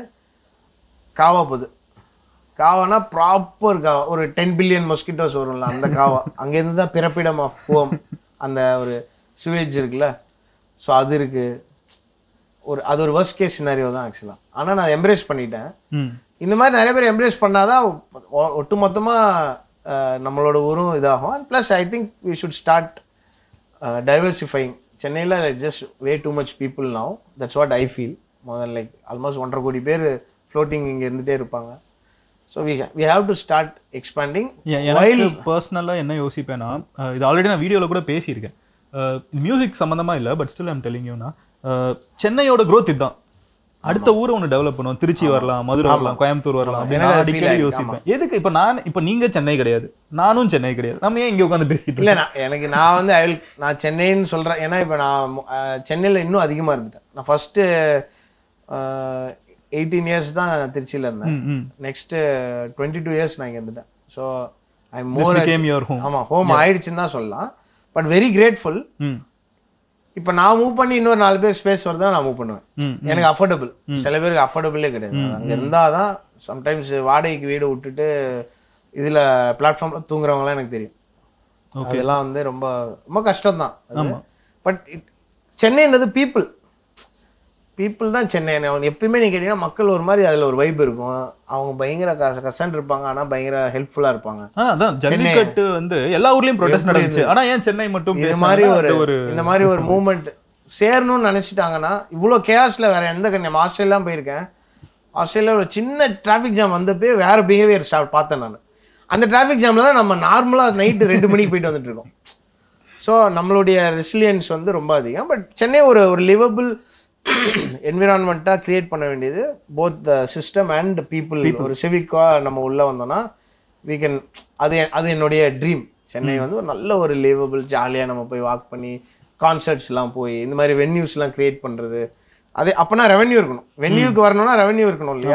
காவா போகுது காவானா ப்ராப்பர் காவா ஒரு டென் பில்லியன் மொஸ்கிட்டோஸ் வரும்ல அந்த காவா அங்கேருந்து தான் பிறப்பிடம் ஆஃப் ஹோம் அந்த ஒரு சுவேஜ் இருக்குல்ல ஸோ அது இருக்குது ஒரு அது ஒரு worst கேஸ் சினாரியோ தான் ஆக்சுவலாக ஆனால் நான் எம்ப்ரேஸ் பண்ணிட்டேன் ம் இந்த மாதிரி நிறைய பேர் எம்ப்ரேஸ் பண்ணாதான் ஒ- ஒட்டுமொத்தமாக நம்மளோட ஊரும் இதாகும் plus I think we should start diversifying சென்னையில் just way too much people now that's what I feel முதல்ல லைக் ஆல்மோஸ்ட் ஒன்றரை கோடி பேர் ஃப்ளோட்டிங் இங்கே இருந்துகிட்டே இருப்பாங்க so we we have to start expanding எ- எனக்கு பர்சனலாக என்ன யோசிப்பேன்னா அஹ் இது ஆல்ரெடி நான் வீடியோவில் கூட பேசியிருக்கேன் மியூசிக் சம்மந்தமாக இல்லை பட் ஸ்டில் ஐம் டெலிங் யூனா சென்னையோட growth இதுதான் அடுத்த ஊரை ஒன்று டெவலப் பண்ணுவோம் திருச்சி வரலாம் மதுரை வரலாம் கோயம்புத்தூர் வரலாம் அப்படின்னு நான் அடிக்கடி யோசிப்பேன் எதுக்கு இப்போ நான் இப்போ நீங்க சென்னை கிடையாது நானும் சென்னை கிடையாது நம்ம ஏன் இங்கே உட்காந்து பேசிட்டு இருக்கோம்? இல்லை நான் எனக்கு நான் வந்து ஐ நான் சென்னைன்னு சொல்கிறேன் ஏன்னா இப்போ நான் சென்னையில் இன்னும் அதிகமாக இருந்துட்டேன் நான் ஃபஸ்ட்டு எயிட்டீன் இயர்ஸ் தான் திருச்சியில் இருந்தேன் ம், ம் நெக்ஸ்ட்டு டுவெண்ட்டி டூ இயர்ஸ் நான் இங்கே இருந்துட்டேன் so I more became your home. ஆமாம் ஹோம் ஆயிடுச்சுன்னு தான் சொல்லலாம் பட் வெரி கிரேட்ஃபுல் ம் இப்போ நான் மூவ் பண்ணி இன்னொரு நாலு பேர் ஸ்பேஸ் வருதா நான் மூவ் பண்ணுவேன் எனக்கு அஃபோர்டபுள் சில பேருக்கு அஃபோர்டபுளே கிடையாது அங்கே இருந்தால் தான் சம்டைம்ஸ் வாடகைக்கு வீடு விட்டுட்டு இதில் பிளாட்ஃபார்மில் தூங்குறவங்களாம் எனக்கு தெரியும் அதெல்லாம் வந்து ரொம்ப ரொம்ப கஷ்டம் தான் பட் சென்னைன்றது பீப்புள் பீப்புள் தான் சென்னை அவன் எப்பயுமே நீ கேட்டீங்கன்னா மக்கள் ஒரு மாதிரி அதில் ஒரு வைப் இருக்கும் அவங்க பயங்கர கச கஷ்டம் இருப்பாங்க ஆனால் பயங்கர ஹெல்ப்ஃபுல்லாக இருப்பாங்க ஆனா அதான் ஜல்லிக்கட்டு வந்து எல்லா ஊர்லயும் ப்ரொடெஸ்ட் நடந்துச்சு ஆனா ஏன் சென்னை மட்டும் இது பேசுனாங்கன்னா மாதிரி ஒரு அது ஒரு இந்த மாதிரி ஒரு மூமெண்ட் சேரணும்னு நினச்சிட்டாங்கன்னா இவ்வளோ கேஆஸில் வேற எந்த கண்ணி ஆஸ்திரேலியாலாம் போயிருக்கேன் ஆஸ்திரேலியா ஒரு சின்ன டிராஃபிக் ஜாம் வந்தப்பே வேற பிஹேவியர் ஸ்டார்ட் பார்த்தேன் நான் அந்த டிராஃபிக் ஜாமில் தான் நம்ம நார்மலாக நைட்டு ரெண்டு மணிக்கு போயிட்டு வந்துட்டு இருக்கோம் ஸோ நம்மளுடைய ரெசிலியன்ஸ் வந்து ரொம்ப அதிகம் பட் சென்னை ஒரு ஒரு லிவபிள் என்விரான்மெண்ட்டாக கிரியேட் பண்ண வேண்டியது both the system and people ஒரு சிவிக்காக நம்ம உள்ளே வந்தோம்னா we can அது அது என்னுடைய ட்ரீம் சென்னை வந்து ஒரு நல்ல ஒரு லிவபிள் ஜாலியாக நம்ம போய் வாக் பண்ணி கான்சர்ட்ஸ்லாம் போய் இந்த மாதிரி வென்யூஸ்லாம் கிரியேட் பண்ணுறது அது அப்போனா ரெவென்யூ இருக்கணும் வென்யூக்கு வரணும்னா ரெவென்யூ இருக்கணும் இல்லையா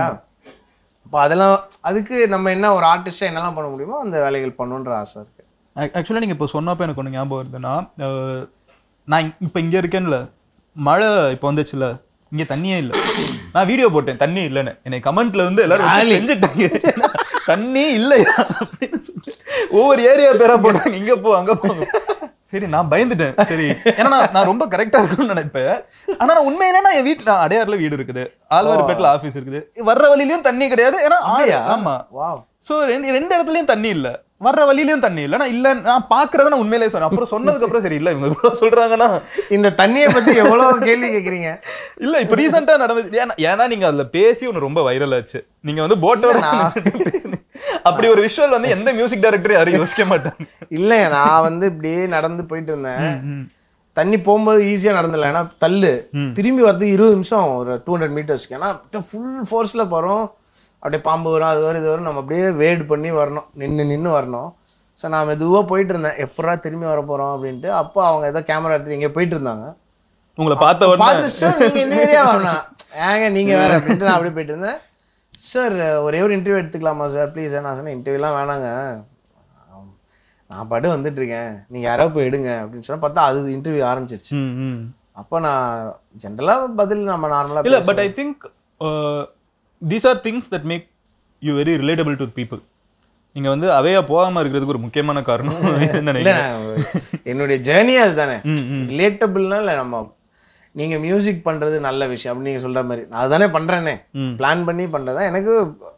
அப்போ அதெல்லாம் அதுக்கு நம்ம என்ன ஒரு ஆர்டிஸ்டாக என்னெல்லாம் பண்ண முடியுமோ அந்த வேலைகள் பண்ணணுன்ற ஆசை இருக்குது ஆக்சுவலாக நீங்கள் இப்போ சொன்னப்போ எனக்கு ஒன்று ஞாபகம் வருதுன்னா அஹ், நான் இப்போ இங்கே இருக்கேன்ல மழை இப்போ வந்துச்சுல இங்கே தண்ணியே இல்லை நான் வீடியோ போட்டேன் தண்ணி இல்லைன்னு என்னை கமெண்ட்ல வந்து எல்லாரும் வச்சு செஞ்சுட்டாங்க தண்ணி இல்லையா அப்படின்னு சொல்லி ஒவ்வொரு ஏரியா பேரா போடுறாங்க இங்க போ அங்க போ சரி நான் பயந்துட்டேன் சரி ஏன்னா நான் நான் ரொம்ப கரெக்டா இருக்கும்னு நினைப்பேன் ஆனா நான் உண்மையிலே நான் என் வீட்டுல அடையாறுல வீடு இருக்குது ஆழ்வார்பேட்டில் ஆஃபீஸ் இருக்குது வர்ற வழியிலயும் தண்ணி கிடையாது ஏன்னா ஆறு ஆமா வாவ் சோ ரெண்டு ரெண்டு இடத்துலயும் தண்ணி இல்ல வர்ற வழியிலயும் தண்ணி இல்ல நான் இல்ல நான் பாக்குறத நான் உண்மையிலேயே சொன்னேன் அப்புறம் சொன்னதுக்கு அப்புறம் சரி இல்ல இவங்க இவ்வளவு சொல்றாங்கன்னா இந்த தண்ணியை பற்றி எவ்வளோ கேள்வி கேட்குறீங்க இல்ல இப்ப ரீசெண்டா நடந்தது ஏன்னா ஏன்னா நீங்க அதுல பேசி ஒன்று ரொம்ப வைரல் ஆச்சு நீங்க வந்து போட்டோட பேசுனீங்க. அப்படி ஒரு விஷுவல் வந்து எந்த மியூசிக் டைரக்டரும் யாரும் யோசிக்க மாட்டாங்க இல்லைங்க நான் வந்து இப்படியே நடந்து போயிட்டு இருந்தேன் தண்ணி போகும்போது ஈஸியாக நடந்துடல ஏன்னா தள்ளு திரும்பி வரதுக்கு இருபது நிமிஷம் ஒரு டூ ஹண்ட்ரட் மீட்டர்ஸ்க்கு ஏன்னா ஃபுல் ஃபோர்ஸில் போகிறோம் அப்படியே பாம்பு வரும் அது வரும் இது வரும் நம்ம அப்படியே வேட் பண்ணி வரணும் நின்று நின்று வரணும் ஸோ நான் மெதுவாக போயிட்டு இருந்தேன் எப்படா திரும்பி வர போகிறோம் அப்படின்ட்டு அப்போ அவங்க ஏதோ கேமரா எடுத்து இங்கே போயிட்டு இருந்தாங்க உங்களை பார்த்த உடனே பார்த்துட்டு சார் நீங்கள் இந்த ஏரியா வரணும் ஏங்க நீங்கள் வேற அப்படின்ட்டு நான் அப்படியே போயிட்டு இருந்தேன் சார் ஒரே ஒரு இன்டர்வியூ எடுத்துக்கலாமா சார் ப்ளீஸ் சார் நான் சொன்னேன் இன்டர்வியூலாம் வேணாங்க நான் பாட்டு வந்துட்டு இருக்கேன் நீங்கள் யாரோ போய் எடுங்க அப்படின்னு சொன்னா பார்த்தா அது இன்டர்வியூ ஆரம்பிச்சிருச்சு ம், ம். அப்போ நான் ஜென்ரலாக பதில் நம்ம நார்மலாக இல்ல but I think these are things that make you very relatable to people நீங்க வந்து அவையா போகாம இருக்கிறதுக்கு ஒரு முக்கியமான காரணம் என்ன இல்லை நினைக்கிறேன் என்னுடைய ஜேர்னி அதுதானே ம், ம். ரிலேட்டபிள்னா இல்லை நம்ம நீங்கள் மியூசிக் பண்ணுறது நல்ல விஷயம் அப்படின்னு நீங்கள் சொல்கிற மாதிரி நான் அதுதானே பண்ணுறேனே ம். பிளான் பண்ணி பண்ணுறதா எனக்கு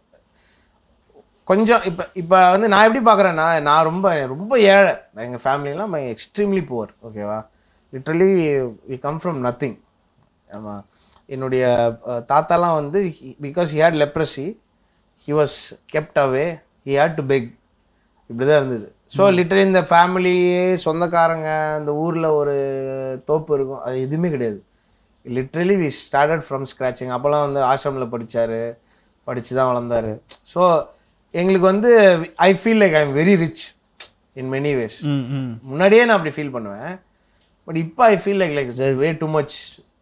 கொஞ்சம் இப்போ இப்போ வந்து நான் எப்படி பார்க்குறேன்னா நான் ரொம்ப ரொம்ப ஏழை எங்கள் ஃபேமிலிலாம் எக்ஸ்ட்ரீம்லி புவர் ஓகேவா literally we come from nothing ஆமாம் என்னுடைய அஹ், தாத்தாலாம் வந்து because he had leprosy he was kept away he had to beg இப்படி தான் இருந்தது ஸோ லிட்டரலி இந்த ஃபேமிலி சொந்தக்காரங்க இந்த ஊரில் ஒரு தோப்பு இருக்கும் அது எதுவுமே கிடையாது literally we started from scratching அப்போல்லாம் வந்து ஆசிரமில் படிச்சாரு படித்து தான் வளர்ந்தாரு ஸோ எங்களுக்கு வந்து I feel like I am very rich in many ways hmm, hmm. முன்னாடியே நான் அப்படி ஃபீல் பண்ணுவேன் பட் இப்போ I feel like like we too much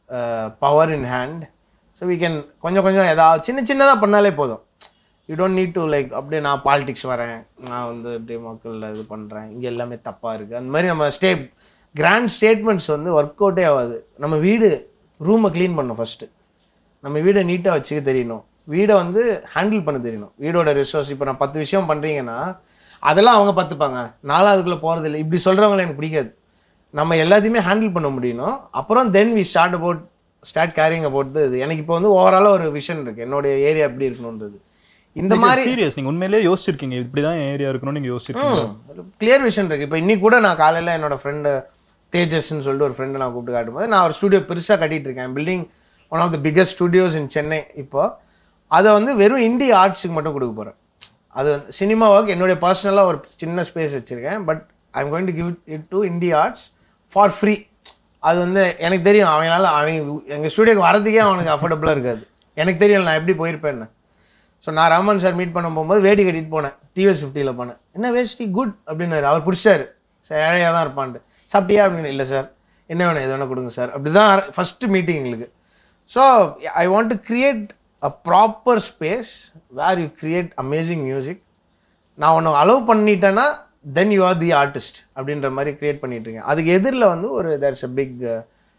power in hand so we can கொஞ்சம் கொஞ்சம் ஏதாவது சின்ன சின்னதாக பண்ணாலே போதும் you don't need to like அப்படியே நான் பாலிடிக்ஸ் வரேன் நான் வந்து அப்படியே மக்களில் இது பண்ணுறேன் இங்கே எல்லாமே தப்பாக இருக்குது அந்த மாதிரி நம்ம ஸ்டே கிராண்ட் ஸ்டேட்மெண்ட்ஸ் வந்து ஒர்க் அவுட்டே ஆகாது நம்ம வீடு ரூமை க்ளீன் பண்ணணும் ஃபஸ்ட்டு நம்ம வீடை நீட்டாக வச்சுக்க தெரியணும் வீடை வந்து ஹேண்டில் பண்ண தெரியணும் வீடோட ரிசோர்ஸ் இப்போ நான் பத்து விஷயம் பண்ணுறீங்கன்னா அதெல்லாம் அவங்க பார்த்துப்பாங்க நானும் அதுக்குள்ளே போகிறது இல்லை இப்படி சொல்கிறவங்கள எனக்கு பிடிக்காது நம்ம எல்லாத்தையுமே ஹேண்டில் பண்ண முடியணும் அப்புறம் then we start about start caring about இது எனக்கு இப்போ வந்து ஓவராலாக ஒரு விஷன் இருக்குது என்னுடைய ஏரியா எப்படி இருக்கணுன்றது இந்த மாதிரி சீரியஸ் நீங்க உண்மையிலேயே யோசிச்சிருக்கீங்க இப்படிதான் ஏரியா இருக்கணும்னு நீங்க யோசிச்சிருக்கீங்க கிளியர் விஷன் இருக்குது இப்போ இன்னைக்கு கூட நான் காலையில் என்னோட ஃப்ரெண்டு தேஜஸ்ன்னு சொல்லிட்டு ஒரு ஃப்ரெண்டை நான் கூப்பிட்டு காட்டும்போது நான் ஒரு ஸ்டுடியோ பெருசாக கட்டிட்டு இருக்கேன் building one of the biggest studios in Chennai இப்போ அதை வந்து வெறும் இண்டி ஆர்ட்ஸுக்கு மட்டும் கொடுக்க போகிறேன் அது வந்து சினிமா ஒர்க் என்னுடைய பர்சனலாக ஒரு சின்ன ஸ்பேஸ் வச்சுருக்கேன் but I am going to give it to indie arts for free அது வந்து எனக்கு தெரியும் அவங்களால அவங்க எங்கள் ஸ்டுடியோக்கு வரதுக்கே அவனுக்கு அஃபோர்டபுளாக இருக்காது எனக்கு தெரியும் நான் எப்படி போயிருப்பேன்னு ஸோ நான் ரமன் சார் மீட் பண்ண போகும்போது வேட்டி கட்டிட்டு போனேன் டிவிஎஸ் ஃபிஃப்டியில் போனேன் என்ன வேஷ்டி குட் அப்படின்னாரு அவர் பிடிச்சாரு சார் ஏழையாக தான் இருப்பான்ட்டு சாப்பிட்டியா அப்படின்னு இல்லை சார் என்ன வேணும் எது வேணால் கொடுங்க சார் அப்படி தான் ஃபஸ்ட்டு மீட்டிங் எங்களுக்கு so I want to create a proper space where you create amazing music நான் ஒன்று அலோவ் பண்ணிட்டேன்னா then you are the artist அப்படின்ற மாதிரி கிரியேட் பண்ணிட்டு இருக்கேன் அதுக்கு எதிரில் வந்து ஒரு there's a big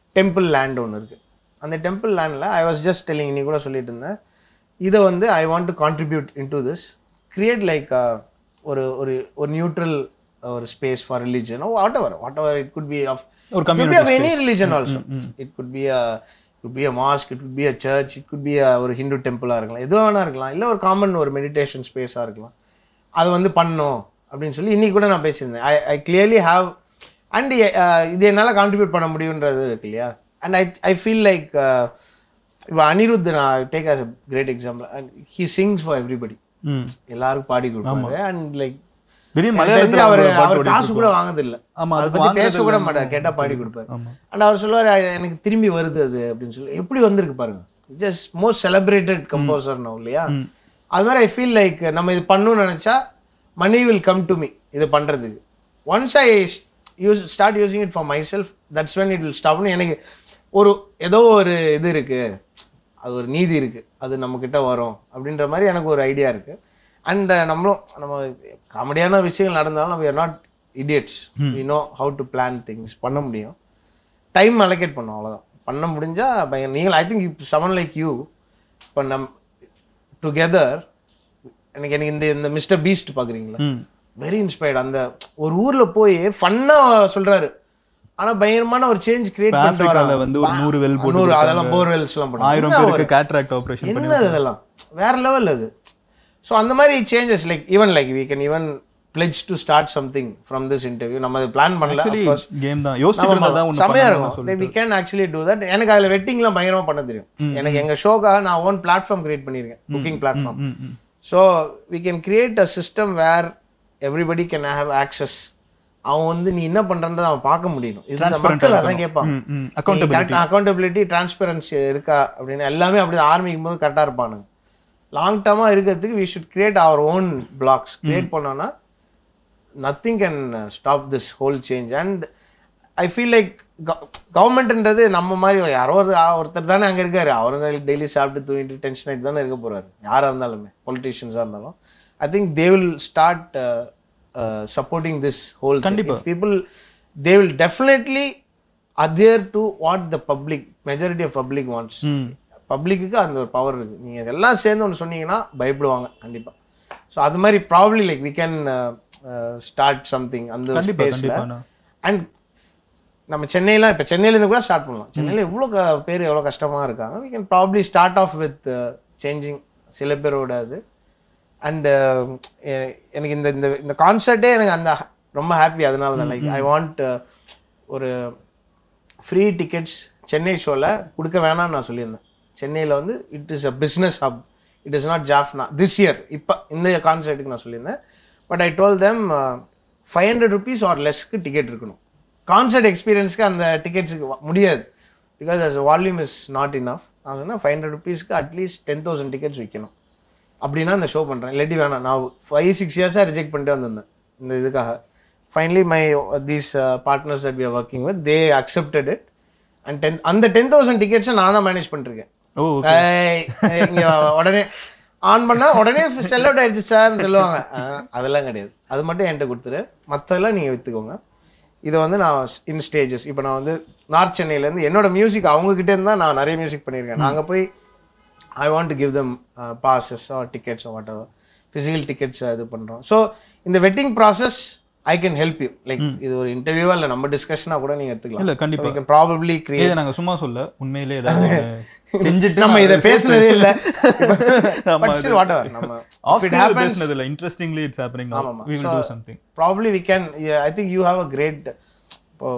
temple land ஒன்று இருக்குது அந்த டெம்பிள் லேண்டில் ஐ வாஸ் ஜஸ்ட் டெல்லிங் நீ கூட சொல்லிட்டு இருந்தேன் இதை வந்து I want to contribute in to this create like ஒரு ஒரு ஒரு நியூட்ரல் ஒரு space for religion whatever whatever it could be of ஒரு could be of any religion also it could be a could be a mosque it could be a church it could be a ஒரு ஹிந்து டெம்பிளாக இருக்கலாம் எது வேணா இருக்கலாம் இல்லை ஒரு common ஒரு meditation ஸ்பேஸாக இருக்கலாம் அது வந்து பண்ணணும் அப்படின்னு சொல்லி இன்னைக்கு கூட நான் பேசியிருந்தேன் I I clearly have and இது என்னால் கான்ட்ரிபியூட் பண்ண முடியுன்றது இருக்கு இல்லையா and I I feel like இப்போ அனிருத் நான் take as a great example and he sings for everybody hmm எல்லாருக்கும் பாடி கொடுப்பாரு அண்ட் லைக் திடீர்னு எனக்கு தெரிஞ்சு மலையாளத்துல அவர் ஒரு பாட்டு அவர் ஓடிட்டு காசு கூட வாங்குறது இல்ல ஆமா, அதை அது பத்தி வாங்குறது பேச கூட மாட்டார் கேட்டா பாடி கொடுப்பாரு அண்ட் அவர் சொல்லுவார் எனக்கு திரும்பி வருது அது அப்படின்னு சொல்லி எப்படி வந்திருக்கு பாருங்க just most celebrated composer no இல்லையா அது மாதிரி ஐ ஃபீல் லைக் நம்ம இது பண்ணணும்னு நினைச்சா money will come to me இது பண்றதுக்கு once I use start using it for myself that's when it will ஸ்டாப்னு எனக்கு ஒரு ஏதோ ஒரு இது இருக்கு அது ஒரு நீதி இருக்கு அது நம்ம கிட்ட வரும் அப்படின்ற மாதிரி எனக்கு ஒரு ஐடியா இருக்கு அண்ட் நம்மளும் நம்ம காமெடியான விஷயங்கள் நடந்தாலும் நம்ம are not idiots we know how to plan things பண்ண முடியும் டைம் அலோகேட் பண்ணோம் அவ்வளோதான் பண்ண முடிஞ்சா பயங்கர நீங்கள் I think someone like you இப்போ நம் டுகெதர் எனக்கு எனக்கு இந்த இந்த மிஸ்டர் பீஸ்ட் பார்க்குறீங்களா ம் வெரி இன்ஸ்பயர்ட் அந்த ஒரு ஊர்ல போய் ஃபன்னா சொல்றாரு ஆனா பயங்கரமான ஒரு சேஞ்ச் கிரியேட் பண்ணிட்டு ஆப்பிரிக்கால வராங்க. வந்து ஒரு நூறு வெல் போட்டு நூறு அதெல்லாம் போர்வெல்ஸ் எல்லாம் போட்டு ஆயிரம் பேருக்கு கேட்ராக்ட் ஆபரேஷன் பண்ணி என்ன இதெல்லாம் வேற லெவல் அது ஸோ அந்த மாதிரி changes like even like we can even pledge to start something from this interview நம்ம அது பிளான் பண்ணல of course. கேம் தான் யோசிச்சுட்டு இருந்தா தான் ஒண்ணு செமையா பண்ணணும்னு சொல்லி இருக்கும் we can actually do that எனக்கு அதில் வெட்டிங்லாம் பயங்கரமா பண்ண தெரியும் எனக்கு எங்க ஷோக்காக நான் ஓன் பிளாட்ஃபார்ம் கிரியேட் பண்ணியிருக்கேன் booking platform hmm, hmm. So we can create a system where everybody can have access அவன் வந்து நீ என்ன பண்றன்றதை அவன் பார்க்க முடியும் இது இந்த மக்கள் அதான் கேட்பான் ம், ம். Accountability. அக்கௌண்டபிலிட்டி டிரான்ஸ்பெரன்சி இருக்கா அப்படின்னு எல்லாமே அப்படி ஆரம்பிக்கும் போது கரெக்டாக இருப்பானுங்க லாங் டேர்மாக இருக்கிறதுக்கு we should create our own blocks create பண்ணோன்னா nothing can stop this whole change and I feel like கவர்மெண்ட்ன்றது நம்ம மாதிரி யாரோ ஒரு ஆ- ஒருத்தர் தானே அங்கே இருக்காரு அவரும் டெய்லி சாப்பிட்டு தூங்கிட்டு டென்ஷன் ஆகிட்டு தானே இருக்க போறாரு யாராக இருந்தாலுமே பொலிட்டீஷியன்ஸாக இருந்தாலும் I think they will start supporting this whole கண்டிப்பா. People they will definitely adhere to what the public majority of public wants hmm. பப்ளிக்கு அந்த ஒரு பவர் இருக்கு நீங்க எல்லாம் சேர்ந்து ஒன்று சொன்னீங்கன்னா பயப்படுவாங்க கண்டிப்பா ஸோ அது மாதிரி probably like we can start something அந்த கண்டிப்பா ஸ்பேஸில் கண்டிப்பா நான் அண்ட் நம்ம சென்னையில் இப்போ சென்னையிலேருந்து கூட ஸ்டார்ட் பண்ணலாம் சென்னையில் எவ்வளோ க பேர் எவ்வளோ கஷ்டமாக இருக்காங்க we can probably start off with changing சில பேரோட அது அண்டு எனக்கு இந்த இந்த இந்த கான்சர்ட்டே எனக்கு அந்த ரொம்ப ஹாப்பி அதனால தான் லைக் ஐ வாண்ட் ஒரு ஃப்ரீ டிக்கெட்ஸ் சென்னை ஷோவில் கொடுக்க வேணாம்னு நான் சொல்லியிருந்தேன் சென்னையில் வந்து it is a business hub it is not Jaffna this year இப்போ இந்த கான்சர்ட்டுக்கு நான் சொல்லியிருந்தேன் but I told them five hundred rupees or லெஸ்க்கு டிக்கெட் இருக்கணும் கான்சர்ட் எக்ஸ்பீரியன்ஸ்க்கு அந்த டிக்கெட்ஸுக்கு முடியாது because as volume is not enough நான் சொன்னேன் ஃபைவ் ஹண்ட்ரட் ருபீஸ்க்கு அட்லீஸ்ட் டென் தௌசண்ட் டிக்கெட்ஸ் விற்கணும் அப்படின்னா இந்த ஷோ பண்ணுறேன் இல்லாட்டி வேணாம் நான் ஃபைவ் சிக்ஸ் இயர்ஸாக ரிஜெக்ட் பண்ணிட்டு வந்திருந்தேன் இந்த இதுக்காக finally my these partners that we are working with they accepted it and then அந்த டென் தௌசண்ட் டிக்கெட்ஸை நான் தான் மேனேஜ் பண்ணிருக்கேன் ஓ ஏய், இங்க உடனே ஆன் பண்ணா உடனே செல் அவுட் ஆயிடுச்சு சார்னு சொல்லுவாங்க ஆ, அதெல்லாம் கிடையாது அது மட்டும் என்கிட்ட கொடுத்துரு மற்றதெல்லாம் நீங்கள் விற்றுக்கோங்க இதை வந்து நான் இன் ஸ்டேஜஸ் இப்போ நான் வந்து நார்த் சென்னையிலேருந்து என்னோட மியூசிக் அவங்ககிட்ட இருந்து தான் நான் நிறைய மியூசிக் பண்ணியிருக்கேன் நாங்கள் போய் I want to give them passes or tickets whatever physical tickets இது பண்ணுறோம் ஸோ இந்த vetting process I can help you like இது ஒரு இன்டர்வியூவா இல்லை நம்ம டிஸ்கஷனாக கூட நீங்கள் எடுத்துக்கலாம் இல்ல, கண்டிப்பா. கேன் ப்ராபப்ளி கிரியேட் இதை நாங்க சும்மா சொல்ல உண்மையிலே ஏதாவது ஒண்ணு செஞ்சுட்டு நம்ம இதை பேசுனதே இல்லை ஆமா, பட் ஸ்டில் வாட் எவர் நம்ம of if it screen happens பேசினது இல்ல இன்ட்ரெஸ்டிங்லி இட்ஸ் ஹேப்பனிங் நவ ஆமாமா. We will So, to something probably we can I think you have a great இப்போ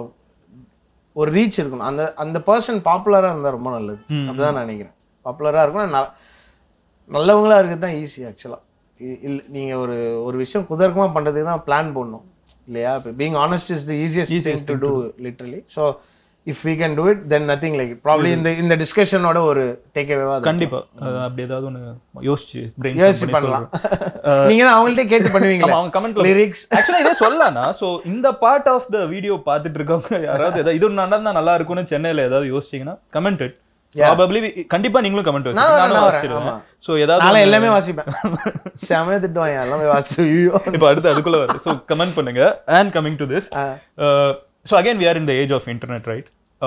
ஒரு ரீச் இருக்கணும் அந்த அந்த பர்சன் பாப்புலராக இருந்தால் ரொம்ப நல்லது அப்படிதான் நான் நினைக்கிறேன் பாப்புலராக இருக்கணும் ந- நல்லவங்களா இருக்கிறது தான் ஈஸி ஆக்சுவலாக இல்லை நீங்கள் ஒரு ஒரு விஷயம் குதர்க்கமாக பண்ணுறதுக்கு தான் பிளான் பண்ணணும் இல்லையா இப்போ being honest is the easiest thing to do literally so if we can do it then nothing like probably இந்த இந்த டிஸ்கஷனோட ஒரு டேக் அவேவா கண்டிப்பா அது அப்படி ஏதாவது ஒண்ணு யோசிச்சு brain யோசிச்சு பண்ணி பண்ணலாம் சொல்றேன். நீங்க தான் அவங்கள்ட்ட கேட்டு பண்ணுவீங்களா ஆமா, அவங்க கமெண்ட்ல லிரிக்ஸ் ஆக்சுவலா இதே சொல்லலாம்னா சோ இந்த பார்ட் ஆஃப் த வீடியோ பார்த்துட்டு இருக்கவங்க யாராவது ஏதாவது இது நடந்தா நல்லா இருக்கும்னு சென்னையில ஏதாவது யோசிச்சீங்கன்னா கமெண்ட் இட் ப்ராபபிளி கண்டிப்பா நீங்களும் கமெண்ட் நான் வச்சுக்கோங்க வரேன், நானும் நான் வரேன், வாசிச்சிடுவேன் ஆமா. சோ ஏதாவது நாளை ஒண்ணு- எல்லாமே வாசிப்பேன் செமையா திட்டுவாங்க எல்லாமே வாசி ஐயோ இப்போ அடுத்து அதுக்குள்ள வருது ஸோ கமெண்ட் பண்ணுங்க and coming to this so again we are in the age of internet right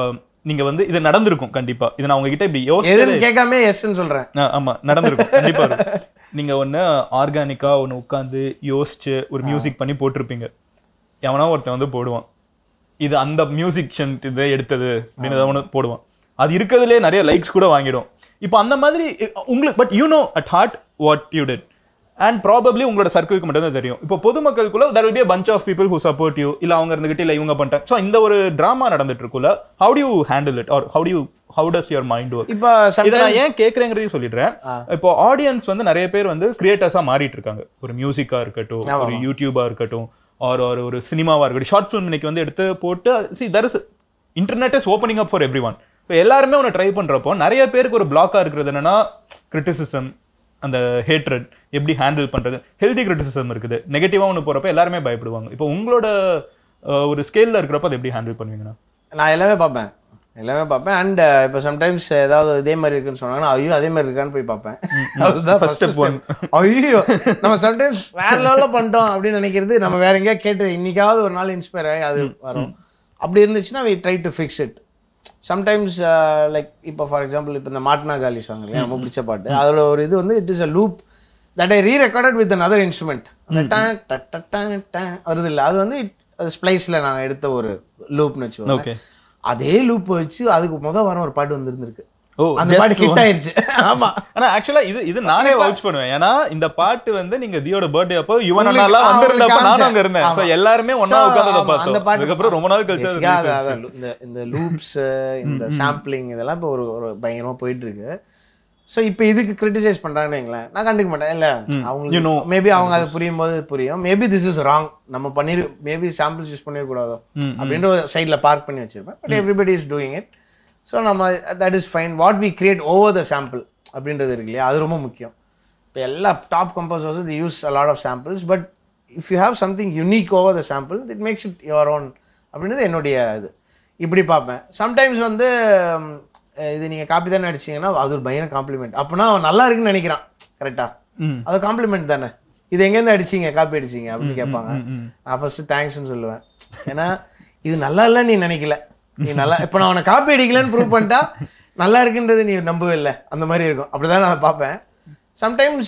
நீங்க வந்து இது நடந்திருக்கும் கண்டிப்பா இது நான் உங்ககிட்ட இப்படி யோசிச்சு எதுன்னு கேட்காம எஸ்ன்னு சொல்றேன் ஆ, ஆமா நடந்திருக்கும் கண்டிப்பா இருக்கும். நீங்க ஒண்ணு ஆர்கானிக்கா ஒண்ணு உட்காந்து யோசிச்சு ஒரு மியூசிக் பண்ணி போட்டிருப்பீங்க எவனா ஒருத்தன் வந்து போடுவான் இது அந்த மியூசிக்ஷன் இதை எடுத்தது அப்படின்னு ஏதாவது ஒண்ணு போடுவான் அது இருக்கிறதுலே நிறைய லைக்ஸ் கூட வாங்கிடும் இப்போ அந்த மாதிரி இ- உங்களுக்கு but you know at heart what you did and probably உங்களோட சர்க்கிளுக்கு மட்டும் தான் தெரியும் இப்போ பொதுமக்களுக்குள்ள there will be a bunch of people who support you இல்ல அவங்க இருந்துகிட்டு இல்ல இவங்க பண்ணிட்டாங்க ஸோ இந்த ஒரு டிராமா நடந்துட்டு இருக்குல்ல how do you handle it or how do you how does your mind work இப்போ இதை நான் ஏன் கேட்குறேங்கிறதையும் சொல்லிடுறேன் இப்போ ஆடியன்ஸ் வந்து நிறைய பேர் வந்து கிரியேட்டர்ஸா மாறிட்டு இருக்காங்க ஒரு மியூசிக்கா இருக்கட்டும் ஒரு யூடியூபா இருக்கட்டும் ஆர் ஒரு ஒரு சினிமாவா இருக்கட்டும் ஷார்ட் ஃபிலிம் இன்னைக்கு வந்து எடுத்து போட்டு see there is internet is opening up for everyone இப்போ எல்லாருமே ஒன்று ட்ரை பண்றப்போ நிறைய பேருக்கு ஒரு பிளாக்கா இருக்கிறது என்னன்னா கிரிட்டிசிசம் அந்த ஹேட்ரட் எப்படி ஹேண்டில் பண்றது ஹெல்தி கிரிட்டிசிசம் இருக்குது நெகட்டிவா ஒன்று போறப்ப எல்லாருமே பயப்படுவாங்க இப்போ உங்களோட அஹ், ஒரு ஸ்கேல்ல இருக்கிறப்ப அதை எப்படி ஹேண்டில் பண்ணுவீங்கண்ணா நான் எல்லாமே பார்ப்பேன் எல்லாமே பார்ப்பேன் அண்ட் இப்போ சம்டைம்ஸ் ஏதாவது இதே மாதிரி இருக்குன்னு சொன்னாங்கன்னா ஐயோ அதே மாதிரி இருக்கான்னு போய் பார்ப்பேன் அதுதான் ஃபர்ஸ்ட் ஸ்டெப் ஒன் ஐயோ நம்ம சம்டைம்ஸ் வேற லெவலில் பண்ணிட்டோம் அப்படின்னு நினைக்கிறது நம்ம வேற எங்கேயா கேட்டு இன்னைக்காவது ஒரு நாள் இன்ஸ்பயர் ஆகி அது வரும் அப்படி இருந்துச்சுன்னா we try to fix it sometimes like இப்போ ஃபார் எக்ஸாம்பிள் இப்போ இந்த மாட்னா காலி சாங் இல்லையா ரொம்ப பிடிச்ச பாட்டு அதோட ஒரு இது வந்து it is a loop that I re recorded with another instrument அந்த டன் ட ட டன் டன் வருது இல்லை அது வந்து it- அது ஸ்ப்ளைஸில் நாங்கள் எடுத்த ஒரு லூப்னு வச்சுக்கோங்க ஓகே அதே லூப் வச்சு அதுக்கு முத வாரம் ஒரு பாட்டு வந்திருந்திருக்கு ஓ அந்த just பாட்டு ஹிட் ஆயிருச்சு ஆமா ஆனா ஆக்சுவலா இது இது நானே வவுச் பண்ணுவேன் ஏன்னா இந்த பாட்டு வந்து நீங்க தியோட பர்த்டே அப்போ யுவன் உங்களுக்கு- அண்ணாலாம் ஆ, வந்திருந்தப்ப உங்களுக்கு நானும் அங்க இருந்தேன் காமிச்சேன். சோ எல்லாருமே ஒண்ணா So, உட்கார்ந்து ஆமா, அந்த பார்த்தோம் பாட்டு அதுக்கப்புறம் ரொம்ப நாள் கழிச்சு அது Basically release அது- ஆச்சு. அது இந்த இந்த லூப்ஸ் இந்த சாம்பிளிங் இதெல்லாம் இப்போ ஒரு ஒரு பயங்கரமா போயிட்டு இருக்கு ஸோ இப்போ இதுக்கு கிரிட்டிசைஸ் பண்றாங்கன்னு வைங்களேன் நான் கண்டுக்க மாட்டேன் இல்ல You அவங்களுக்கு know. மேபி அவங்க அது புரியும் போது புரியும் மேபி திஸ் இஸ் ராங் நம்ம பண்ணிரு மேபி சாம்பிள்ஸ் யூஸ் பண்ணிட கூடாதோ அப்படின்ற ஒரு சைடில் பார்க் பண்ணி வச்சிருப்பேன் but everybody is doing it so நம்ம that is fine what we create over the sample அப்படின்றது இருக்கு இல்லையா அது ரொம்ப முக்கியம் இப்போ எல்லா top composers the use a lot of samples but if you have something unique over the sample it makes it your own அப்படின்றது என்னுடைய இது இப்படி பார்ப்பேன் சம்டைம்ஸ் வந்து ம், இது நீங்கள் காப்பி தானே அடிச்சீங்கன்னா அது ஒரு பயங்கர காம்ப்ளிமெண்ட் அப்படின்னா அவன் நல்லா இருக்குன்னு நினைக்கிறான் கரெக்டாக ம். அது காம்ப்ளிமெண்ட் தானே இது எங்கேருந்து அடிச்சீங்க காப்பி அடிச்சீங்க அப்படின்னு கேட்பாங்க நான் ஃபர்ஸ்ட் தேங்க்ஸ்னு சொல்லுவேன் ஏன்னா இது நல்லா இல்லைன்னு நீ நினைக்கல நீ நல்லா இப்போ நான் அவனை காப்பி அடிக்கலன்னு ப்ரூவ் பண்ணிட்டா நல்லா இருக்குன்றது நீ நம்பவே இல்லை அந்த மாதிரி இருக்கும் அப்படி தான் நான் பார்ப்பேன் சம்டைம்ஸ்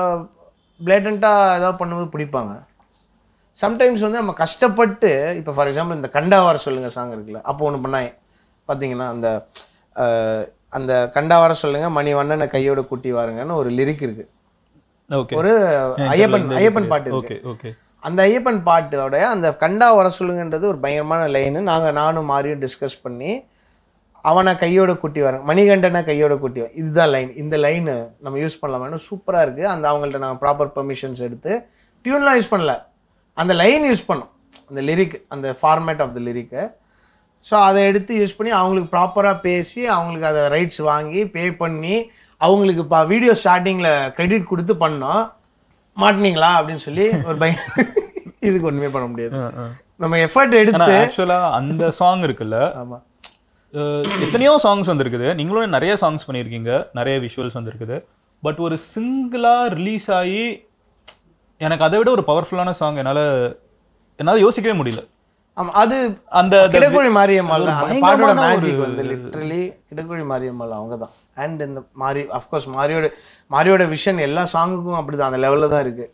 பிளேட்டண்ட்டாக ஏதாவது பண்ணும்போது பிடிப்பாங்க சம்டைம்ஸ் வந்து நம்ம கஷ்டப்பட்டு இப்போ ஃபார் எக்ஸாம்பிள் இந்த கண்டா வர சொல்லுங்க சாங் இருக்குல்ல அப்போ ஒன்று பண்ணாங்க பார்த்தீங்கன்னா அந்த அஹ், அந்த கண்டா வர சொல்லுங்க மணி வண்ணனை கையோட கூட்டி வாருங்கன்னு ஒரு லிரிக் இருக்கு ஓகே ஒரு ஐயப்பன் ஐயப்பன் பாட்டு இருக்கு ஓகே ஓகே அந்த ஐயப்பன் பாட்டோட அந்த கண்டா வர சொல்லுங்கன்றது ஒரு பயங்கரமான லைனு நாங்கள் நானும் மாறியும் டிஸ்கஸ் பண்ணி அவனை கையோட கூட்டி வரேன் மணிகண்டனை கையோட கூட்டி வர இதுதான் லைன் இந்த லைனு நம்ம யூஸ் பண்ணலாமான்னு சூப்பராக இருக்குது அந்த அவங்கள்ட்ட நாங்கள் ப்ராப்பர் பெர்மிஷன்ஸ் எடுத்து டியூன்லாம் யூஸ் பண்ணல அந்த லைன் யூஸ் பண்ணோம் அந்த லிரிக் அந்த ஃபார்மேட் ஆஃப் த லிரிக்கை ஸோ அதை எடுத்து யூஸ் பண்ணி அவங்களுக்கு ப்ராப்பராக பேசி அவங்களுக்கு அதை ரைட்ஸ் வாங்கி பே பண்ணி அவங்களுக்கு இப்போ வீடியோ ஸ்டார்டிங்கில் கிரெடிட் கொடுத்து பண்ணோம் மாட்டினீங்களா அப்படின்னு சொல்லி ஒரு பையன் இதுக்கு ஒன்றுமே பண்ண முடியாது நம்ம எஃபர்ட் ஆனா எடுத்து ஆக்சுவலா அந்த சாங் இருக்குல்ல ஆமாம் அஹ், எத்தனையோ சாங்ஸ் வந்திருக்குது நீங்களும் நிறைய சாங்ஸ் பண்ணியிருக்கீங்க நிறைய விஷுவல்ஸ் வந்திருக்குது பட் ஒரு சிங்கிளா ரிலீஸ் ஆகி எனக்கு அதை விட ஒரு பவர்ஃபுல்லான சாங் என்னால என்னால யோசிக்கவே முடியல ஆமாம் அது அந்த கிடக்குழி மாரியம்மாள் ஒரு தான். அந்த பயங்கரமான பாட்டோட ஒரு- மேஜிக் வந்து லிட்ரலி கிடக்குழி மாரியம்மாள் அவங்க தான் அண்ட் இந்த மாரி அஃப்கோர்ஸ் மாரியோட மாரியோட விஷன் எல்லா சாங்குக்கும் அப்படி தான் அந்த லெவலில் தான் இருக்குது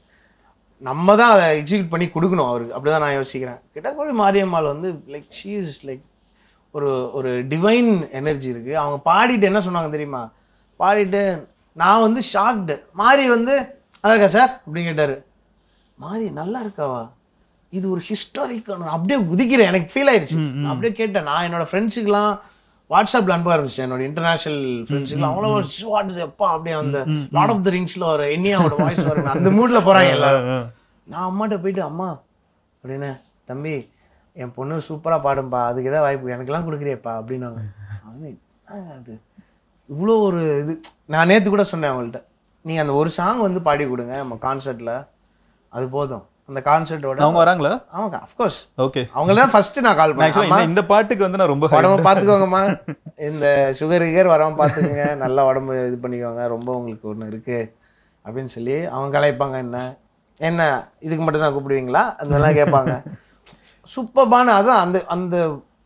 நம்ம தான் அதை எக்ஸிக்யூட் பண்ணி கொடுக்கணும் அவருக்கு அப்படி தான் நான் யோசிக்கிறேன் கிடக்குழி மாரியம்மாள் வந்து லைக் ஷீ இஸ் லைக் ஒரு ஒரு டிவைன் எனர்ஜி இருக்குது அவங்க பாடிட்டு என்ன சொன்னாங்க தெரியுமா பாடிட்டு நான் வந்து ஷாக்டு மாரி வந்து நல்லா இருக்கா சார் அப்படின்னு கேட்டார் மாரி நல்லா இருக்காவா இது ஒரு ஹிஸ்டாரிக் அப்படியே குதிக்கிறேன் எனக்கு ஃபீல் ஆயிடுச்சு நான் அப்படியே கேட்டேன் நான் என்னோட ஃப்ரெண்ட்ஸுக்கெல்லாம் வாட்ஸ்அப்பில் அனுப்ப ஆரம்பிச்சிட்டேன் என்னோட இன்டர்நேஷனல் ஃப்ரெண்ட்ஸுக்குலாம் அவ்வளோ வாட் இஸ் எப்பா அப்படியே அந்த லாட் ஆஃப் த ரிங்ஸில் ஒரு என்னையாவோட வாய்ஸ் வரும் அந்த மூடில் போகிறாங்க எல்லாரும் நான் அம்மாட்ட போயிட்டு அம்மா அப்படின்னு தம்பி என் பொண்ணு சூப்பராக பாடும்பா அதுக்கு ஏதாவது வாய்ப்பு எனக்கெல்லாம் கொடுக்குறியப்பா அப்படின்னாங்க அவங்க, "என்னங்க அது இவ்வளோ ஒரு இது நான் நேற்று கூட சொன்னேன் அவங்கள்ட்ட நீங்கள் அந்த ஒரு சாங் வந்து பாடி கொடுங்க நம்ம கான்சர்ட்டில் அது போதும் அந்த கான்சர்ட்டோட அவங்க வராங்களா அவங்க அஃப்கோர்ஸ் ஓகே அவங்கள தான் ஃபஸ்ட்டு நான் கால் பண்ணேன் ஆக்சுவலா இந்த இந்த பாட்டுக்கு வந்து நான் ரொம்ப உடம்ப பார்த்துக்கோங்கம்மா இந்த சுகர் கிகர் வராமல் பார்த்துக்கோங்க நல்லா உடம்பு இது பண்ணிக்கோங்க ரொம்ப உங்களுக்கு ஒன்று இருக்குது அப்படின்னு சொல்லி அவங்க கலாய்ப்பாங்க என்ன என்ன இதுக்கு மட்டும் தான் கூப்பிடுவீங்களா அதெல்லாம் கேட்பாங்க சூப்பர்பான அதான் அந்த அந்த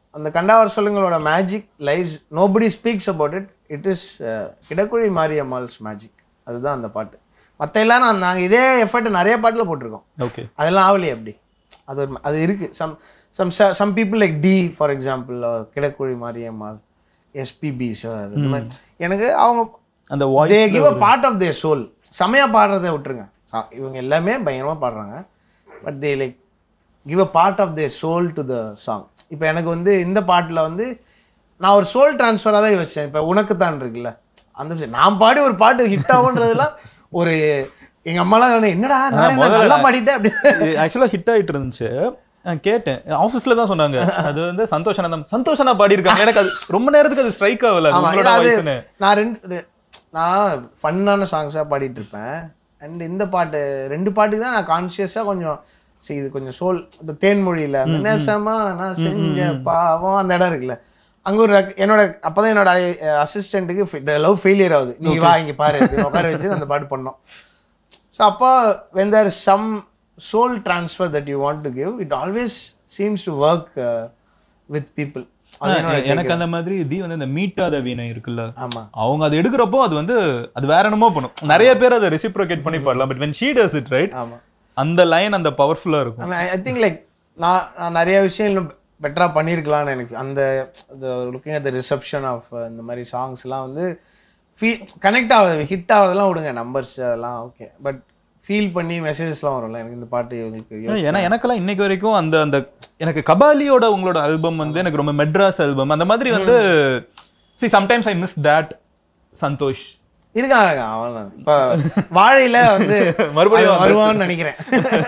அந்த கண்டாவர் சொல்லுங்களோட magic lies nobody speaks about it it is Kidakkuzhi Mariammal's magic அதுதான் அந்த பாட்டு மற்ற எல்லாரும் நாங்கள் இதே எஃபர்ட் நிறைய பாட்டில் போட்டிருக்கோம் ஓகே அதெல்லாம் ஆகலையே அப்படி அது ஒரு அது இருக்குது some some some people like the for example Kidakkuzhi Mariammal SPB sir இந்த மாதிரி எனக்கு அவங்க அந்த voice they give a part of their soul செமையாக பாடுறதை விட்டுருங்க ச- இவங்க எல்லாமே பயங்கரமாக பாடுறாங்க but they like give a part of their soul to the song இப்போ எனக்கு வந்து இந்த பாட்டில் வந்து நான் ஒரு சோல் ட்ரான்ஸ்ஃபராக தான் யோசிச்சேன் இப்போ உனக்கு தான் இருக்குல்ல அந்த விஷயம் நான் பாடி ஒரு பாட்டு ஹிட் ஆகுன்றதுலாம் ஒரு எங்கள் அம்மாலாம் சொன்னேன், என்னடா நான் என்ன நல்லா பாடிட்டேன் அப்படி ஆக்சுவலாக ஹிட் ஆயிட்டு இருந்துச்சு நான் கேட்டேன் ஆஃபீஸ்ல தான் சொன்னாங்க அது வந்து சந்தோஷனா தான் சந்தோஷனா பாடி இருக்காங்க எனக்கு அது ரொம்ப நேரத்துக்கு அது ஸ்ட்ரைக் ஆகல அது ஆமா, உங்களோட அது வாய்ஸ்னு நான் ரெண்டு ரெ- நான் ஃபன்னான சாங்ஸாக பாடிட்டு இருப்பேன் அண்ட் இந்த பாட்டு ரெண்டு பாட்டுக்கு தான் நான் கான்ஷியஸாக கொஞ்சம் சரி இது கொஞ்சம் சோல் இந்த தேன்மொழியில் அந்த நேசமா நான் செஞ்ச பாவம் அந்த இடம் இருக்குல்ல அங்கே ஒரு rec- என்னோட அப்போ தான் என்னோட அசிஸ்டண்ட்டுக்கு லவ் ஃபெயிலியர் ஆகுது நீ வா இங்கே பாரு அப்படின்னு உட்கார வச்சு அந்த பாட்டு பண்ணோம் ஸோ அப்போ when there some soul transfer that you want to give it always seems to work with people அது என்னோட எனக்கு அந்த மாதிரி தி வந்து இந்த மீட்டாத வீணை இருக்குல்ல ஆமா அவங்க அது எடுக்கிறப்போ அது வந்து அது வேற என்னமோ பண்ணும் நிறைய பேர் அதை ரெசிப்ரோகேட் பண்ணி பாடலாம் but when she does it right ஆமா அந்த லைன் அந்த பவர்ஃபுல்லா இருக்கும் ஐ திங்க் லைக் நான் நான் நிறைய விஷயம் இன்னும் பெட்டராக பண்ணியிருக்கலாம்னு எனக்கு அந்த looking at the reception of இந்த மாதிரி சாங்ஸ்லாம் வந்து ஃபீ கனெக்ட் ஆகுது ஹிட் ஆகுறதெல்லாம் விடுங்க நம்பர்ஸ் அதெல்லாம் ஓகே பட் ஃபீல் பண்ணி மெசேஜஸ்லாம் வரும்ல எனக்கு இந்த பாட்டு உங்களுக்கு ஏன்னா எனக்கெல்லாம் இன்னைக்கு வரைக்கும் அந்த அந்த எனக்கு கபாலியோட உங்களோட ஆல்பம் வந்து எனக்கு ரொம்ப மெட்ராஸ் ஆல்பம் அந்த மாதிரி வந்து சி sometimes I miss that Santhosh இருக்கான் இருக்கான் அவன் இப்போ வாழையில வந்து மறுபடியும் அவன் வருவான்னு நினைக்கிறேன்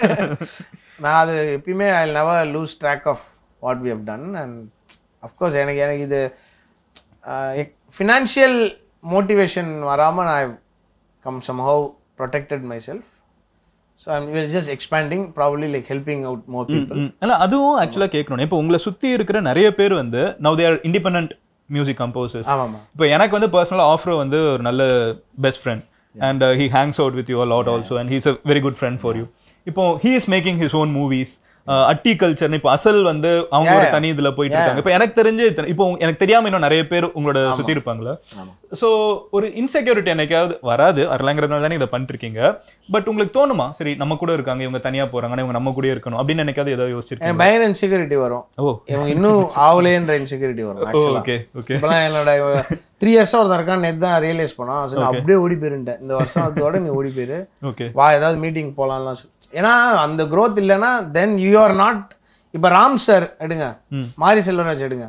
நான் அது எப்பயுமே I never lose track of what we have done and of course எனக்கு எனக்கு இது ஃபினான்ஷியல் மோட்டிவேஷன் வராமல் நான் come somehow protected myself so I'm will just expanding probably like helping out more people இல்ல அதுவும் ஆக்சுவலா கேட்கணும் இப்போ உங்களை சுத்தி இருக்கிற நிறைய பேர் வந்து now there independent music composers ஆமாம்மா இப்போ எனக்கு வந்து பர்சனலாக ஆஃப்ரோ வந்து ஒரு நல்ல best friend and he hangs out with you lot also and he's a very good friend for you இப்போ he is making his own movies அட்டி கல்ச்சர்னு இப்போ அசல் வந்து அவங்க ஒரு தனி இதுல போயிட்டு இருக்காங்க இப்போ எனக்கு தெரிஞ்சு இத்தனை- இப்போ எனக்கு தெரியாம இன்னும் நிறைய பேர் உங்களோட சுத்தி இருப்பாங்களா ஸோ ஒரு இன்செக்யூரிட்டி என்னைக்காவது வராது வரலாங்கிறதுனால தானே இதை பண்ணிருக்கீங்க பட் உங்களுக்கு தோணுமா சரி நம்ம கூட இருக்காங்க இவங்க தனியா போறாங்க ஆனா இவங்க நம்ம கூட இருக்கணும் அப்படின்னு என்னைக்காவது ஏதாவது யோசிச்சிருக்கீங்க எனக்கு பயங்கர இன்செக்யூரிட்டி வரும் ஓ இவங்க இன்னும் ஆகலேன்ற இன்செக்யூரிட்டி வரும் ஆக்சுவலாக ஓகே ஓகே இப்பெல்லாம் என்னோட த்ரீ இயர்ஸாக ஒருத்தன் இருக்கான் நேற்று தான் ரியலைஸ் பண்ணான் சரி நான் அப்படியே ஓடி போயிருந்தேன் இந்த வருஷம் அதோட நீ ஓடி போயிரு ஓகே வா ஏதாவது மீட்டிங் போகலாம்லாம் சொல்லி ஏன்னா அந்த growth இல்லைன்னா தென் யூ ஆர் நாட் இப்போ ராம் சார் எடுங்க மாரி செல்வராஜ் எடுங்க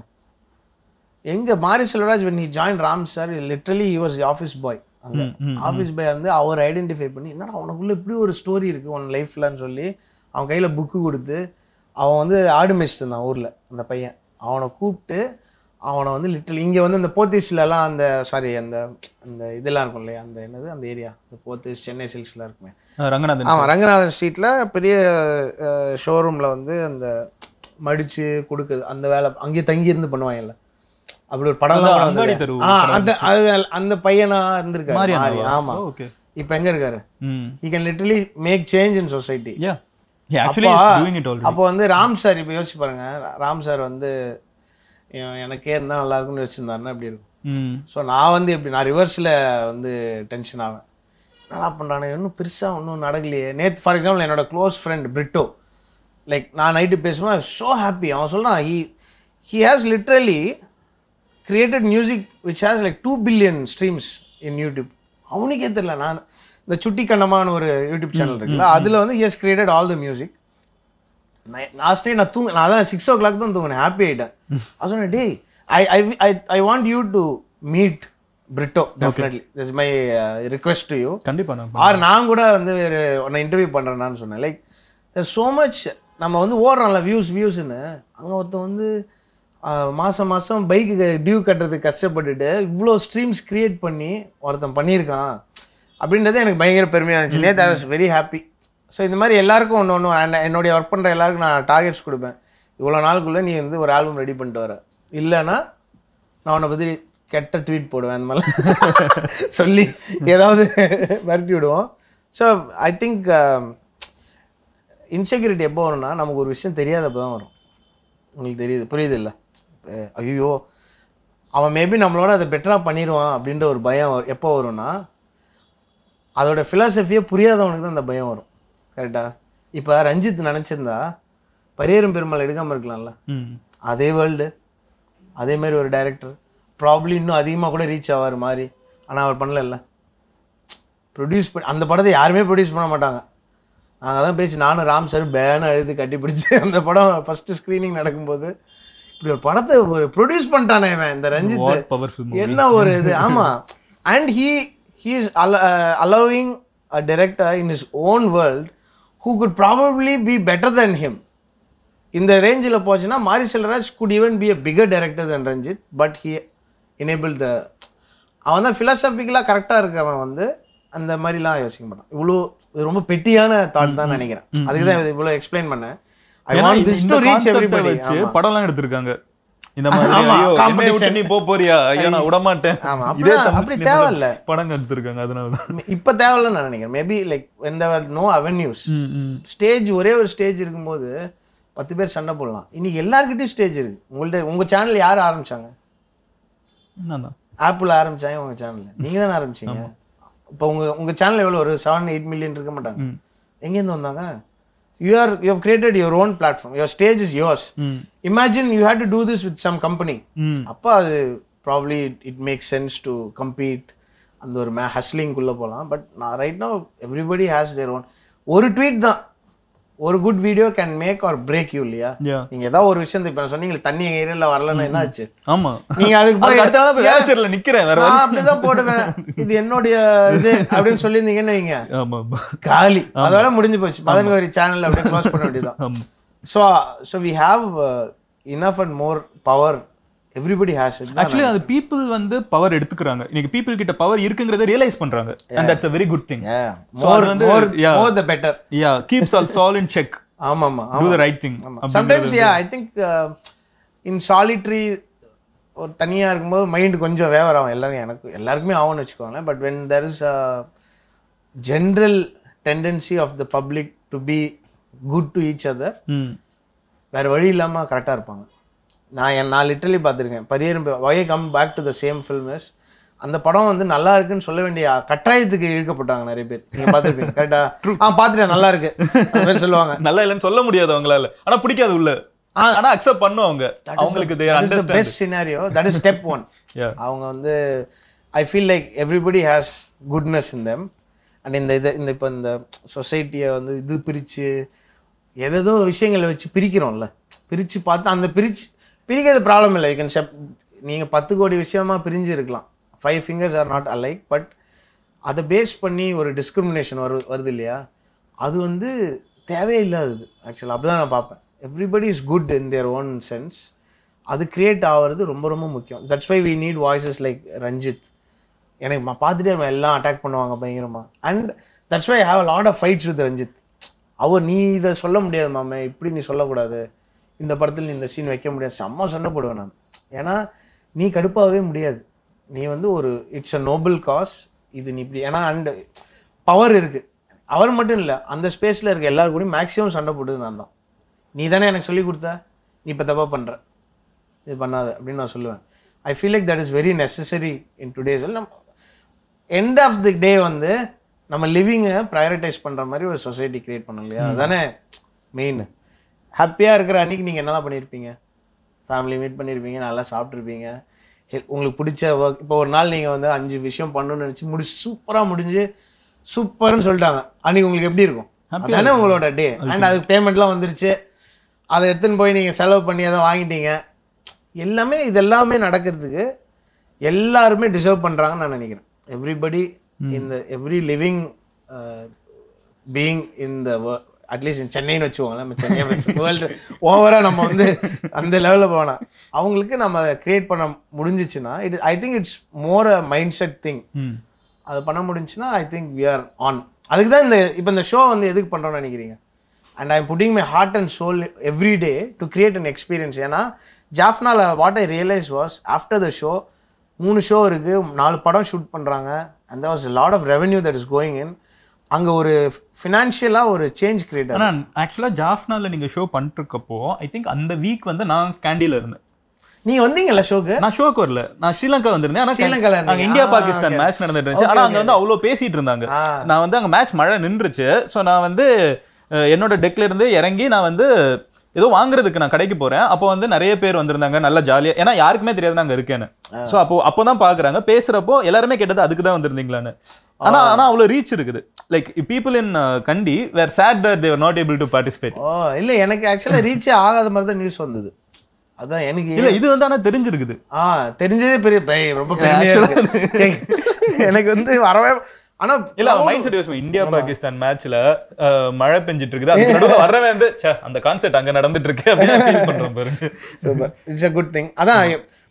எங்க Mari Selvaraj when he joined Ram sir literally he was office boy அங்கே ஆஃபீஸ் பாய் வந்து அவர் ஐடென்டிஃபை பண்ணி என்னடா அவனுக்குள்ள இப்படி ஒரு ஸ்டோரி இருக்கு உன் லைஃப்லன்னு சொல்லி அவன் கையில புக்கு கொடுத்து அவன் வந்து ஆடு மேய்ச்சிட்டு இருந்தான் ஊர்ல அந்த பையன் அவனை கூப்பிட்டு அவனை வந்து லிட்டல் இங்கே வந்து இந்த போத்தீஸ்லலாம் அந்த சாரி அந்த அந்த இதெல்லாம் இருக்கும் இல்லையா அந்த என்னது அந்த ஏரியா இந்த போத்தீஸ் சென்னை சில்க்ஸ்லாம் இருக்குமே ரங்கநாதன் ஆமாம் ரங்கநாதன் ஸ்ட்ரீட்டில் பெரிய ஷோரூமில் வந்து அந்த மடிச்சு கொடுக்குது அந்த வேலை அங்கேயே தங்கி இருந்து பண்ணுவாங்கல்ல அப்படி ஒரு படம் அதான் அங்காடி தெரு ஆ அந்த அது அந்த பையனா இருந்திருக்காரு மாரி மாரியானா ஆமா ஓகே இப்போ எங்க இருக்காரு hmm he can literally make change in society yeah actually அப்பா- டூயிங் இட் ஆல்ரெடி அப்போ வந்து ராம் சார் இப்போ யோசிச்சு பாருங்க ராம் சார் வந்து எ- எனக்கே இருந்தால் நல்லா இருக்கும்னு வச்சுருந்தாருன்னா எப்படி இருக்கும் ம் ஸோ நான் வந்து எப்படி நான் ரிவர்ஸில் வந்து டென்ஷன் ஆவேன் என்னடா பண்ணுறானே இன்னும் பெருசாக ஒன்றும் நடக்கலையே நேற்று ஃபார் எக்ஸாம்பிள் என்னோட க்ளோஸ் ஃப்ரெண்ட் பிரிட்டோ லைக் நான் நைட்டு பேசும்போது ஸோ ஹாப்பி அவன் சொல்கிறான் he he has literally created music which has like two billion streams in YouTube அவனுக்கே தெரியல நான் இந்த சுட்டி கண்ணமான ஒரு யூடியூப் சேனல் இருக்குல்ல அதில் வந்து he has created all the music last night நான் தூங்க நான் தான் சிக்ஸ் ஓ கிளாக் தான் தூங்கினேன் ஹாப்பி ஆகிட்டேன் அது சொன்னேன் டேய் I I I I want you to meet Brito definitely this my request to you கண்டிப்பா நான் ஆர் நான் கூட வந்து ஒரு உன்னை இன்டர்வியூ பண்ணுறேன்னு சொன்னேன் லைக் ஸோ மச் நம்ம வந்து ஓடுறோம்ல வியூஸ் வியூஸ்னு அங்கே ஒருத்தன் வந்து ஆஹ், மாசம் மாதம் பைக்கு டியூ கட்டுறதுக்கு கஷ்டப்பட்டுட்டு இவ்வளோ ஸ்ட்ரீம்ஸ் கிரியேட் பண்ணி ஒருத்தன் பண்ணியிருக்கான் அப்படின்றது எனக்கு பயங்கர பெருமையாக இருந்துச்சு நேற்று I was very happy so இந்த மாதிரி எல்லாருக்கும் ஒன்று ஒன்று என்னுடைய ஒர்க் பண்ணுற எல்லாருக்கும் நான் டார்கெட்ஸ் கொடுப்பேன் இவ்வளோ நாளுக்குள்ளே நீ வந்து ஒரு ஆல்பம் ரெடி பண்ணிட்டு வர இல்லைன்னா நான் உன்னை பற்றி கெட்ட ட்வீட் போடுவேன் அந்த மாதிரிலாம் சொல்லி ஏதாவது மிரட்டி விடுவோம் ஸோ ஐ திங்க் இன்செக்யூரிட்டி எப்போ வரும்னா நமக்கு ஒரு விஷயம் தெரியாதப்போ தான் வரும் உங்களுக்கு தெரியுது புரியுது இல்லை ஐயோ அவன் மேபி நம்மளோட அதை பெட்டராக பண்ணிடுவான் அப்படின்ற ஒரு பயம் வ- எப்போ வரும்னா அதோட ஃபிலாசபியே புரியாதவனுக்கு தான் அந்த பயம் வரும் கரெக்டா இப்போ ரஞ்சித் நினச்சிருந்தா பரியரும் பெருமாள் எடுக்காமல் இருக்கலாம்ல ம் அதே வேர்ல்டு அதே மாதிரி ஒரு டைரக்டர் ப்ராப்ளி இன்னும் அதிகமாக கூட ரீச் ஆவார் மாதிரி ஆனால் அவர் பண்ணல ப்ரொடியூஸ் பண்ணி அந்த படத்தை யாருமே ப்ரொடியூஸ் பண்ண மாட்டாங்க நாங்கள் தான் பேசி நானும் ராம் சார் பேனு அழுது கட்டி பிடிச்சி அந்த படம் ஃபஸ்ட்டு ஸ்க்ரீனிங் நடக்கும்போது இப்படி ஒரு படத்தை ஒரு ப்ரொடியூஸ் பண்ணிட்டானே இவன் இந்த வாட் ரஞ்சித் பவர்ஃபுல் என்ன ஒரு இது ஆமா and he he is allowing a director in his own world who could probably be better then him இந்த ரேஞ்சில் போச்சுன்னா Mari Selvaraj could even be a bigger director than Ranjith but he enable the அவன் தான் ஃபிலாசபிக்கலாக கரெக்டாக இருக்கவன் வந்து அந்த மாதிரிலாம் யோசிக்க மாட்டான் இவ்வளோ இது ரொம்ப பெட்டியான தாட் தான் நினைக்கிறேன் அதுக்கு தான் இவ்வளோ எக்ஸ்பிளைன் பண்ணேன் ஐ ஏன்னா வாண்ட் இந்த- திஸ் இந்த டு ரீச் concept-அ எவ்ரிபடி வச்சு படம்லாம் எடுத்திருக்காங்க இந்த மாதிரி ஆமா, ஐயோ என்னை competition. விட்டு நீ போ போறியா ஐயா நான் விட மாட்டேன் ஆமா, இதே அப்படிலாம் தமிழ் அப்படி cinema-ல தேவையில்ல. படங்கள் எடுத்திருக்காங்க அதனால தான் இப்போ தேவையில்ல நான் நினைக்கிறேன் maybe like when there were no avenues stage ஒரே ஒரு ஸ்டேஜ் இருக்கும்போது பத்து பேர் சண்டை போடலாம் இன்னைக்கு எல்லாருக்கிட்டையும் ஸ்டேஜ் இருக்கு உங்கள்ட்ட உங்க சேனல் யார் ஆரம்பிச்சாங்க நான் தான் ஆப்பிள் ஆரம்பிச்சாங்க உங்க சேனல் நீங்க தானே ஆரம்பிச்சீங்க இப்போ உங்க உங்க சேனல் எவ்வளோ ஒரு செவன் எயிட் மில்லியன் இருக்க மாட்டாங்க எங்கேருந்து வந்தாங்க you are you have created your own platform your stage is yours imagine you had to do this with some company அப்போ அது probably it make sense to compete அந்த ஒரு மே ஹஸ்லிங்குள்ளே போகலாம் பட் நான் right no everybody has their own ஒரு tweet தான் ஒரு good video can make or break you இல்லையா Yeah. நீங்க ஏதாவது ஒரு விஷயம் இப்போ சொன்னீங்க தண்ணி எங்க ஏரியால வரலன்னா என்ன ஆச்சு ஆமா நீங்க அதுக்கு போய் அதுக்கு அடுத்த நாள் போய் வேலைச்சேரில நிக்கிறேன் வேற நான் அப்படிதான் போடுவேன் இது என்னுடைய இது அப்படின்னு சொல்லியிருந்தீங்கன்னு வைங்க ஆமா ஆமா. காலி அதோட முடிஞ்சு போச்சு மதன்கோரி சேனல் அப்படியே க்ளோஸ் பண்ண வேண்டியதுதான் ஆமா so so we have enough and more power everybody has it actually அது பீப்புள் வந்து பவர் எடுத்துக்கிறாங்க இன்னைக்கு பீப்புள் கிட்ட பவர் இருக்குங்கிறத ரியலைஸ் பண்றாங்க and that's a very good thing So more அது வந்து- more yeah. More the better yeah keeps all sal in check ஆமா ஆமா do the right thing sometimes yeah I think in solitary ஒரு தனியா இருக்கும்போது mind கொஞ்சம் waiver ஆகும் எல்லாரும் எனக்கு எல்லாருக்குமே ஆகும்னு வச்சுக்கோங்களேன் but when there is a general tendency of the public to be good to each other ம் வேற வழி இல்லாம கரெக்டாக இருப்பாங்க நான் என் நான் லிட்டரலி பார்த்துருக்கேன் Pariyerum why come back to the same films அந்த படம் வந்து நல்லா இருக்குன்னு சொல்ல வேண்டிய கட்டாயத்துக்கு இழுக்கப்பட்டாங்க நிறைய பேர் நீங்க பார்த்துருப்பீங்க கரெக்டா ஆ பார்த்துட்டேன் நல்லா இருக்கு அந்த மாதிரி சொல்லுவாங்க நல்லா இல்லைன்னு சொல்ல முடியாது அவங்களால ஆனா பிடிக்காது உள்ள ஆனா அக்செப்ட் பண்ணுவாங்க அவங்களுக்கு they understand. Best scenario that is step one Yeah. அவங்க வந்து I feel like everybody has goodness in them and இந்த இது இந்த இப்போ இந்த சொசைட்டியை வந்து இது பிரித்து எதேதோ விஷயங்களை வச்சு பிரிக்கிறோம்ல பிரித்து பார்த்து அந்த பிரிச்சு பிரிக்கிறது ப்ராப்ளம் இல்லை யூ கேன் செப் நீங்கள் பத்து கோடி விஷயமா பிரிஞ்சு இருக்கலாம் five fingers are not alike but அதை பேஸ் பண்ணி ஒரு டிஸ்கிரிமினேஷன் வரு வருது இல்லையா அது வந்து தேவையில்லாதது ஆக்சுவலாக அப்படி தான் நான் பார்ப்பேன் everybody is good in their own sense அது கிரியேட் ஆகிறது ரொம்ப ரொம்ப முக்கியம் that's why we need voices like Ranjith எனக்கு ம- பார்த்துட்டே இருப்பேன் எல்லாம் அட்டாக் பண்ணுவாங்க பயங்கரமாக and that's why have lot of fights with Ranjith அவர் நீ இதை சொல்ல முடியாது மாமே இப்படி நீ சொல்லக்கூடாது இந்த படத்தில் நீ இந்த சீன் வைக்க முடியாது செம்ம சண்டை போடுவேன் நான் ஏன்னா நீ கடுப்பாகவே முடியாது நீ வந்து ஒரு இட்ஸ் அ நோபல் காஸ் இது நீ இப்படி ஏன்னா அண்ட் பவர் இருக்குது அவர் மட்டும் இல்லை அந்த ஸ்பேஸில் இருக்க எல்லாரு கூடயும் மேக்ஸிமம் சண்டை போட்டது நான் தான் நீ தானே எனக்கு சொல்லி கொடுத்த நீ இப்போ தப்பாக பண்ணுற இது பண்ணாத அப்படின்னு நான் சொல்லுவேன் I feel like that is very necessary in today's நம்ம எண்ட் ஆஃப் தி டே வந்து நம்ம லிவிங்கை ப்ரையாரிட்டைஸ் பண்ணுற மாதிரி ஒரு சொசைட்டி கிரியேட் பண்ணோம் இல்லையா அதானே மெயின் ஹாப்பியாக இருக்கிற அன்னைக்கு நீங்கள் என்னதான் பண்ணியிருப்பீங்க ஃபேமிலி மீட் பண்ணியிருப்பீங்க நல்லா சாப்பிட்ருப்பீங்க ஹெ- உங்களுக்கு பிடிச்ச ஒர்க் இப்போ ஒரு நாள் நீங்கள் வந்து அஞ்சு விஷயம் பண்ணணும்னு நினச்சி முடிச்சு சூப்பராக முடிஞ்சு சூப்பர்னு சொல்லிட்டாங்க அன்னைக்கு உங்களுக்கு எப்படி இருக்கும் அதானே உங்களோட டே அண்ட் அதுக்கு பேமெண்ட்லாம் வந்துருச்சு அதை எடுத்துன்னு போய் நீங்கள் செலவு பண்ணி அதை வாங்கிட்டீங்க எல்லாமே இது எல்லாமே நடக்கிறதுக்கு எல்லாருமே டிசர்வ் பண்ணுறாங்கன்னு நான் நினைக்கிறேன் எவ்ரிபடி இந்த every living being in the at least in சென்னைன்னு வச்சுக்கோங்களேன் நம்ம சென்னை வேர்ல்டு ஓவராக நம்ம வந்து அந்த லெவலில் போனால் அவங்களுக்கு நம்ம அதை கிரியேட் பண்ண முடிஞ்சிச்சுன்னா it I think it's more a mind set thing ம் அது பண்ண முடிஞ்சுன்னா I think we are on அதுக்கு தான் இந்த இப்போ இந்த ஷோ வந்து எதுக்கு பண்ணுறோம்னு நினைக்கிறீங்க and I'm putting my heart and soul every day to create an experience ஏன்னா ஜாஃப்னால what I realise was after the show மூணு ஷோ இருக்குது நாலு படம் ஷூட் பண்ணுறாங்க and was lot of revenue that is going in அங்கே ஒரு ஃபினான்ஷியலாக ஒரு சேஞ்ச் கிரியேட் ஆனா ஆக்சுவலா ஜாஃப்னால நீங்க ஷோ பண்ணிருக்கப்போ ஐ திங்க் அந்த வீக் வந்து நான் கேண்டில இருந்தேன் நீங்க வந்தீங்கல்ல ஷோக்கு நான் ஷோக்கு வரல நான் ஸ்ரீலங்கா வந்திருந்தேன் ஆனா ஸ்ரீலங்கால அங்க இருந்தீங்க. இந்தியா ஆ, பாகிஸ்தான் okay. மேட்ச் நடந்துட்டு இருந்துச்சு Okay, ஆனா okay. அங்க வந்து அவ்வளோ பேசிட்டு இருந்தாங்க ஆ. நான் வந்து அங்க மேட்ச் மழை நின்றுச்சு ஸோ நான் வந்து அஹ், என்னோட டெக்ல இருந்து இறங்கி நான் வந்து ஏதோ வாங்குறதுக்கு நான் கடைக்கு போறேன் அப்போ வந்து நிறைய பேர் வந்திருந்தாங்க நல்லா ஜாலியா ஏன்னா யாருக்குமே தெரியாது நான் அங்க இருக்கேன்னு ஸோ அப்போ அப்போதான் பாக்குறாங்க பேசுறப்போ எல்லாருமே கேட்டது அதுக்கு தான் வந்திருந்தீங்களான்னு ஆனா ஆனா அவ்வளோ ரீச் இருக்குது like people in Kandy were sad that they're not able to participate ஓ இல்ல எனக்கு ஆக்சுவலா ரீச்சே ஆகாத மாதிரி தான் நியூஸ் வந்தது அதான் எனக்கு இல்ல இது வந்து ஆனா தெரிஞ்சிருக்குது ஆ தெரிஞ்சதே பெரிய பை- ரொம்ப பெருமையா இருக்கு எனக்கு வந்து வரவே ஆனா இல்ல மைண்ட் செட் யோசிப்போம் இந்தியா பாகிஸ்தான் மேட்ச்ல மழை பெஞ்சிட்டு இருக்குது அதுக்கு நடுவுல வரவன் வந்து ச்சே, அந்த கான்செர்ட் அங்க நடந்துட்டு இருக்கு அப்படின்னு ஃபீல் பண்றோம் பாருங்க super it's a good thing அதான்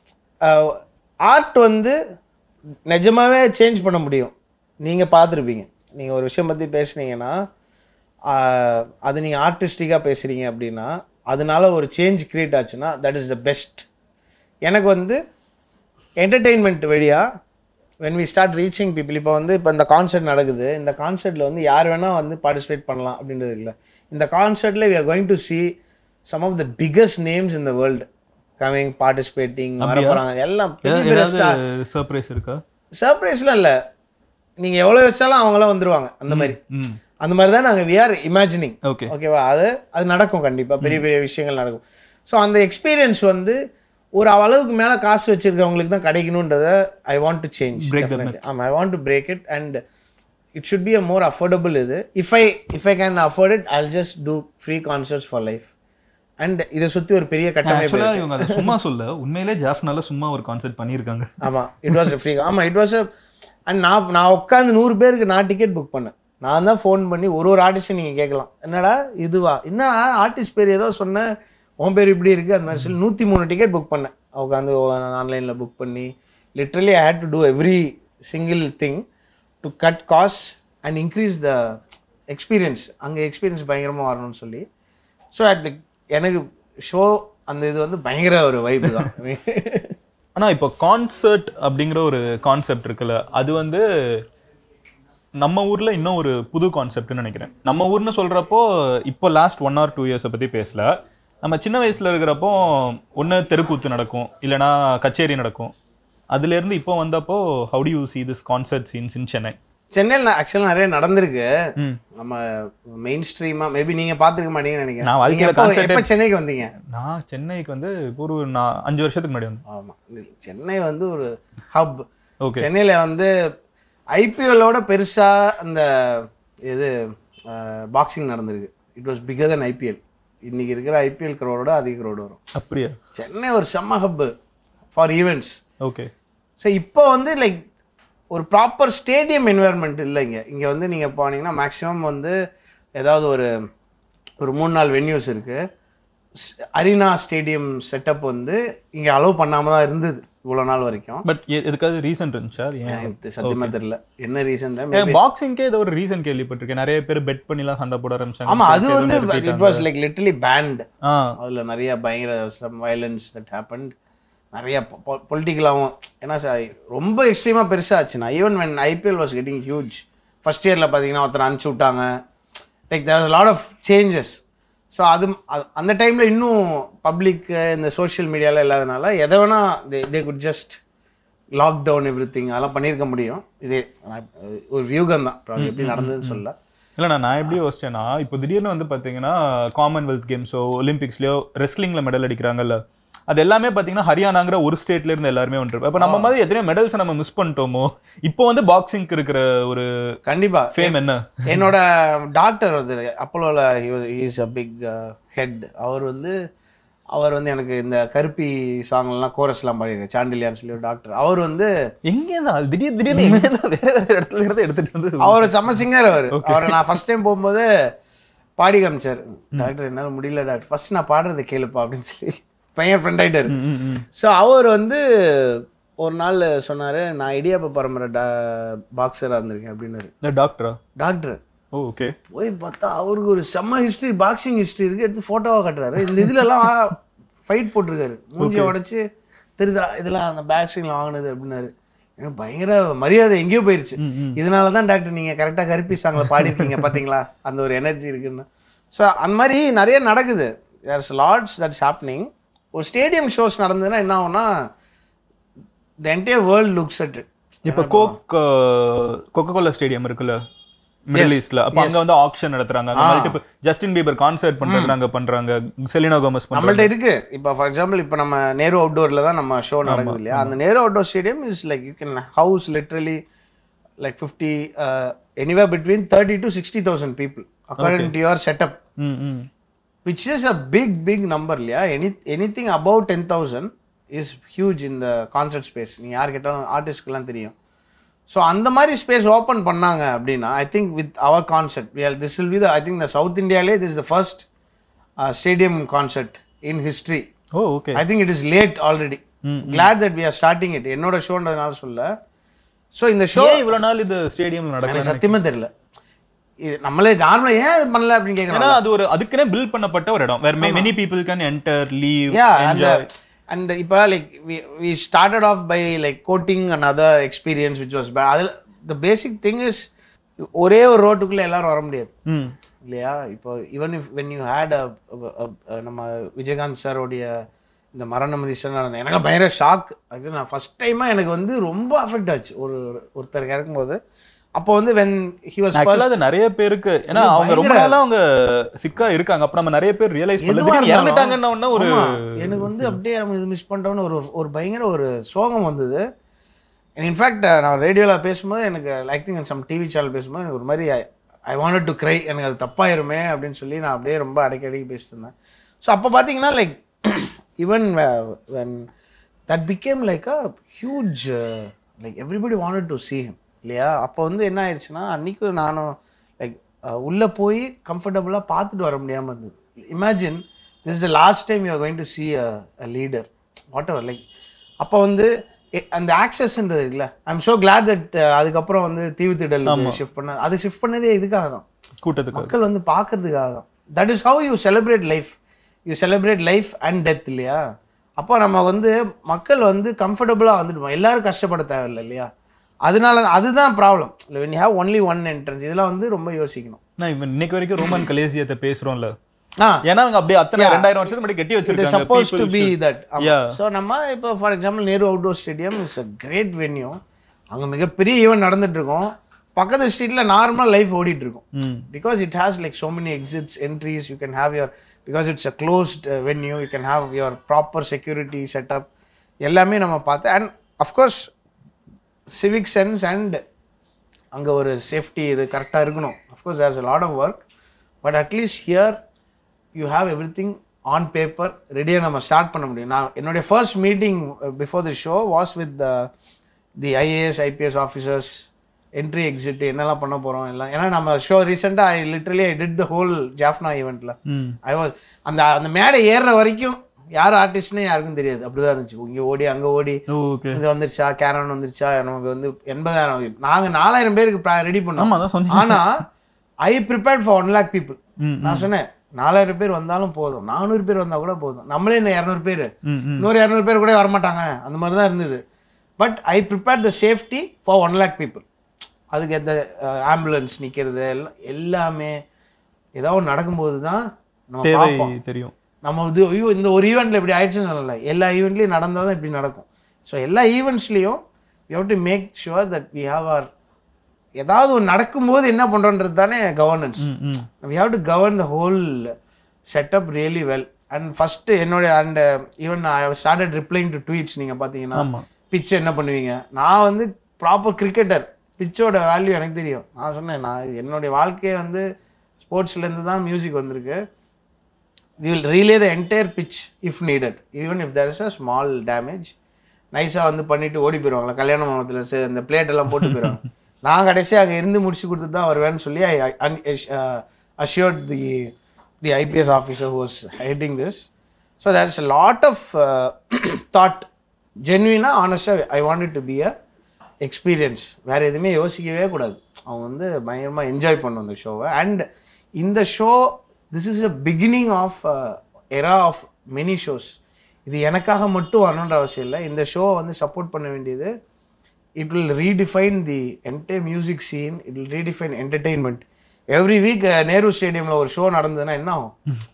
ஆர்ட் வந்து நிஜமாவே சேஞ்ச் பண்ண முடியும் நீங்க பார்த்துருப்பீங்க நீங்க ஒரு விஷயம் பத்தி பேசுனீங்கன்னா ஆஹ், அது நீங்க ஆர்டிஸ்டிக்காக பேசுறீங்க அப்படின்னா அதனால ஒரு சேஞ்ச் கிரியேட் ஆச்சுன்னா தட் இஸ் த பெஸ்ட் எனக்கு வந்து என்டர்டெயின்மெண்ட் வழியா when we start reaching people இப்போ வந்து இப்போ இந்த கான்சர்ட் நடக்குது இந்த கான்சர்ட்டில் வந்து யார் வேணால் வந்து பார்ட்டிசிபேட் பண்ணலாம் அப்படின்றது இல்லை இந்த கான்சர்ட்டில் we are going to see some of the biggest names in the world coming participating வர போகிறாங்க எல்லாம் பெரிய பெரிய star ஏதாவது சர்ப்ரைஸ் இருக்கா சர்ப்ரைஸ்லாம் இல்லை நீங்கள் எவ்வளோ வச்சாலும் அவங்களாம் வந்துருவாங்க அந்த மாதிரி ம் அந்த மாதிரி தான் நாங்கள் விஆர் இமேஜினிங் ஓகே ஓகேவா அது அது நடக்கும் கண்டிப்பாக பெரிய பெரிய விஷயங்கள் நடக்கும் ஸோ அந்த எக்ஸ்பீரியன்ஸ் வந்து ஒரு அளவுக்கு மேலே காசு வச்சிருக்கவங்களுக்கு தான் கிடைக்கணுன்றத ஐ வாண்ட் டு சேஞ்ச் ஆமாம் I want to break it and it should be a more affordable இது if I if I can afford it I just do free concerts for life and இதை சுற்றி ஒரு பெரிய கட்டமைப்பு ஆக்சுவலா இவங்க அதை சும்மா சொல்ல உண்மையிலே ஜாஃப்னால சும்மா ஒரு கான்செர்ட் பண்ணியிருக்காங்க ஆமாம் இட் வாஸ் ஃப்ரீ ஆமாம் இட் வாஸ் அண்ட் நான் நான் உட்காந்து நூறு பேருக்கு நான் டிக்கெட் புக் பண்ணேன் நான் தான் ஃபோன் பண்ணி ஒரு ஒரு ஆர்டிஸ்ட்டை நீங்கள் கேட்கலாம் என்னடா இதுவா என்னடா ஆர்டிஸ்ட் பேர் ஏதோ சொன்னேன் உன் பேர் இப்படி இருக்குது அது மாதிரி சொல்லி நூற்றி மூணு டிக்கெட் புக் பண்ணேன் உட்காந்து ஆன்லைனில் புக் பண்ணி literally I hate to do every single thing to cut cost and increase the experience அங்கே எக்ஸ்பீரியன்ஸ் பயங்கரமாக வரணும்னு சொல்லி ஸோ அட் எனக்கு ஷோ அந்த இது வந்து பயங்கர ஒரு வைப்பு தான் ஆனா இப்போ கான்சர்ட் அப்படிங்கிற ஒரு கான்செப்ட் இருக்குல்ல அது வந்து நம்ம ஊர்ல இன்னும் ஒரு புது கான்செப்ட்னு நினைக்கிறேன் நம்ம ஊர்னு சொல்றப்போ இப்போ லாஸ்ட் ஒன் ஆர் டூ இயர்ஸை பத்தி பேசல நம்ம சின்ன வயசுல இருக்கிறப்போ ஒன்று தெருக்கூத்து நடக்கும் இல்லைனா கச்சேரி நடக்கும் அதுல இருந்து இப்போ வந்தப்போ how do you see this concert scenes in Chennai சென்னையில் ஆக்சுவலாக நிறைய நடந்திருக்கு ம். நம்ம மெயின் ஸ்ட்ரீமா மேபி நீங்க பார்த்துருக்க மாட்டீங்கன்னு நினைக்கிறேன் நான் வாழ்க்கையில நீங்க எப்போ- concert- எப்போ சென்னைக்கு வந்தீங்க நான் சென்னைக்கு வந்து ஒரு நான் அஞ்சு வருஷத்துக்கு முன்னாடி வந்தேன் ஆமா சென்னை வந்து ஒரு ஹப் Okay. சென்னையில வந்து ஐபிஎல்லோட பெருசா அந்த இது பாக்ஸிங் நடந்திருக்கு it was bigger than IPL இன்னைக்கு இருக்கிற ஐபிஎல் க்ரோடோட அதிக க்ரோடு வரும் அப்படியா சென்னை ஒரு செம்ம hub for events okay so இப்போ வந்து லைக் ஒரு ப்ராப்பர் ஸ்டேடியம் என்வாயர்மெண்ட் இல்லை இங்கே இங்கே வந்து நீங்கள் போனீங்கன்னா மேக்ஸிமம் வந்து ஏதாவது ஒரு ஒரு மூணு நாலு வென்யூஸ் இருக்குது அரினா ஸ்டேடியம் செட்டப் வந்து இங்கே அலோவ் பண்ணாமல் தான் இருந்தது இவ்வளோ நாள் வரைக்கும் பட் எதுக்காவது ரீசன் இருந்துச்சா அது ஏன் எனக்கு சத்தியமாக தெரியல என்ன ரீசன் தான் ஏன் பாக்ஸிங்க்கே ஏதோ ஒரு ரீசன் கேள்விப்பட்டிருக்கேன் நிறைய பேர் பெட் பண்ணிலாம் சண்டை போட ஆரம்பிச்சாங்க ஆமாம் அது ஏதோ வந்து நிறுத்திட்டாங்க. It was like literally banned ஆ அதில் நிறைய பயங்கர வயலன்ஸ் தட் ஹேப்பன் நிறைய பொலிட்டிக்கலாகவும் ஏன்னா சார் ரொம்ப எக்ஸ்ட்ரீமாக பெருசாச்சுண்ணா even when IPL was getting huge first இயரில் பார்த்தீங்கன்னா ஒருத்தர் அனுப்பிச்சி விட்டாங்க like there lot of changes so அது அது- அந்த டைமில் இன்னும் பப்ளிக் இந்த சோஷியல் மீடியாவில் இல்லாதனால எதை வேணால் they they could just lockdown everything அதெல்லாம் பண்ணியிருக்க முடியும் இது நான் ஒரு வியூகம் தான் அப்புறம் எப்படி நடந்ததுன்னு சொல்ல இல்லைண்ணா நான் எப்படி யோசிச்சேன்னா இப்போ திடீர்னு வந்து பார்த்தீங்கன்னா காமன்வெல்த் கேம்ஸோ ஒலிம்பிக்ஸ்லையோ ரெஸ்லிங்கில் மெடல் அடிக்கிறாங்கல்ல அது எல்லாமே பார்த்தீங்கன்னா ஹரியானாங்கிற ஒரு ஸ்டேட்ல இருந்து எல்லாருமே வந்துருப்போம் இப்போ நம்ம மாதிரி எத்தனையோ மெடல்ஸை நம்ம மிஸ் பண்ணிட்டோமோ இப்போ வந்து பாக்ஸிங்க்கு இருக்கிற ஒரு கண்டிப்பாக ஃபேம் என்ன என்னோட டாக்டர் வந்து அப்போலோவில் இஸ் அ பிக் ஹெட் அவர் வந்து அவர் வந்து எனக்கு இந்த கருப்பி சாங்லாம் கோரஸ்லாம் பாடியிருக்காரு சாண்டிலியான்னு சொல்லி ஒரு டாக்டர் அவர் வந்து எங்கேருந்து அது திடீர் திடீர்னு எங்கேருந்து வேற வேற இடத்துல இருந்து எடுத்துட்டு வந்து அவர் செம்ம சிங்கர் அவர் அவர் நான் ஃபர்ஸ்ட் டைம் போகும்போது பாடி காமிச்சார் டாக்டர் என்னால் முடியல டாக்டர் ஃபர்ஸ்ட் நான் பாடுறதை கேளுப்பா அப்படின்னு சொல்லி பையன் ஃப்ரெண்ட் ஆகிட்டார் ஸோ அவர் வந்து ஒரு நாள் சொன்னார் நான் இடியாப்ப பரம்பரை டா பாக்ஸராக இருந்திருக்கேன் அப்படின்னாரு இந்த டாக்டரா டாக்டர் ஓ ஓகே போய் பார்த்தா அவருக்கு ஒரு செம்ம ஹிஸ்ட்ரி பாக்ஸிங் ஹிஸ்ட்ரி இருக்கு எடுத்து ஃபோட்டோவாக காட்டுறாரு இந்த இதுலலாம் ஃபைட் போட்டிருக்காரு மூஞ்சியை உடைச்சு தெரியுதா இதெல்லாம் அந்த பாக்ஸிங்கில் வாங்கினது அப்படின்னாரு எனக்கு பயங்கர மரியாதை எங்கேயோ போயிருச்சு இதனால தான் டாக்டர் நீங்கள் கரெக்டாக கருப்பி சாங்கில் பாடிருக்கீங்க பார்த்தீங்களா அந்த ஒரு எனர்ஜி இருக்குன்னு ஸோ அந்த மாதிரி நிறைய நடக்குது தேர்ஸ் லாட்ஸ் தட்ஸ் ஹாப்னிங் ஒரு ஸ்டேடியம் ஷோஸ் நடந்ததுன்னா என்ன ஆகும்னா the entire world looks at இப்போ கோக் கொக்கோ கோலா ஸ்டேடியம் இருக்குல்ல மிடில் ஈஸ்ட்ல அப்ப அங்க வந்து ஆக்ஷன் நடத்துறாங்க அங்க மல்டிபிள் ஜஸ்டின் பீபர் கான்சர்ட் பண்றது அங்க பண்றாங்க செலினா கோமஸ் பண்றாங்க நம்மள்ட்ட இருக்கு இப்போ ஃபார் எக்ஸாம்பிள் இப்போ நம்ம நேரு அவுட்டோர்ல தான் நம்ம ஷோ நடக்குது இல்லையா அந்த Nehru outdoor stadium is like you can house literally like fifty anyway between thirty to sixty thousand people according to your setup ம் ம் which is a big big number இல்லையா any anything above ten thousand is huge இந்த concert space நீ யார் கேட்டாலும் ஆர்டிஸ்ட்க்கெல்லாம் தெரியும் so அந்த மாதிரி ஸ்பேஸ் ஓப்பன் பண்ணாங்க அப்படின்னா I think with our concert this will be the I think the south இந்தியாலே this the first stadium concert in history oh okay I think it is late already glad that we are starting it என்னோட ஷோன்றதுனால சொல்ல so இந்த show ஏன் இவ்வளவு நாள் இது ஸ்டேடியம்ல நடக்கல எனக்கு சத்தியமா தெரியல இது நம்மளே நார்மலாக ஏன் இது பண்ணல அப்படின்னு கேட்குறோம் ஏன்னா அது ஒரு அதுக்குனே பில்ட் பண்ணப்பட்ட ஒரு இடம் where many people can enter leave yeah and uh, and இப்போ like we we started off by like quoting another experience which was bad அதில் the basic thing is ஒரே ஒரு ரோட்டுக்குள்ள எல்லாரும் வர முடியாது ம் இல்லையா இப்போ even if when you had நம்ம விஜயகாந்த் சாரோடைய இந்த மரணம் ரீசன் எனக்கு பயங்கர ஷாக் ஆக்சுவலி நான் ஃபர்ஸ்ட் டைமாக எனக்கு வந்து ரொம்ப அஃபெக்ட் ஆச்சு ஒரு ஒருத்தருக்கு இறக்கும்போது அப்போ வந்து வென் ஹி வாஸ் ஆக்சுவலா அது நிறைய பேருக்கு ஏன்னா அவங்க ரொம்ப நாளா அவங்க சிக்கா இருக்காங்க அப்ப நம்ம நிறைய பேர் ரியலைஸ் எதுவா பண்ணல இருந்தாலும், இறந்துட்டாங்கன்னா உடனே ஒரு ஆமா, எனக்கு வந்து அப்படியே நம்ம இது மிஸ் பண்ணிட்டோம்னு ஒரு ஒரு பயங்கர ஒரு சோகம் வந்தது இன்ஃபேக்ட் நான் ரேடியோவில் பேசும்போது எனக்கு like thing some TV channel பேசும்போது எனக்கு ஒரு மாதிரி ஐ வாண்டட் டு க்ரை எனக்கு அது தப்பாயிருமே அப்படின்னு சொல்லி நான் அப்படியே ரொம்ப அடிக்கடி அடிக்கடி பேசிட்டு இருந்தேன் ஸோ அப்போ பார்த்தீங்கன்னா like even when that became like a huge like everybody wanted to see him இல்லையா அப்போ வந்து என்ன ஆயிடுச்சுன்னா அன்னைக்கு நானும் லைக் உள்ளே போய் கம்ஃபர்டபுளாக பார்த்துட்டு வர முடியாமல் இருந்தது imagine this is the last time you going to see a leader whatever like அப்போ வந்து எ- அந்த ஆக்சஸ்ன்றது இருக்குல்ல ஐம் ஸோ கிளாட் தட் அதுக்கப்புறம் வந்து தீவுத்திடல் ஷிஃப்ட் பண்ண அது ஷிஃப்ட் பண்ணதே இதுக்காக தான் கூட்டத்துக்கு மக்கள் வந்து பார்க்கறதுக்காக தான் that is how you celebrate life you celebrate life and death இல்லையா அப்போ நம்ம வந்து மக்கள் வந்து கம்ஃபர்டபுளாக வந்துடுவோம் எல்லாரும் கஷ்டப்பட தேவையில்லை இல்லையா அதனால அதுதான் ப்ராப்ளம் இல்லை when you have only one entrance இதெல்லாம் வந்து ரொம்ப யோசிக்கணும் நான் இவன் இன்னைக்கு வரைக்கும் ரோமன் கலேசியத்தை பேசுறோம்ல ஆ ஏன்னா அவங்க அப்படியே அத்தனை ரெண்டாயிரம் வருஷத்துக்கு முன்னாடி கட்டி இட் இஸ் வச்சிருக்காங்க suppose to People be should- that Yeah. So நம்ம இப்போ for example Nehru outdoor stadium is a great venue அங்கே மிகப்பெரிய ஈவெண்ட் நடந்துட்டு இருக்கும் பக்கத்து ஸ்ட்ரீட்டில் நார்மலாக லைஃப் ஓடிட்டு இருக்கும் ம். Because it has like so many exits entries you can have your because it's a closed uh, venue you can have your proper security setup எல்லாமே நம்ம பார்த்து and of course civic sense and அங்கே ஒரு safety இது கரெக்டாக இருக்கணும் of course there's a lot of work but at least here you have everything on paper ரெடியாக நம்ம ஸ்டார்ட் பண்ண முடியும் நான் என்னுடைய first meeting before the show was with the IAS IPS officers entry exit என்னெல்லாம் பண்ண போகிறோம் எல்லாம் ஏன்னா நம்ம ஷோ ரீசெண்டாக I literally I did the whole Jaffna ஈவெண்ட்டில் ம். ஐ வாஸ் அந்த அந்த மேடை ஏறுற வரைக்கும் யார் ஆர்டிஸ்ட்னே யாருக்கும் தெரியாது அப்படிதான் இருந்துச்சு இங்கே ஓடி அங்கே ஓடி ஓகே இது வந்துருச்சா கேரன் வந்துருச்சா நமக்கு வந்து எண்பதாயிரம் நாங்கள் நாலாயிரம் பேருக்கு ரெடி பண்ணோம் ஆமா அதான் சொன்னீங்க ஆனா I prepared for one lakh people ம், நான் சொன்னேன் நாலாயிரம் பேர் வந்தாலும் போதும் நானூறு பேர் வந்தா கூட போதும் நம்மளே இன்னும் இரநூறு பேர் ம், ம். இன்னொரு இரநூறு பேர் கூட வரமாட்டாங்க அந்த மாதிரி தான் இருந்தது but I prepare the safety for one lakh people அதுக்கு எந்த ஆம்புலன்ஸ் நிற்கிறது எல்லாம் எல்லாமே ஏதாவது ஒண்ணு நடக்கும்போது தான் நம்ம தேவை பார்ப்போம் தெரியும் நம்ம இது ஐயோ இந்த ஒரு ஈவெண்ட்டில் இப்படி ஆயிடுச்சுன்னு சொல்லலை எல்லா ஈவெண்ட்லேயும் நடந்தால் தான் இப்படி நடக்கும் ஸோ எல்லா ஈவெண்ட்ஸ்லேயும் you have to make sure that we have or ஏதாவது ஒன்று நடக்கும்போது என்ன பண்ணுறோன்றது தானே கவர்னன்ஸ் ம், ம். We have to govern the whole setup really well and first என்னுடைய and even I started replying to tweets நீங்கள் பார்த்தீங்கன்னா ஆமா பிச் என்ன பண்ணுவீங்க நான் வந்து ப்ராப்பர் கிரிக்கெட்டர் பிச்சோட வேல்யூ எனக்கு தெரியும் நான் சொன்னேன் நான் என்னுடைய வாழ்க்கையே வந்து ஸ்போர்ட்ஸ்லேருந்து தான் மியூசிக் வந்திருக்கு we will relay the entire pitch if needed even if there is a small damage நைஸாக வந்து பண்ணிட்டு ஓடி போயிடுவாங்களா கல்யாண மண்டபத்தில் சரி அந்த பிளேட் எல்லாம் போட்டு போயிடுவாங்க நான் கடைசியாக அங்கே இருந்து முடிச்சு கொடுத்துட்டு தான் வருவேன்னு சொல்லி I assured the the IPS officer was heading this so there is a lot of thought ஜென்வினாக ஆனஸ்டாக I wanted to be a experience வேறு எதுவுமே யோசிக்கவே கூடாது அவன் வந்து பயங்கரமாக என்ஜாய் பண்ணும் இந்த ஷோவை அண்ட் இந்த show this is a beginning of era of many shows இது எனக்காக மட்டும் வரணுன்ற அவசியம் இல்லை இந்த ஷோவை வந்து சப்போர்ட் பண்ண வேண்டியது it will redefine the entire music scene it will redefine entertainment every week Nehru ஸ்டேடியமில் ஒரு ஷோ நடந்ததுன்னா என்ன ஆகும்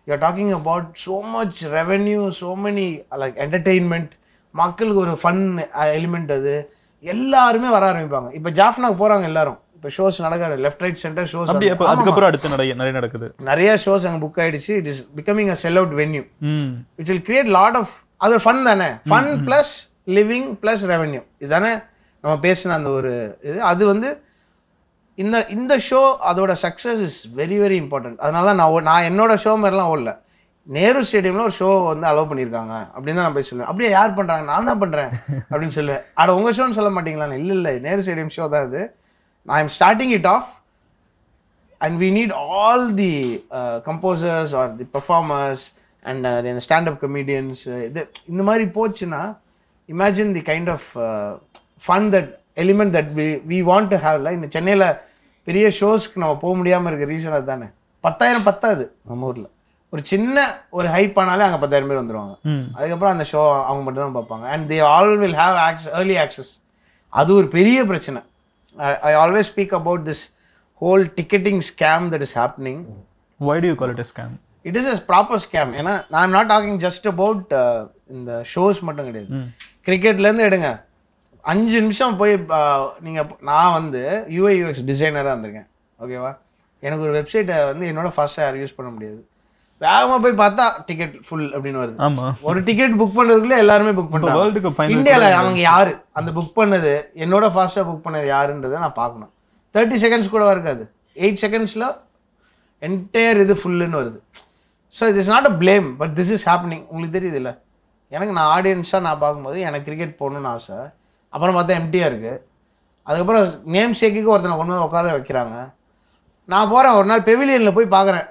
you're talking about so much revenue so many like entertainment மக்களுக்கு ஒரு ஃபன் எலிமெண்ட் அது எல்லாருமே வர ஆரம்பிப்பாங்க இப்போ ஜாஃப்னாக்கு போகிறாங்க எல்லாரும் இப்போ ஷோஸ் நடக்காது லெஃப்ட் ரைட் சென்டர் ஷோஸ் அப்படி அப்ப அதுக்கப்புறம் அடுத்து நிறைய நிறைய நடக்குது நிறைய ஷோஸ் அங்கே புக் ஆயிடுச்சு it is becoming a sell out venue ம் which will create lot of அது ஒரு ஃபன் தானே fun plus living plus revenue இதுதானே நம்ம பேசின அந்த ஒரு இது அது வந்து இந்த இந்த ஷோ அதோட success is very very important அதனால தான் நான் ஓ- நான் என்னோட ஷோ மாதிரிலாம் ஓடல நேரு ஸ்டேடியம்ல ஒரு ஷோ வந்து அலோவ் பண்ணியிருக்காங்க அப்படின்னு தான் நான் போய் சொல்லுவேன் அப்படியே யார் பண்ணுறாங்க நான் தான் பண்ணுறேன் அப்படின்னு சொல்லுவேன் அட உங்கள் ஷோன்னு சொல்ல மாட்டீங்களா இல்லை இல்லை நேரு ஸ்டேடியம் ஷோ தான் இது I am starting it off and we need all the uh, composers or the performers and uh, the stand-up comedians uh, இது இந்த மாதிரி போச்சுன்னா imagine the kind of uh, fun that element that we we want to have ல இந்த சென்னையில் பெரிய ஷோஸ்க்கு நம்ம போக முடியாமல் இருக்க ரீசன் அதுதானே பத்தாயிரம் பத்தாது நம்ம ஊரில் ஒரு சின்ன ஒரு ஹைப் ஆனாலே அங்கே பத்தாயிரம் பேர் வந்துருவாங்க அதுக்கப்புறம் அந்த ஷோ அவங்க மட்டும் தான் பார்ப்பாங்க and they all will have access early access அது ஒரு பெரிய பிரச்சனை I always speak about this whole ticketing scam that is happening why do you call it scam it is as proper scam ஏன்னா நான் நாட் டாக்கிங் ஜஸ்ட் அபவுட் இந்த shows மட்டும் கிடையாது கிரிக்கெட்லேருந்து எடுங்க அஞ்சு நிமிஷம் போய் நீங்கள் நான் வந்து யூஐ யூஎக்ஸ் டிசைனராக இருந்திருக்கேன் ஓகேவா எனக்கு ஒரு வெப்சைட்டை வந்து என்னோட ஃபாஸ்ட்டாக யாரும் யூஸ் பண்ண முடியாது வேகமாக போய் பார்த்தா டிக்கெட் ஃபுல் அப்படின்னு வருது ஆமா ஒரு டிக்கெட் புக் பண்ணுறதுக்குள்ளே எல்லாருமே புக் வேர்ல்டு பண்ணுறாங்க கப் ஃபைனல் இந்தியாவில் அவங்க யாரு அந்த புக் பண்ணது என்னோட ஃபாஸ்ட்டாக புக் பண்ணது யாருன்றதை நான் பார்க்கணும் தேர்ட்டி செகண்ட்ஸ் கூட இருக்காது எயிட் செகண்ட்ஸில் என்டையர் இது ஃபுல்லுன்னு வருது ஸோ இது is not a blame but this is happening உங்களுக்கு தெரியுது இல்லை எனக்கு நான் ஆடியன்ஸாக நான் பார்க்கும்போது எனக்கு கிரிக்கெட் போகணுன்னு ஆசை அப்புறம் பார்த்தா எம்டியாக இருக்குது அதுக்கப்புறம் நேம் ஷேக்குக்கு ஒருத்தனை கொண்டு வந்து உட்கார வைக்கிறாங்க நான் போகிறேன் ஒரு நாள் பெவிலியனில் போய் பார்க்குறேன்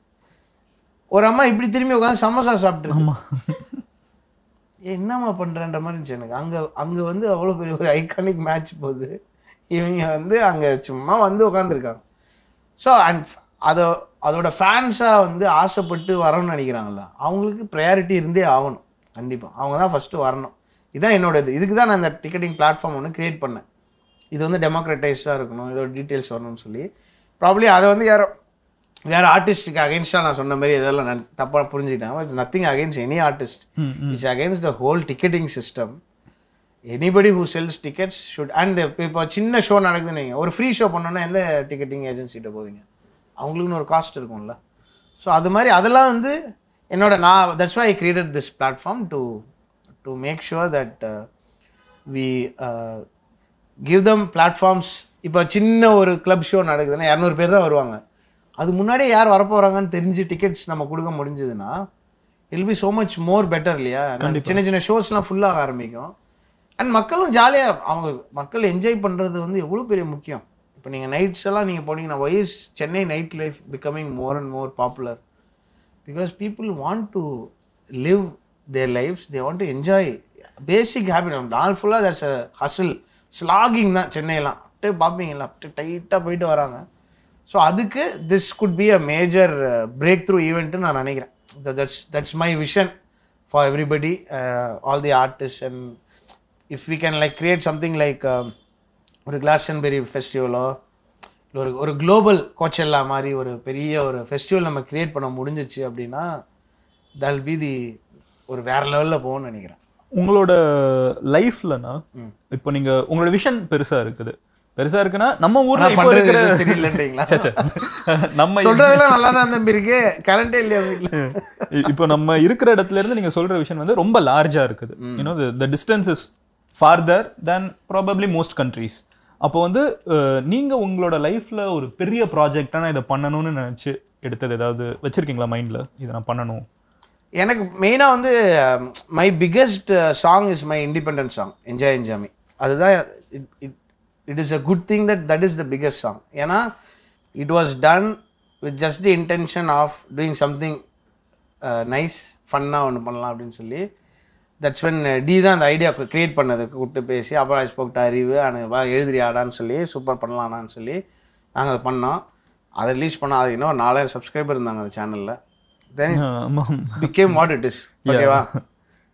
ஒரு அம்மா இப்படி திரும்பி உட்காந்து சமோசா சாப்பிட்டு ஆமா என்னம்மா பண்ணுறன்ற மாதிரி இருந்துச்சு எனக்கு அங்கே அங்கே வந்து அவ்வளோ பெரிய ஒரு ஐகானிக் மேட்ச் போகுது இவங்க வந்து அங்கே சும்மா வந்து உட்காந்துருக்காங்க ஸோ அண்ட் அதை அதோட ஃபேன்ஸாக வந்து ஆசைப்பட்டு வரணும்னு நினைக்கிறாங்கல்ல அவங்களுக்கு ப்ரையாரிட்டி இருந்தே ஆகணும் கண்டிப்பாக அவங்க தான் ஃபஸ்ட்டு வரணும் இதுதான் என்னோட இது இதுக்கு தான் நான் இந்த டிக்கெட்டிங் பிளாட்ஃபார்ம் ஒன்று க்ரியேட் பண்ணேன் இது வந்து டெமோக்ரட்டைஸ்டாக இருக்கணும் இதோட டீட்டெயில்ஸ் வரணும்னு சொல்லி ப்ராப்ளி அதை வந்து யாரோ வேறு ஆர்டிஸ்ட்டுக்கு அகேன்ஸ்டாக நான் சொன்ன மாதிரி இதெல்லாம் நான் தப்பாக புரிஞ்சுக்கிட்டேன் it's nothing against any artist it's against the whole ticketing system anybody who sells tickets should and இப்போ இப்போ சின்ன ஷோ நடக்குதுன்னு வைங்க. ஒரு ஃப்ரீ ஷோ பண்ணோன்னா எந்த டிக்கெட்டிங் ஏஜென்சிகிட்ட போவீங்க அவங்களுக்குன்னு ஒரு காஸ்ட் இருக்கும்ல ஸோ அது மாதிரி அதெல்லாம் வந்து என்னோட நான் that's why I created this platform to to make sure that we give them platforms இப்போ சின்ன ஒரு கிளப் ஷோ நடக்குதுன்னா இரநூறு பேர் தான் வருவாங்க அது முன்னாடியே யார் வரப்போகிறாங்கன்னு தெரிஞ்சு டிக்கெட்ஸ் நம்ம கொடுக்க முடிஞ்சதுன்னா will be so much more better இல்லையா சின்ன சின்ன ஷோஸ்லாம் ஃபுல்லாக ஆரம்பிக்கும் அண்ட் மக்களும் ஜாலியாக அவங்க மக்கள் என்ஜாய் பண்ணுறது வந்து எவ்வளோ பெரிய முக்கியம் இப்போ நீங்கள் நைட்ஸ் எல்லாம் நீங்கள் போனீங்கன்னா why's Chennai night life becoming more and more popular because people want to live their lives they want to enjoy basic habit நாள் ஃபுல்லாக தட்ஸ் அ ஹசில் ஸ்லாகிங் தான் சென்னையெல்லாம் அப்படியே பார்ப்பீங்களா அப்படியே டைட்டாக போயிட்டு வராங்க ஸோ அதுக்கு this could be a major breakthrough event நான் நினைக்கிறேன் that's that's my vision for everybody all the artist and if we can like create something like ஒரு கிளாஷன்பெரி ஃபெஸ்டிவலோ இல்லை ஒரு ஒரு குளோபல் கோச்செல்லா மாதிரி ஒரு பெரிய ஒரு ஃபெஸ்டிவல் நம்ம கிரியேட் பண்ண முடிஞ்சிச்சு அப்படின்னா தல் பி தி ஒரு வேற லெவலில் போகும்னு நினைக்கிறேன் உங்களோட லைஃப்லனா இப்போ நீங்க உங்களோட விஷன் பெருசா இருக்குது பெருசா இருக்குன்னா நம்ம ஊர்ல நான் இப்போ பண்றது இருக்கிற எதுவும் சரியில்லைன்றீங்களா ச்சே, ச்சே. நம்ம சொல்றதெல்லாம் நல்லா தான் தம்பி இருக்கு கரண்டே இல்லையா வீட்டில் இ- இப்போ நம்ம இருக்கிற இடத்துல இருந்து நீங்க சொல்ற விஷயம் வந்து ரொம்ப லார்ஜா இருக்குது you know the distance is farther than probably most countries அப்போ வந்து அஹ், நீங்க உங்களோட லைஃப்ல ஒரு பெரிய ப்ராஜெக்டா நான் இதை பண்ணணும்னு நினைச்சு எடுத்தது ஏதாவது வச்சிருக்கீங்களா மைண்ட்ல இதை நான் பண்ணணும் எனக்கு மெயினாக வந்து my biggest song is my independent song enjoy Enjaami அதுதான் it it it is a good thing that that is the biggest song ஏன்னா it was done with just the intention of doing something nice ஃபன்னாக ஒன்று பண்ணலாம் அப்படின்னு சொல்லி that's when D தான் அந்த idea create பண்ணது கூப்பிட்டு பேசி அப்புறம் ஐ ஸ்போக்ட் அறிவு அனு வா எழுதுறியாடான்னு சொல்லி சூப்பர் பண்ணலாம்னான்னு சொல்லி நாங்கள் அதை பண்ணோம் அதை ரிலீஸ் பண்ணோம் அது இன்னும் நாலாயிரம் சப்ஸ்கிரைபர் இருந்தாங்க அந்த சேனலில் தென் ஆமா. பிகேம் வாட் இட் இஸ் ஓகேவா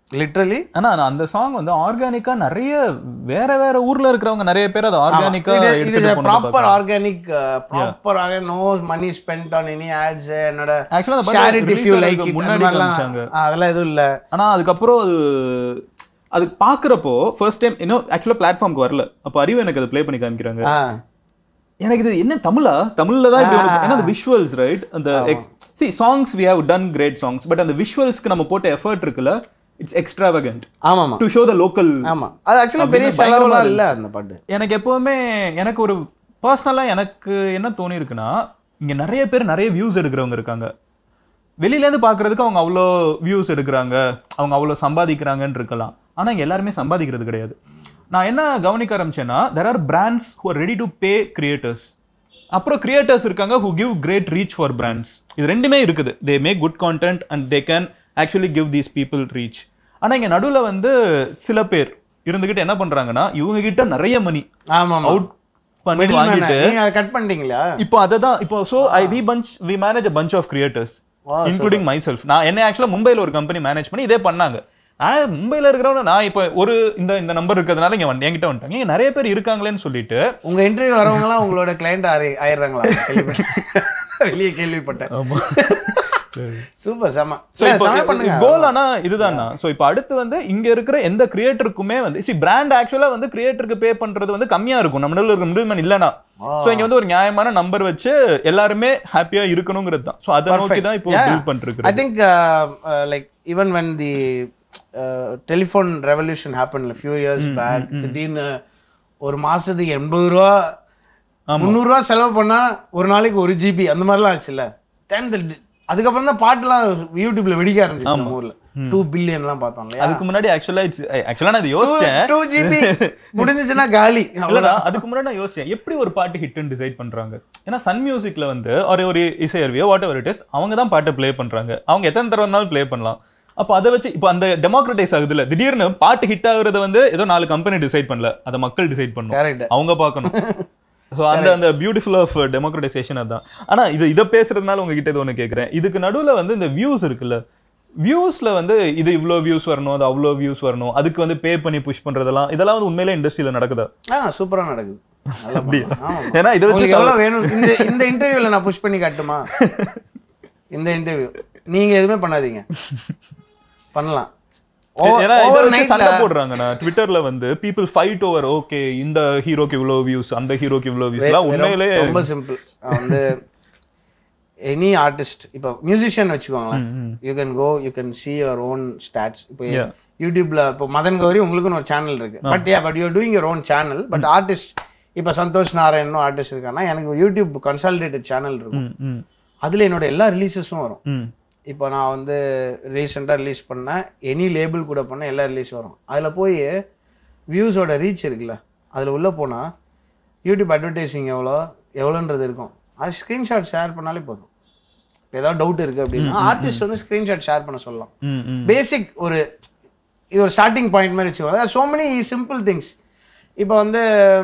லிட்ரலி ஆனா நான் அந்த சாங் வந்து ஆர்கானிக்கா நிறைய வேற வேற ஊர்ல இருக்கிறவங்க நிறைய பேர் அதை ஆர்கானிக்கா எடுத்துட்டு போனது proper organic proper no money spend on any ads என்னோட Actually அந்த படம் ஷேரிட்டி release ஃபியூ ஆகுறதுக்கு லைக் முன்னாடி முன்னாடி காமிச்சாங்க. அதெல்லாம் எதுவும் இல்ல ஆனா அதுக்கப்புறம் அது அது பாக்குறப்போ ஃபர்ஸ்ட் டைம் இன்னும் ஆக்சுவலா பிளாட்ஃபார்ம்க்கு வரல அப்போ அறிவு எனக்கு அதை ப்ளே பண்ணி காமிக்கிறாங்க ஆ எனக்கு இது என்ன தமிழா தமிழ்ல தான் இப்படி வந்து- ஏன்னா அந்த விஷுவல்ஸ் ரைட் அந்த see songs we have done great songs but அந்த விஷுவல்ஸ்க்கு நம்ம போட்ட எஃபர்ட் இருக்குல்ல இட்ஸ் எக்ஸ்ட்ராவகண்ட் ஆமாமா டு ஷோ த லோக்கல் ஆமா அது ஆக்சுவலா பெரிய அப்படின்னு பயங்கரமா செலவுலாம் இல்ல அந்த பாட்டு எனக்கு எப்பவுமே எனக்கு ஒரு பர்சனலாக எனக்கு என்ன தோணி இருக்குன்னா இங்க நிறைய பேர் நிறைய வியூஸ் எடுக்கிறவங்க இருக்காங்க வெளியிலேருந்து பார்க்கறதுக்கு அவங்க அவ்வளோ வியூஸ் எடுக்கிறாங்க அவங்க அவ்வளோ சம்பாதிக்கிறாங்கன்னு இருக்கலாம் ஆனா இங்க எல்லாருமே சம்பாதிக்கிறது கிடையாது நான் என்ன கவனிக்க ஆரம்பிச்சேன்னா there are brands who are ready to pay creators அப்புறம் கிரியேட்டர்ஸ் இருக்காங்க who give great reach for brands இது ரெண்டுமே இருக்குது they make good content and they can actually give these people reach ஆனா இங்க நடுவுல வந்து சில பேர் இருந்துகிட்டு என்ன பண்றாங்கன்னா இவங்க கிட்ட நிறைய மணி ஆமா அவுட் பண்ணி வாங்கிட்டு நீங்க அதை கட் பண்ணிட்டீங்களா இப்போ அதை தான் இப்போ so I we bunch we manage a bunch of creators including myself நான் என்ன ஆக்சுவலாக மும்பையில் ஒரு கம்பெனி மேனேஜ் பண்ணி இதே பண்ணாங்க நான் மும்பையில் இருக்கிறவங்க நான் இப்போ ஒரு இந்த இந்த நம்பர் இருக்கிறதுனால இங்க வந்து என்கிட்ட வந்துட்டாங்க இங்க நிறைய பேர் இருக்காங்களேன்னு சொல்லிட்டு உங்க இன்டர்வியூ வரவங்க எல்லாம் உங்களோட கிளைண்ட் ஆயிடுறாங்களா கேள்விப்பட்டேன் வெளியே கேள்விப்பட்டேன் சூப்பர் செம ஸோ இல்ல, இப்போ செம பண்ணுங்க கோல் ஆனா இதுதானா ஸோ இப்போ அடுத்து வந்து இங்க இருக்கிற எந்த கிரியேட்டருக்குமே வந்து சி பிராண்ட் ஆக்சுவலா வந்து கிரியேட்டருக்கு பே பண்றது வந்து கம்மியா இருக்கும் நம்ம நடுவில் இருக்கிற மிடில் இல்லைனா ஸோ இங்க வந்து ஒரு நியாயமான நம்பர் வச்சு எல்லாருமே ஹாப்பியா இருக்கணுங்கிறது தான் ஸோ அதை நோக்கி தான் இப்போ பில்ட் பண்ணிருக்கு I think uh, uh, like even when the uh, telephone revolution happened a few years back திடீர்னு ஒரு மாசத்துக்கு எண்பது ரூபா முந்நூறு ரூபா செலவு பண்ணா ஒரு நாளைக்கு ஒரு ஜிபி அந்த மாதிரிலாம் ஆச்சுல்ல தென் அதுக்கப்புறம் தான் பாட்டுலாம் யூடியூப்ல வெடிக்க ஆரம்பிச்சு நம்ம ஊர்ல டூ பில்லியன்லாம் பார்த்தோம் இல்லையா அதுக்கு முன்னாடி ஆக்சுவலா இட்ஸ் ஆக்சுவலா நான் இது யோசிச்சேன் டூ ஜிபி முடிஞ்சிச்சுன்னா காலி இல்லடா அதுக்கு முன்னாடி நான் யோசிச்சேன் எப்படி ஒரு பாட்டு ஹிட்னு டிசைட் பண்றாங்க ஏன்னா சன் மியூசிக்ல வந்து ஒரு ஒரு இசையர்வியோ வாட் எவர் இட் இஸ் அவங்க தான் பாட்டை ப்ளே பண்றாங்க அவங்க எத்தனை தடவை வேணாலும் ப்ளே பண்ணலாம் அப்போ அதை வச்சு இப்போ அந்த டெமோக்ரட்டைஸ் ஆகுதுல்ல திடீர்னு பாட்டு ஹிட் ஆகுறத வந்து ஏதோ நாலு கம்பெனி டிசைட் பண்ணல அதை மக்கள் டிசைட் பண்ணும் கரெக்ட் அவங்க பார்க்கணும் ஸோ அந்த அந்த பியூட்டிஃபுல் ஆஃப் டெமோக்ரட்டைசேஷன் அதான் ஆனா இது இதை பேசுறதுனால உங்ககிட்ட இது ஒன்று கேட்குறேன் இதுக்கு நடுவுல வந்து இந்த வியூஸ் இருக்குல்ல வியூஸ்ல வந்து இது இவ்வளோ வியூஸ் வரணும் அது அவ்வளோ வியூஸ் வரணும் அதுக்கு வந்து பே பண்ணி புஷ் பண்றதெல்லாம் இதெல்லாம் வந்து உண்மையிலே இண்டஸ்ட்ரியில நடக்குதா ஆ சூப்பரா நடக்குது நல்லா பண்ணலாம். ஆமாம் ஏன்னா இதை வச்சு உங்களுக்கு எவ்வளவு வேணும் இந்த இந்த இன்டர்வியூல நான் புஷ் பண்ணி காட்டுமா இந்த இன்டர்வியூ நீங்க எதுவுமே பண்ணாதீங்க பண்ணலாம் Over- ஏன்னா இதை வச்சு overnight சண்டை ல- போடுறாங்க ட்விட்டர்ல வந்து பீப்புள் ஃபைட் ஓவர் ஓகே இந்த ஹீரோக்கு இவ்வளோ வியூஸ் அந்த ஹீரோக்கு இவ்வளோ வியூஸ் எல்லாம் உண்மையிலே ரொம்ப சிம்பிள் வந்து எனி ஆர்டிஸ்ட் இப்போ மியூசிஷியன் வச்சுக்கோங்களேன் you can go you can see your own stats இப்போ Yeah. யூடியூப்ல இப்போ மதன் கௌரி உங்களுக்குன்னு ஒரு சேனல் இருக்கு but yeah but you're doing your own channel but artist இப்போ சந்தோஷ் நாராயணும் ஆர்டிஸ்ட் இருக்காங்கன்னா எனக்கு யூடியூப் கன்சாலிடேட்டட் சேனல் இருக்கும் ம், ம், அதுல என்னோட எல்லா ரிலீசஸும் வரும் ம். இப்போ நான் வந்து ரீசெண்டாக ரிலீஸ் பண்ணேன் எனி லேபிள் கூட பண்ண எல்லா ரிலீஸ் வரும் அதில் போய் வியூஸோட ரீச் இருக்குல்ல அதில் உள்ளே போனால் யூடியூப் அட்வர்டைஸிங் எவ்வளோ எவ்வளோன்றது இருக்கும் அது ஸ்க்ரீன்ஷாட் ஷேர் பண்ணாலே போதும் இப்போ ஏதாவது டவுட் இருக்குது அப்படின்னா ஆர்டிஸ்ட் வந்து ஸ்க்ரீன்ஷாட் ஷேர் பண்ண சொல்லலாம் ம், ம். பேசிக் ஒரு இது ஒரு ஸ்டார்டிங் பாயிண்ட் மாதிரி வச்சுக்கோங்க சோ மெனி சிம்பிள் திங்ஸ் இப்போ வந்து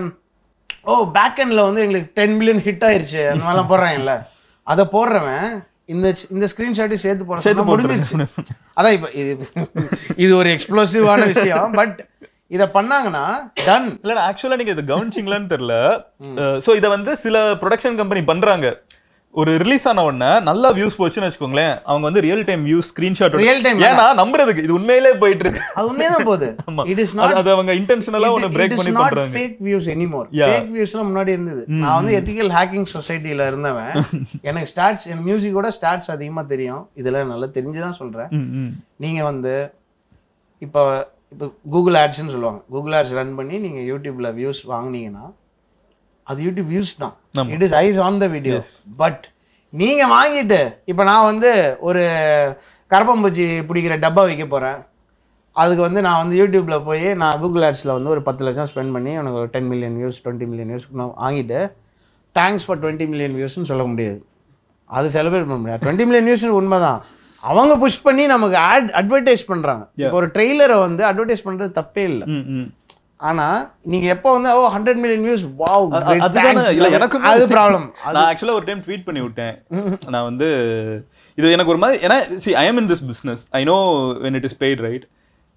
ஓ பேக் எண்டில் வந்து எங்களுக்கு டென் மில்லியன் ஹிட் ஆயிருச்சு அந்த மாதிரிலாம் போடுறாங்கல்ல அதை போடுறவன் இந்த இந்த ஸ்க்ரீன்ஷாட்டையும் சேர்த்து போட சேர்த்து சொன்னா முடிஞ்சிருச்சு அதான் இப்போ இது இது ஒரு எக்ஸ்ப்ளோசிவான விஷயம் பட் இதை பண்ணாங்கன்னா டன் இல்ல ஆக்சுவலா நீங்க இதை கவனிச்சிங்களான்னு தெரியல சோ இத வந்து சில ப்ரொடக்ஷன் கம்பெனி பண்றாங்க ஒரு ரிலீஸ் ஆன உடனே நல்லா வியூஸ் போச்சுன்னு வச்சுக்கோங்களேன் அவங்க வந்து real time views screenshot Real time ஏன்னா நம்புறதுக்கு இது உண்மையிலே போயிட்டு இருக்கு அது உண்மையாக போகுது ஆமா. இட் இஸ் அது- நாட் அது அவங்க இன்டென்ஷனலா ஒன்னு பிரேக் பண்ணி நாட் பண்றாங்க fake views anymore Yeah. Fake வியூஸ்லாம் முன்னாடி இருந்தது நான் வந்து எத்திக்கல் ஹேக்கிங் சொசைட்டில இருந்தவன் எனக்கு ஸ்டாட்ஸ் என் மியூசிக்கோட ஸ்டாட்ஸ் அதிகமா தெரியும் இதெல்லாம் நல்லா தெரிஞ்சு தான் சொல்றேன் ம், ம். நீங்க வந்து இப்போ இப்போ கூகுள் ஆட்ஸ்னு சொல்லுவாங்க கூகுள் ஆட்ஸ் ரன் பண்ணி நீங்க யூடியூப்ல வியூஸ் வாங்குனீங்கன்னா அது யூடியூப் வியூஸ் தான் it is eyes on the video but நீங்க வாங்கிட்டு இப்போ நான் வந்து ஒரு கரப்பம்பூச்சி பிடிக்கிற டப்பா வைக்க போறேன் அதுக்கு வந்து நான் வந்து யூடியூப்ல போய் நான் கூகுள் ஆட்ஸில் வந்து ஒரு பத்து லட்சம் ஸ்பெண்ட் பண்ணி உனக்கு ஒரு ten million views twenty million views நான் வாங்கிட்டு தேங்க்ஸ் ஃபார் டுவெண்ட்டி மில்லியன் வியூஸ்னு சொல்ல முடியாது அது செலிப்ரேட் பண்ண முடியாது டுவெண்ட்டி மில்லியன் வியூஸ் உண்மைதான் அவங்க புஷ் பண்ணி நமக்கு ஆட் அட்வர்டைஸ் பண்றாங்க இப்போ ஒரு ட்ரெய்லரை வந்து அட்வர்டைஸ் பண்றது தப்பே இல்லை ம், ம். ஆனா நீங்க எப்போ வந்து oh hundred million views wow அ- அதுதானே இல்ல எனக்கும் அது ப்ராப்ளம் நான் ஆக்சுவலா ஒரு டைம் ட்வீட் பண்ணி விட்டேன் நான் வந்து இது எனக்கு ஒரு மாதிரி ஏன்னா see I am in this business I know when it is paid right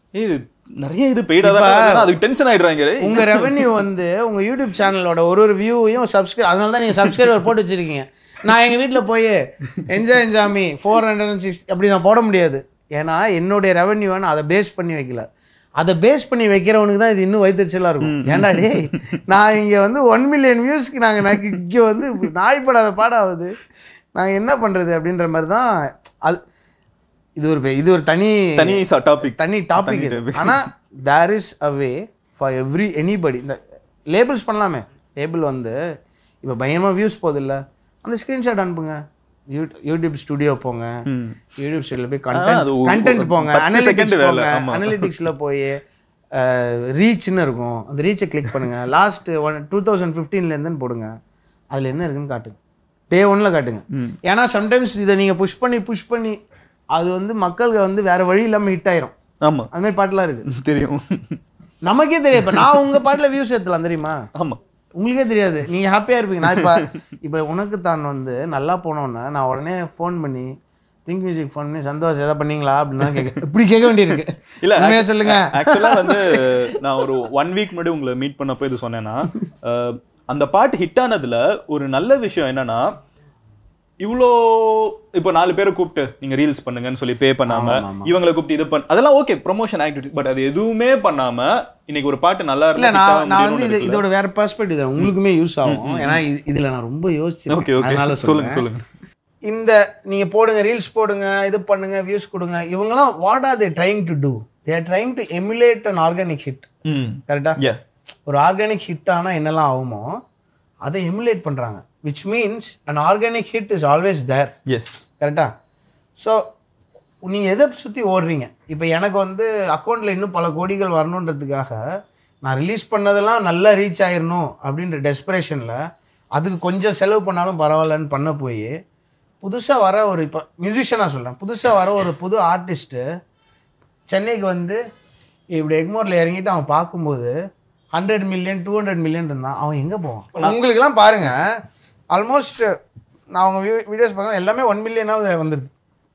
ஏய், இது நிறைய இது பெய்டா தான் அதுக்கு டென்ஷன் ஆயிடுறாங்க டேய். உங்க ரெவென்யூ வந்து உங்க யூடியூப் சேனலோட ஒரு ஒரு வியூவையும் சப்ஸ்கிரைப் அதனால தான் நீங்க சப்ஸ்கிரைபர் போட்டு வச்சிருக்கீங்க நான் எங்க வீட்ல போய் enjoy Enjaami four hundred and six அப்படி நான் போட முடியாது ஏன்னா என்னுடைய ரெவென்யூவை நான் அதை பேஸ் பண்ணி வைக்கல அதை பேஸ் பண்ணி வைக்கிறவனுக்கு தான் இது இன்னும் வைத்தறிச்சலாக இருக்கும் ஏன்டா டேய் நான் இங்கே வந்து ஒன் மில்லியன் வியூஸ்க்கு நாங்கள் நான் இங்கே வந்து நாய்ப்படாத பாடாகுது நாங்கள் என்ன பண்ணுறது அப்படின்ற மாதிரி தான் அது இது ஒரு பெ- இது ஒரு தனி தனி டாபிக் தனி டாபிக் இது ஆனால் there is a way for every anybody இந்த லேபிள்ஸ் பண்ணலாமே லேபிள் வந்து இப்போ பயங்கரமாக வியூஸ் போதில்ல அந்த ஸ்க்ரீன்ஷாட் அனுப்புங்க யூ- யூடியூப் ஸ்டுடியோ போங்க யூடியூப் ஸ்டுடியோவில் போய் அது கண்டென்ட் ஒரு- கண்டென்ட் ஒரு போங்க பத்து அனலிட்டிக்ஸ் second வேலை, போங்க ஆமா. அனலிட்டிக்ஸில் போய் ரீச்னு இருக்கும் அந்த ரீச்சை கிளிக் பண்ணுங்க லாஸ்ட் ஒன் டூ தௌசண்ட் ஃபிஃப்டீன்லேருந்துன்னு போடுங்க அதில் என்ன இருக்குன்னு காட்டுங்க டே ஒன்ல காட்டுங்க ஏன்னா சம்டைம்ஸ் இதை நீங்கள் புஷ் பண்ணி புஷ் பண்ணி அது வந்து மக்களுக்கு வந்து வேற வழி இல்லாமல் ஹிட் ஆயிரும் ஆமா அந்த மாதிரி பாட்டுலாம் இருக்கு தெரியும் நமக்கே தெரியும் இப்போ நான் உங்க பாட்டில் வியூஸ் எடுத்துலாம் தெரியுமா ஆமா உங்களுக்கே தெரியாது நீங்க ஹாப்பியா இருப்பீங்க நான் இப்போ இப்போ உனக்கு தான் வந்து நல்லா போனோன்னே நான் உடனே ஃபோன் பண்ணி திங்க் மியூசிக் ஃபோன் பண்ணி சந்தோஷம் எதாவது பண்ணீங்களா அப்படின்னா கேட்க இப்படி கேட்க வேண்டியிருக்கு இல்ல உண்மையா சொல்லுங்க ஆக்சுவலா வந்து நான் ஒரு ஒன் வீக் முன்னாடி உங்களை மீட் பண்ணப்போ இது சொன்னேன்னா அஹ், அந்த பாட்டு ஹிட் ஆனதுல ஒரு நல்ல விஷயம் என்னன்னா இவ்வளோ இப்போ நாலு பேரை கூப்பிட்டு நீங்க ரீல்ஸ் பண்ணுங்கன்னு சொல்லி பே பண்ணாம இவங்களை கூப்பிட்டு இது பண்ண அதெல்லாம் ஓகே ப்ரொமோஷன் ஆக்டிவிட்டி பட் அது எதுவுமே பண்ணாம இன்னைக்கு ஒரு பாட்டு நல்லா இல்ல இருந்தா hit ஆக நான் நான் வந்து முடியும்னு இது இருக்குல்ல? இதோட வேற பெர்ஸ்பெக்டிவ் தான் உங்களுக்குமே யூஸ் ஆகும் ஏன்னா இது- இதுல நான் ரொம்ப யோசிச்சேன் ஓகே ஓகே அதனால சொல்லுங்க சொல்லுங்க சொல்லுங்க இந்த நீங்க போடுங்க ரீல்ஸ் போடுங்க இது பண்ணுங்க வியூஸ் கொடுங்க இவங்கலாம் what are they trying to do they're trying to emulate an organic hit hmm கரெக்டா யா ஒரு ஆர்கானிக் ஹிட் ஆனால் என்னெல்லாம் ஆகுமோ அதை எமுலேட் பண்ணுறாங்க which means an organic hit is always there yes கரெக்டா ஸோ நீங்கள் எதை சுற்றி ஓடுறீங்க இப்போ எனக்கு வந்து அக்கௌண்ட்டில் இன்னும் பல கோடிகள் வரணுன்றதுக்காக நான் ரிலீஸ் பண்ணதெல்லாம் நல்லா ரீச் ஆயிடணும் அப்படின்ற டெஸ்பிரேஷனில் அதுக்கு கொஞ்சம் செலவு பண்ணாலும் பரவாயில்லன்னு பண்ண போய் புதுசாக வர ஒரு இப்போ மியூசிஷியனாக சொல்கிறேன் புதுசாக வர ஒரு புது ஆர்டிஸ்ட்டு சென்னைக்கு வந்து இப்படி எக்மோரில் இறங்கிட்டு அவன் பார்க்கும்போது hundred million two hundred million இருந்தான் அவன் எங்கே போவான் உங்களுக்குலாம் பாருங்கள் ஆல்மோஸ்ட் நான் அவங்க வீடியோஸ் பார்க்க எல்லாமே ஒன் மில்லியனாவது வந்துடுது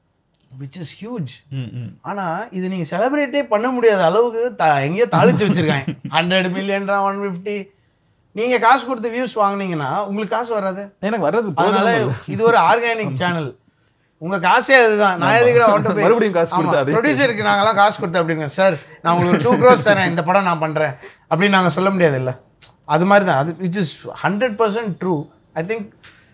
விச் இஸ் ஹியூஜ் ம் ம் ஆனால் இது நீங்கள் செலிப்ரேட்டே பண்ண முடியாத அளவுக்கு த எங்கேயோ தாளிச்சு வச்சுருக்காங்க ஹண்ட்ரட் மில்லியன்ரா ஒன் ஃபிஃப்டி நீங்கள் காசு கொடுத்து வியூஸ் வாங்குனீங்கன்னா உங்களுக்கு காசு வராது எனக்கு வர்றது அதனால இது ஒரு ஆர்கானிக் சேனல் உங்க காசே அதுதான் நான் எதுக்கு வந்துட்டு போய் மறுபடியும் காசு கொடுத்தா அது. ப்ரொடியூசருக்கு நாங்கெல்லாம் காசு கொடுத்தேன் அப்படிங்க சார் நான் உங்களுக்கு ஒரு டூ க்ரோஸ் தரேன் இந்த படம் நான் பண்றேன் அப்படின்னு நாங்க சொல்ல முடியாது இல்ல அது மாதிரி தான் அது which is hundred percent true I think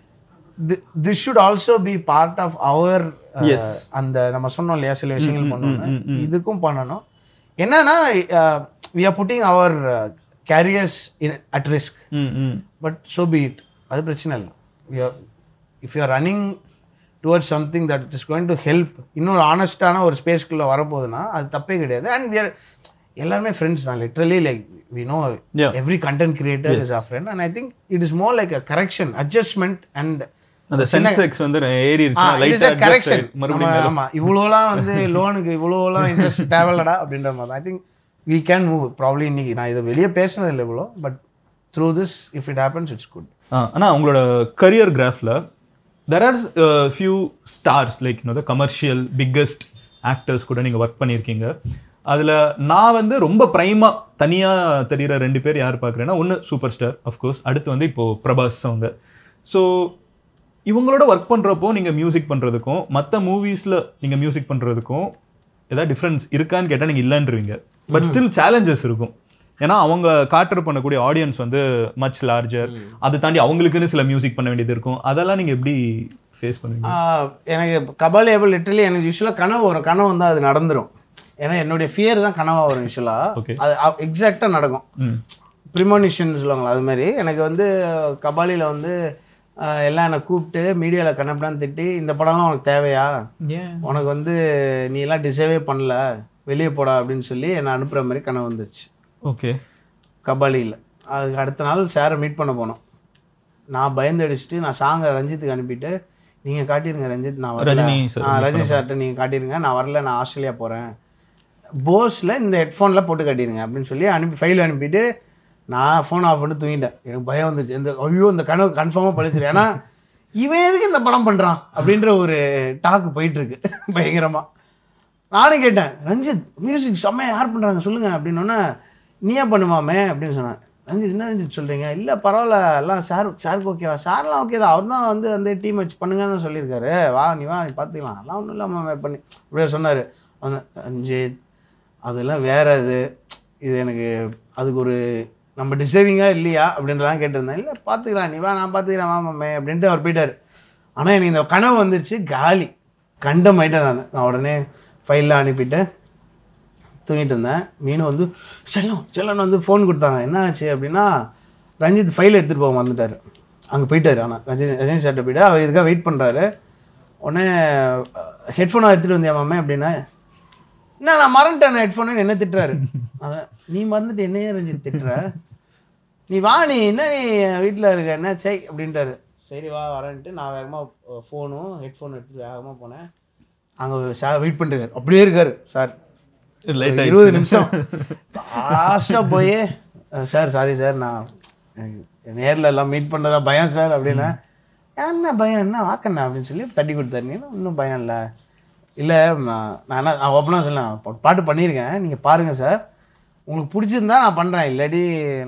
this should also be part of our Yes. அந்த நம்ம சொன்னோம் இல்லையா சில விஷயங்கள் பண்ணணும் இதுக்கும் பண்ணணும் என்னன்னா we are putting our careers at risk hmm hmm but so be it அது பிரச்சனை இல்லை if you are running towards something that is going to help இன்னொரு ஆனஸ்டான ஒரு ஸ்பேஸ்க்குள்ளே வரப்போகுதுன்னா அது தப்பே கிடையாது அண்ட் we are எல்லாருமே ஃப்ரெண்ட்ஸ் தான் literally like we know Yeah. Every content creator is a friend and I think it is more like a correction adjustment and அந்த சென்செக்ஸ் வந்து ஏறிடுச்சு லைட்டா கரெக்ஷன் மறுபடியும் மேல. ஆமா இவ்வளோலாம் வந்து லோனுக்கு இவ்வளோலாம் இன்ட்ரெஸ்ட் தேவையில்லடா அப்படின்ற மாதிரி I think we can move probably இன்னைக்கு நான் இதை வெளியே பேசினது இல்லை இவ்வளோ but through this if it happens it's good ah ஆனா உங்களோட கரியர் கிராஃப்ல there are few stars like the commercial biggest actors கூட நீங்க ஒர்க் பண்ணியிருக்கீங்க அதுல நான் வந்து ரொம்ப ப்ரைமா தனியா தெரியிற ரெண்டு பேர் யார் பார்க்குறேன்னா ஒன்று சூப்பர் ஸ்டார் அஃப்கோர்ஸ் அடுத்து வந்து இப்போ பிரபாஸ் அவங்க ஸோ இவங்களோட ஒர்க் பண்றப்போ நீங்க மியூசிக் பண்றதுக்கும் மற்ற மூவிஸ்ல நீங்க மியூசிக் பண்றதுக்கும் ஏதாவது டிஃப்ரென்ஸ் இருக்கான்னு கேட்டால் நீங்கள் இல்லைன்றீங்க பட் ஸ்டில் சேலஞ்சஸ் இருக்கும் ஏன்னா அவங்க காட்டர் பண்ணக்கூடிய ஆடியன்ஸ் வந்து மச் லார்ஜர் அதை தாண்டி அவங்களுக்குன்னு சில மியூசிக் பண்ண வேண்டியது இருக்கும் அதெல்லாம் நீங்கள் எப்படி ஃபேஸ் பண்ணுவீங்க ஆஹ் எனக்கு கபால் ஏபிள் லிட்டரலி எனக்கு யூஸ்வலாக கனவு வரும் கனவு வந்தால் அது நடந்துரும் ஏன்னா என்னுடைய ஃபியர் தான் கனவாக வரும் யூஸ்வலாக Okay. அது எக்ஸாக்டாக நடக்கும் ம் ப்ரிமோனிஷன் சொல்லுவாங்களா அது மாதிரி எனக்கு வந்து கபாலியில் வந்து ஆஹ் எல்லாம் என்னை கூப்பிட்டு மீடியாவில் கண்ணப்படான்னு திட்டி இந்த படம்லாம் உனக்கு தேவையா ஏன் உனக்கு வந்து நீ எல்லாம் டிசர்வே பண்ணல வெளியே போடா அப்படின்னு சொல்லி என்னை அனுப்புகிற மாதிரி கனவு வந்துருச்சு ஓகே கபாலியில் அதுக்கு அடுத்த நாள் சாரை மீட் பண்ண போனோம் நான் பயந்து அடிச்சுட்டு நான் சாங்கை ரஞ்சித்துக்கு அனுப்பிட்டு நீங்கள் காட்டிடுங்க ரஞ்சித் நான் வரல ரஜினி sir ஆ ரஜினி சார்கிட்ட நீங்கள் காட்டிடுங்க நான் வரல நான் ஆஸ்திரேலியா போகிறேன் போஸில் இந்த ஹெட்ஃபோனில் போட்டு காட்டிடுங்க அப்படின்னு சொல்லி அனுப்பி ஃபைல் அனுப்பிட்டு நான் ஃபோன் ஆஃப் பண்ணி தூங்கிட்டேன் எனக்கு பயம் வந்துருச்சு இந்த ஐயோ இந்த கனவு கன்ஃபார்மாக பழிச்சிரு ஏன்னா இவன் எதுக்கு இந்த படம் பண்ணுறான் அப்படின்ற ஒரு டாக்கு போயிட்டுருக்கு பயங்கரமாக நானும் கேட்டேன் ரஞ்சித் மியூசிக் செம்மையா யார் பண்ணுறாங்க சொல்லுங்கள் அப்படின்னோடனே நீயே பண்ணுமாமே அப்படின்னு சொன்னேன் ரஞ்சித் என்ன ரஞ்சித் சொல்கிறீங்க இல்லை பரவாயில்ல எல்லாம் சார் சாருக்கு ஓகேவா சார்லாம் ஓகே தான் அவர் தான் வந்து வந்து டீம் வச்சு பண்ணுங்கன்னு சொல்லியிருக்காரு வா நீ வா நீ பார்த்துக்கலாம் அதெல்லாம் ஒன்றும் இல்லாமல் பண்ணி அப்படியே சொன்னார் ரஞ்சித் அதெல்லாம் வேற இது இது எனக்கு அதுக்கு ஒரு நம்ம டிசர்விங்காக இல்லையா அப்படின்றலாம் கேட்டிருந்தேன் இல்லை பார்த்துக்கலாம் நீ வா நான் பார்த்துக்கிறேன் மாமாமே அப்படின்ட்டு அவர் போயிட்டார் ஆனால் எனக்கு இந்த கனவு வந்துருச்சு காலி கண்டமாயிட்டேன் நான் நான் உடனே ஃபைல்லாம் அனுப்பிட்டு தூங்கிட்டு இருந்தேன் மீனு வந்து செல்லம் செல்லன்னு வந்து ஃபோன் கொடுத்தாங்க என்ன ஆச்சு அப்படின்னா ரஞ்சித் ஃபைல் எடுத்துகிட்டு போக மறந்துட்டார் அங்கே போயிட்டார் ஆனால் ரஜினி ரஜினி சார்ட்ட போயிட்டு அவர் இதுக்காக வெயிட் பண்ணுறாரு உடனே ஹெட்ஃபோனாக எடுத்துகிட்டு வந்தியா மாமே அப்படின்னா என்ன நான் மறந்துட்டேன் ஹெட்ஃபோனு என்ன திட்டுறாரு அதான், நீ மறந்துட்டு என்னையே ரஞ்சித் திட்டுற நீ வா நீ என்ன நீ வீட்டில் இருக்க என்ன சை அப்படின்ட்டாரு சரி வா வரேன்ட்டு நான் வேகமாக ஃபோனும் ஹெட்ஃபோன் எடுத்துட்டு வேகமாக போனேன் அங்கே சார் வெயிட் பண்ணிருக்காரு அப்படியே இருக்காரு சார் லைட் ஒரு இருபது நிமிஷம் ஃபாஸ்ட்டாக போய் சார் சாரி சார் நான் நேரில் எல்லாம் மீட் பண்ணுறதா பயம் சார் அப்படின்னா என்ன பயம் என்ன வாக்கண்ணா அப்படின்னு சொல்லி தட்டி கொடுத்தாரு நீ ஒன்றும் பயம் இல்லை இல்லை நான் நான் என்ன நான் ஓப்பனாக சொல்லலாம் பா- பாட்டு பண்ணியிருக்கேன் நீங்கள் பாருங்கள் சார் உங்களுக்கு பிடிச்சிருந்தா நான் பண்ணுறேன் இல்லாட்டி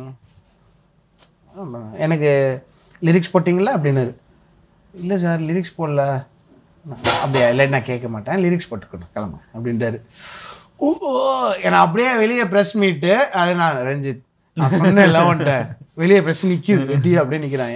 ஆமா, எனக்கு லிரிக்ஸ் போட்டிங்களா அப்படின்னாரு இல்லை சார் லிரிக்ஸ் போடல நான், அப்படியா இல்லை நான் கேட்க மாட்டேன் லிரிக்ஸ் போட்டுக்கணும் கிளம்பு அப்படின்ட்டாரு ஓ ஓ, ஏன்னா அப்படியே வெளியே ப்ரெஸ் மீட்டு அது நான் ரஞ்சித் நான் சொன்னேன்ல உன்ட்ட வெளியே ப்ரெஸ் நிற்கிது வெட்டி அப்படியே நிற்கிறாங்க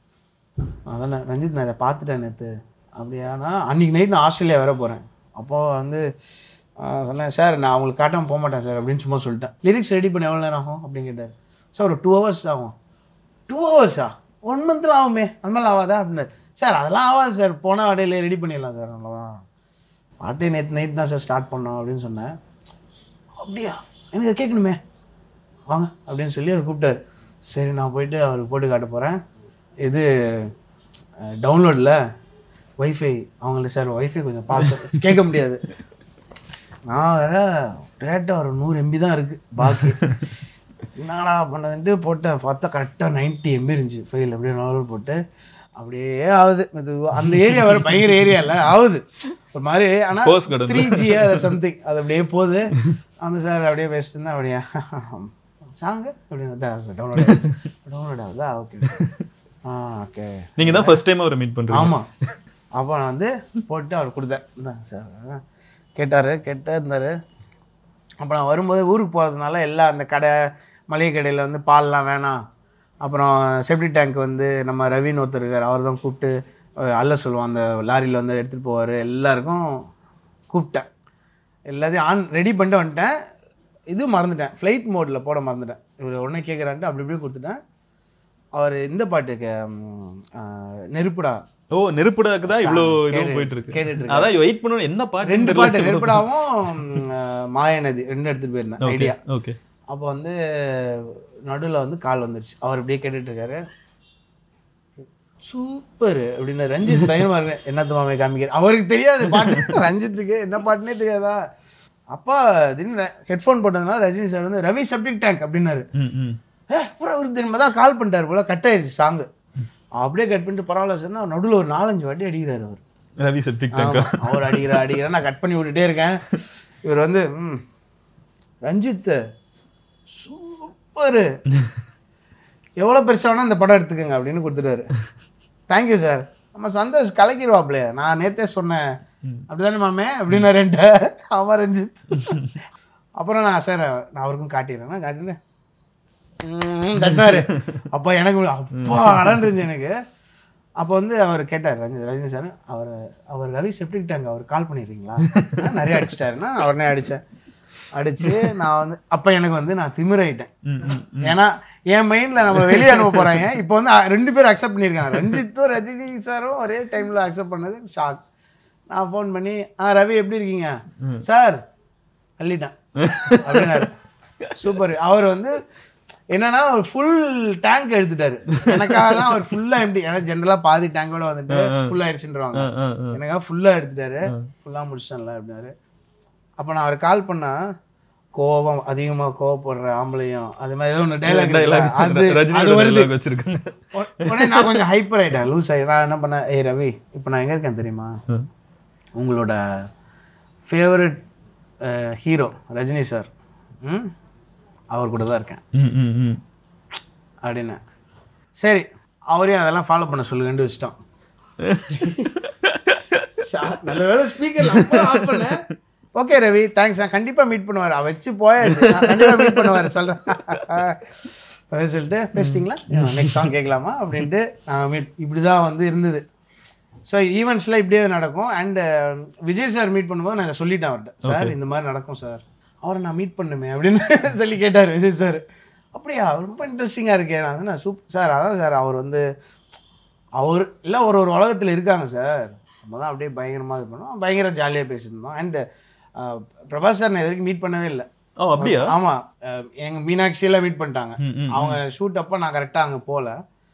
அதான் ரஞ்சித் நான் இதை பார்த்துட்டேன் நேற்று அப்படியானா அன்றைக்கி நைட் நான் ஆஸ்திரேலியா வர போகிறேன் அப்போது வந்து ஆ, சொன்னேன் சார் நான் உங்களுக்கு காட்டாமல் போக மாட்டேன் சார் அப்படின்னு சும்மா சொல்லிட்டேன் லிரிக்ஸ் ரெடி பண்ண எவ்வளோ நேரம் ஆகும் அப்படின்னு கேட்டார் சார் ஒரு டூ ஹவர்ஸ் ஆகும் டூ ஹவர்ஸா ஒன் மந்த்தில் ஆகுமே அந்த மாதிரி ஆகாதா அப்படின்னாரு சார் அதெல்லாம் ஆகாது சார் போன வடையில ரெடி பண்ணிடலாம் சார் அவ்வளோதான் பாட்டு நேற்று நைட் தான் சார் ஸ்டார்ட் பண்ணோம் அப்படின்னு சொன்னேன் அப்படியா எனக்கு அதை கேட்கணுமே வாங்க அப்படின்னு சொல்லி அவர் கூப்பிட்டாரு சரி நான் போயிட்டு அவருக்கு போட்டு காட்ட போகிறேன் இது டவுன்லோடில் ஒய்ஃபை அவங்கள சார் ஒய்ஃபை கொஞ்சம் பாஸ் கேட்க முடியாது நான் வேற டேட்டா ஒரு நூறு எம்பி தான் இருக்குது பாக்கி என்னடா பண்ணதுன்ட்டு போட்டேன் பார்த்தா கரெக்டாக நைன்ட்டி எம்பி இருந்துச்சு ஃபைல் அப்படியே நாவல் போட்டு அப்படியே ஆகுது மெதுவா. அந்த ஏரியா வேறு பயங்கர ஏரியா இல்லை ஆகுது ஒரு மாதிரி Post ஆனால் கடந்து. த்ரீ ஜி சம்திங் அது அப்படியே போகுது அந்த சார் அப்படியே பேசிட்டு இருந்தா அப்படியே சாங்கு அப்படின்னு டவுன்லோட் டவுன்லோட் ஆகுதா ஓகே ஆ ஓகே நீங்க தான் ஃபர்ஸ்ட் டைம் அவரை மீட் பண்றீங்க ஆமாம் அப்போ நான் வந்து போட்டு அவர் கொடுத்தேன் இந்தாங்க சார் கேட்டார் கேட்டு இருந்தார் அப்போ நான் வரும்போது ஊருக்கு போகிறதுனால எல்லா அந்த கடை மளிகை கடையில் வந்து பால்லாம் வேணாம் அப்புறம் செப்டி டேங்க் வந்து நம்ம ரவின்னு ஒருத்தர் இருக்கார் அவர் தான் கூப்பிட்டு அஹ், அள்ள சொல்லுவோம் அந்த லாரியில் வந்து எடுத்துகிட்டு போவார் எல்லாருக்கும் கூப்பிட்டேன் எல்லாத்தையும் ஆன் ரெடி பண்ணிட்டு வந்துட்டேன் இது மறந்துட்டேன் ஃப்ளைட் மோடில் போட மறந்துட்டேன் இவர் உடனே கேட்குறான்ட்டு அப்படி இப்படி கொடுத்துட்டேன் அவர் இந்த பாட்டுக்கு ம், ஆஹ், நெருப்புடா ஓ நெருப்புடாக்கு தான் இவ்வளோ இதுவும் கேட்டு- போயிட்டு இருக்கு கேட்டுட்டு இருக்கேன். அதான் வெயிட் பண்ணணும் என்ன பாட்டு ரெண்டு பாட்டு நெருப்படாவும் ஆஹ், மாயநதி ரெண்டு எடுத்துகிட்டு போயிருந்தேன் ஐடியா ஓகே அப்போ வந்து நடுவில் வந்து கால் வந்துருச்சு அவர் இப்படியே கேட்டுட்டு இருக்காரு சூப்பர் அப்படின்னு ரஞ்சித் பயங்கரமா இருக்கு என்னத்து மாமே காமிக்கிற அவருக்கு தெரியாது பாட்டு ரஞ்சித்துக்கு என்ன பாட்டுனே தெரியாதா அப்பா திடீர்னு ஹெட்ஃபோன் போட்டதுனால ரஜினி சார் வந்து ரவி சப்டிக் டேங்க் அப்படின்னாரு ம் ம் ஏ அப்புறம் அவருக்கு தெரியுமா தான் கால் பண்ணிட்டாரு போல கட் ஆயிடுச்சு சாங்கு அப்படியே கட் பண்ணிட்டு பரவாயில்ல சார் நடுவில் ஒரு நாலஞ்சு வாட்டி அடிக்கிறாரு அவர் ரவி செப்டிக் டேங்க் ஆமா, அவர் அடிக்கிற அடிக்கிற நான் கட் பண்ணி விட்டுட்டே இருக்கேன் இவர் வந்து ம் ரஞ்சித் சூப்பரு எவ்வளோ பெருசா வேணா இந்த படம் எடுத்துக்கோங்க அப்படின்னு கொடுத்துட்டாரு தேங்க்யூ சார் நம்ம சந்தோஷ் கலக்கிடுவாப்லையே நான் நேத்தே சொன்னேன் அப்படிதானே மாமே அப்படின்னு ரெண்ட ஆமா ரஞ்சித் அப்புறம் நான் சார் நான் அவருக்கும் காட்டிடுறேன் நான் காட்டினேன் ம், தட்டினாரு அப்போ எனக்கு அப்பா அடன்னு இருந்துச்சு எனக்கு அப்போ வந்து அவர் கேட்டார் ரஞ்சித் ரஜினி சார் அவர் அவர் ரவி செப்டிக் டேங்க் அவர் கால் பண்ணிடுறீங்களா "ஆ, நிறைய அடிச்சிட்டாருன்னா நான் உடனே அடித்தேன் அடித்து நான் வந்து அப்போ எனக்கு வந்து நான் திமிராயிட்டேன் ம் ம் ஏன்னா என் மைண்டில் நம்ம வெளியே அனுப்ப போகிறாங்க இப்போ வந்து அ- ரெண்டு பேரும் அக்செப்ட் பண்ணியிருக்காங்க ரஞ்சித்தும் ரஜினி சாரும் ஒரே டைமில் அக்செப்ட் பண்ணது ஷாக் நான் ஃபோன் பண்ணி ஆ ரவி எப்படி இருக்கீங்க சார் அள்ளிட்டேன் அப்படின்னாரு சூப்பர் அவர் வந்து என்னன்னா அவர் ஃபுல் டேங்க் எடுத்துட்டாரு எனக்காக தான் அவர் ஃபுல்லாக எப்படி ஏன்னா ஜென்ரலாக பாதி டேங்கோட வந்துட்டு ஃபுல் ஆயிடுச்சுன்றவாங்க ஆ, ஆ. எனக்காக ஃபுல்லாக எடுத்துட்டாரு ஃபுல்லாக முடிச்சிட்டேன்ல அப்படின்னாரு அப்போ நான் அவர் கால் பண்ணா கோபம் அதிகமாக கோவப்படுற ஆம்பளையும் அது மாதிரி ஏதோ ஒன்று டைலாக் அது ரஜினி அது வருது dialogue வச்சிருக்காங்க உட- உடனே நான் கொஞ்சம் ஹைப்பர் ஆயிட்டேன் லூஸ் ஆகி நான் என்ன பண்ணேன் ஏய் ரவி இப்போ நான் எங்கே இருக்கேன் தெரியுமா உங்களோட ஃபேவரட் ஹீரோ ரஜினி சார் ம் அவர் கூட தான் இருக்கேன் ம் ம் ம் அப்படின்னு சரி அவரையும் அதெல்லாம் ஃபாலோ பண்ண சொல்லுங்கன்னு வச்சிட்டோம் சா- நல்ல வேலை ஸ்பீக்கர் ஆஃப் பண்ணேன் ஓகே ரவி தேங்க்ஸ் நான் கண்டிப்பாக மீட் பண்ணுவார் அவ வச்சு போயாச்சு கண்டிப்பாக மீட் பண்ணுவார் சொல்கிறேன் அப்படின்னு சொல்லிட்டு பேசிட்டிங்களா நெக்ஸ்ட் சாங் கேட்கலாமா அப்படின்ட்டு நான் மீட் இப்படி தான் வந்து இருந்தது ஸோ ஈவெண்ட்ஸில் இப்படியே நடக்கும் அண்ட் விஜய் சார் மீட் பண்ணும்போது நான் இதை சொல்லிட்டேன் அவர்கிட்ட சார் இந்த மாதிரி நடக்கும் சார் அவரை நான் மீட் பண்ணுமே அப்படின்னு சொல்லி கேட்டார் விஜய் சார் அப்படியா ரொம்ப இன்ட்ரெஸ்டிங்காக இருக்கே நான் சொன்னேன் சூப் சார் அதான் சார் அவர் வந்து அவர் இல்லை ஒரு ஒரு உலகத்தில் இருக்காங்க சார் நம்ம தான் அப்படியே பயங்கரமாக இது பண்ணோம் பயங்கர ஜாலியாக பேசிட்டு இருந்தோம் அண்டு பிரபாஸ் சார் நான் இது வரைக்கும் மீட் பண்ணவே இல்லை ஓ அப்படியா ஆமாம் எங்கள் மீனாட்சியெல்லாம் மீட் பண்ணிட்டாங்க ம், ம், அவங்க ஷூட் அப்போ நான் கரெக்டாக அங்கே போகல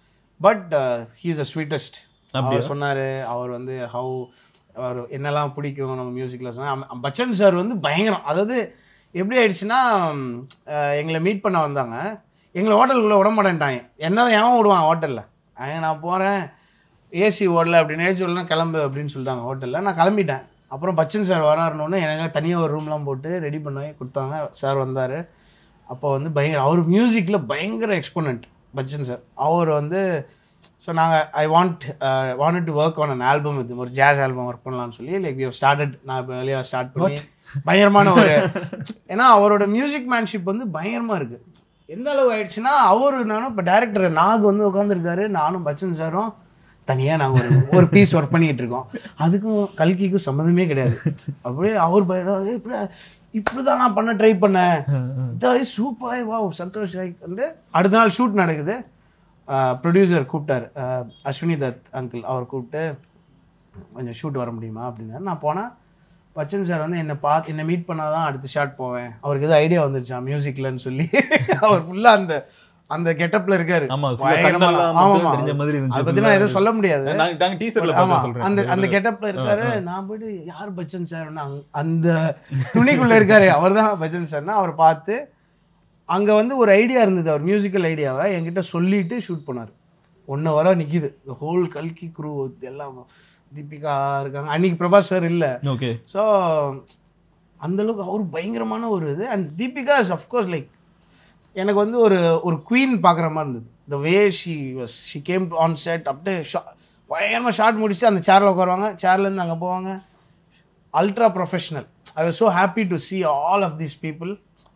பட் ஹீஸ் அ ஸ்வீட்டஸ்ட் அவர் சொன்னார் அவர் வந்து ஹவு அவர் என்னெல்லாம் பிடிக்கும் நம்ம மியூசிக்கில் சொன்னால் பச்சன் சார் வந்து பயங்கரம் அதாவது எப்படி ஆயிடுச்சுன்னா ம், அஹ், எங்களை மீட் பண்ண வந்தாங்க எங்களை ஹோட்டலுக்குள்ளே விட மாட்டேன்ட்டாங்க என்ன தான் ஏன் விடுவான் ஹோட்டலில் அங்கே நான் போகிறேன் ஏசி ஓடல அப்படின்னு ஏசி ஓடலாம் கிளம்பு அப்படின்னு சொல்லிட்டாங்க ஹோட்டலில் நான் கிளம்பிட்டேன் அப்புறம் பச்சன் சார் வராருன்னு எனக்கு தனியாக ஒரு ரூம்லாம் போட்டு ரெடி பண்ணி கொடுத்தாங்க சார் வந்தார் அப்போ வந்து பயங்கர அவர் மியூசிக்கில் பயங்கர எக்ஸ்போனண்ட் பச்சன் சார் அவர் வந்து ஸோ நாங்கள் I want wanted to work on an album இது ஒரு ஜாஸ் ஆல்பம் ஒர்க் பண்ணலாம்னு சொல்லி லைக் யூ ஸ்டார்டட் நான் இப்போ வெளியே ஸ்டார்ட் பண்ணி பயங்கரமான ஒரு ஏன்னா அவரோட மியூசிக் மேன்ஷிப் வந்து பயங்கரமாக இருக்குது எந்த அளவு ஆயிடுச்சுன்னா அவர் நானும் இப்போ டேரக்டர் நாக் வந்து உட்காந்துருக்காரு நானும் பச்சன் சாரும் தனியாக நாங்கள் ஒரு ஒரு பீஸ் ஒர்க் பண்ணிக்கிட்டு இருக்கோம் அதுக்கும் கல்கிக்கும் சம்மந்தமே கிடையாது அப்படியே அவர் பயம் இப்படி இப்படி தான் நான் பண்ண ட்ரை பண்ணேன் இதாவே சூப்பராக வா சந்தோஷ் வந்து அடுத்த நாள் ஷூட் நடக்குது ப்ரொடியூசர் கூப்பிட்டார் அஹ், அஸ்வினி தத் அங்கிள் அவர் கூப்பிட்டு கொஞ்சம் ஷூட் வர முடியுமா அப்படின்னாரு நான் போனேன் பச்சன் சார் வந்து என்னை பார்த்து என்னை மீட் பண்ணால் தான் அடுத்த ஷாட் போவேன் அவருக்கு எதுவும் ஐடியா வந்துருச்சா மியூசிக்லன்னு சொல்லி அவர் ஃபுல்லாக அந்த அந்த கெட்டப்பில் இருக்காரு ஆமா, சில பயங்கரமா- கண்ணெல்லாம் ஆமா, மட்டும் ஆமா. தெரிஞ்ச மாதிரி இருந்துச்சு அதை பற்றி நான் எதுவும் சொல்ல முடியாது நாங்க நாங்க டீசர்ல ஆமா பார்த்து சொல்றேன் அந்த அந்த கெட்டப்ல இருக்காரு நான் போயிட்டு யார் பச்சன் சார் அந்த துணிக்குள்ள இருக்காரு அவர் தான் பச்சன் சார்னா அவர் பார்த்து அங்க வந்து ஒரு ஐடியா இருந்தது அவர் மியூசிக்கல் ஐடியாவை என்கிட்ட சொல்லிட்டு ஷூட் பண்ணார் ஒன்று வர நிக்குது ஹோல் கல்கி குரூ எல்லாம் தீபிகா இருக்காங்க அன்னைக்கு பிரபாஸ் சார் இல்லை ஓகே ஸோ அந்தளவுக்கு அவர் பயங்கரமான ஒரு இது and Deepika is of course like எனக்கு வந்து ஒரு ஒரு குவீன் பார்க்குற மாதிரி இருந்தது the way she was she came on set அப்படியே ஷா பயங்கரமாக ஷார்ட் முடிச்சு அந்த சேரில் உட்காருவாங்க சேர்லேருந்து அங்கே போவாங்க ultra professional I was so happy to see all of these people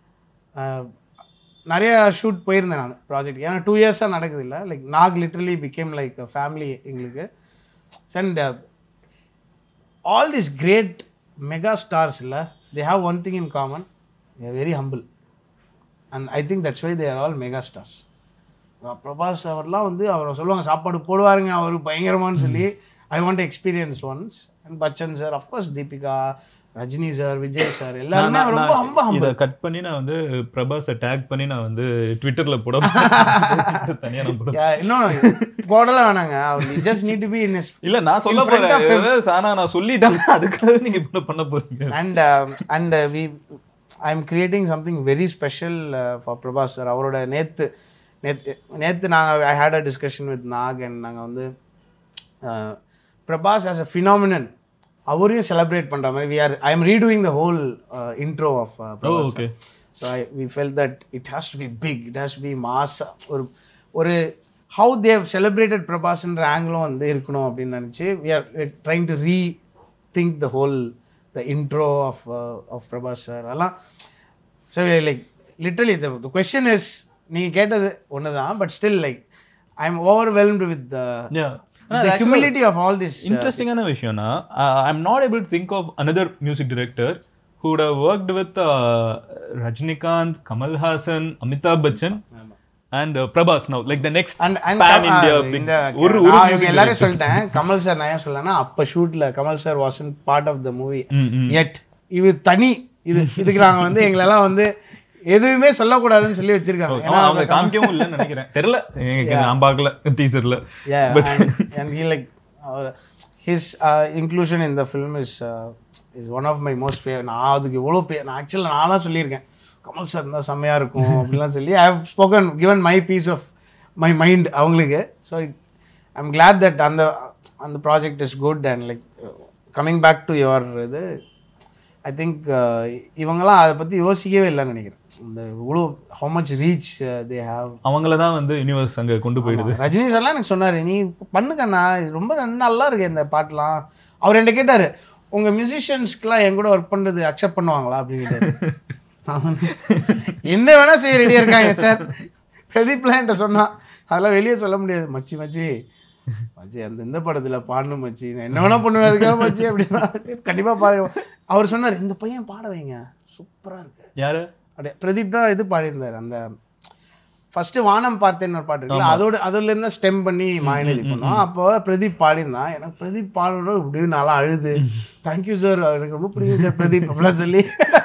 நிறைய ஷூட் போயிருந்தேன் நான் ப்ராஜெக்ட் ஏன்னா டூ இயர்ஸாக நடக்குது இல்லை like Nag literally became like family எங்களுக்கு and all these great mega stars இல்ல they have one thing in common they are very humble and i think that's why they are all mega stars Prabhas அவர்லாம் வந்து அவர் சொல்லுவாங்க சாப்பாடு போடுவாருங்க அவர் பயங்கரமான்னு சொல்லி I want experience once and Bachchan sir of course Deepika Rajini sir Vijay sir எல்லாருமே அவர் ரொம்ப ரொம்ப humble. இத கட் பண்ணி நான் வந்து பிரபாஸை டேக் பண்ணி நான் வந்து ட்விட்டர்ல போட தனியா நான் போட Yeah, இன்னும் போடலாம் வேணாங்க அவர் just need to be in இல்ல நான் சொல்ல In front போறேன் of him. ஏதாவது சானா நான் சொல்லிட்டேன் அதுக்காக நீங்க இப்ப பண்ண போறீங்க and uh, and uh, we i'm creating something very special uh, for Prabhas sir அவரோட நேத்து நேத்து நேத்து நாங்கள் I had a discussion with Nag and நாங்கள் வந்து uh, Prabhas as a phenomenon அவரையும் செலிப்ரேட் பண்ணுற மாதிரி we are I am redoing the whole intro of Prabhas okay. So I we felt that it has to be big it has to be mass ஒரு ஒரு how they celebrated பிரபாஸ்ன்ற ஆங்கிளும் வந்து இருக்கணும் அப்படின்னு நினச்சி we are trying to re think the whole the intro of of Prabhas sir அதெல்லாம் so like லிட்டலி the question is நீங்கள் கேட்டது ஒன்று தான் but still like I M overwhelmed with Yeah. The humility of all this இன்ட்ரெஸ்டிங்கான விஷயம்னா I am not able to think of another music director hood have worked with Rajinikanth Kamal Haasan Amitabh Bachchan and Prabhas now like the next and and pan India இந்த ஒரு ஒரு நான் இவங்க music எல்லாரும் சொல்லிட்டேன் Kamal sir நான் ஏன் சொல்லனா அப்ப ஷூட்ல Kamal sir was an part of the movie எட் இது தனி இது இதுக்கு நாங்க வந்து எங்களெல்லாம் வந்து எதுவுமே சொல்லக்கூடாதுன்னு சொல்லி வச்சிருக்காங்க ஆமா, அவங்க காமிக்கவும் இல்லைன்னு நினைக்கிறேன் தெரியல எனக்கு நான் பார்க்கல டீசர்ல yeah and, and he like uh, his uh, inclusion in the film is uh, is one of my most favorite நான் அதுக்கு எவ்வளோ பே நான் ஆக்சுவலாக நான்லாம் சொல்லியிருக்கேன் கமல் சார் இருந்தால் செம்மையாக இருக்கும் அப்படிலாம் சொல்லி I have spoken given my piece of my mind அவங்களுக்கு ஸோ ஐம் glad தட் அந்த அந்த project is good and like coming back to your இது ஐ திங்க் இவங்கெல்லாம் அதை பற்றி யோசிக்கவே இல்லைன்னு நினைக்கிறேன் இந்த இவ்வளோ how much reach they have அவங்கள தான் வந்து யூனிவர்ஸ் அங்க கொண்டு போயிடுது ரஜினி சார்லாம் எனக்கு சொன்னார் நீ பண்ணுக்கண்ணா இது ரொம்ப நல்லா இருக்கு இந்த பாட்டுலாம் அவர் என்கிட்ட கேட்டார் உங்கள் மியூசிஷியன்ஸ்க்குலாம் என் கூட ஒர்க் பண்ணுறது அக்செப்ட் பண்ணுவாங்களா அப்படின்னு கேட்டாரு. நான் வந்து, என்ன வேணால் செய்ய ரெடியாக இருக்காங்க சார் பிரதீப்லாம் என்கிட்ட சொன்னான் அதெல்லாம் வெளியே சொல்ல முடியாது மச்சி மச்சி மச்சி அந்த இந்த படத்தில் பாடணும் மச்சி நான் என்ன வேணால் பண்ணுவேன் அதுக்காக மச்சி அப்படின்னா கண்டிப்பாக பாடு அவர் சொன்னார் இந்த பையன் பாட வைங்க சூப்பராக இருக்கு யாரு அப்படியே பிரதீப் தான் இது பாடியிருந்தார் அந்த ஃபர்ஸ்ட் வானம் பார்த்தேன்னு ஒரு பாட்டு இருக்குல்ல அதோட அதுல இருந்து ஸ்டெம் பண்ணி மாயநதி பண்ணோம் அப்போ பிரதீப் பாடியிருந்தான் எனக்கு பிரதீப் பாடணும் இப்படியே நல்லா அழுது தேங்க்யூ சார் எனக்கு ரொம்ப பிடிக்கும் சார் பிரதீப் அப்படிலாம் சொல்லி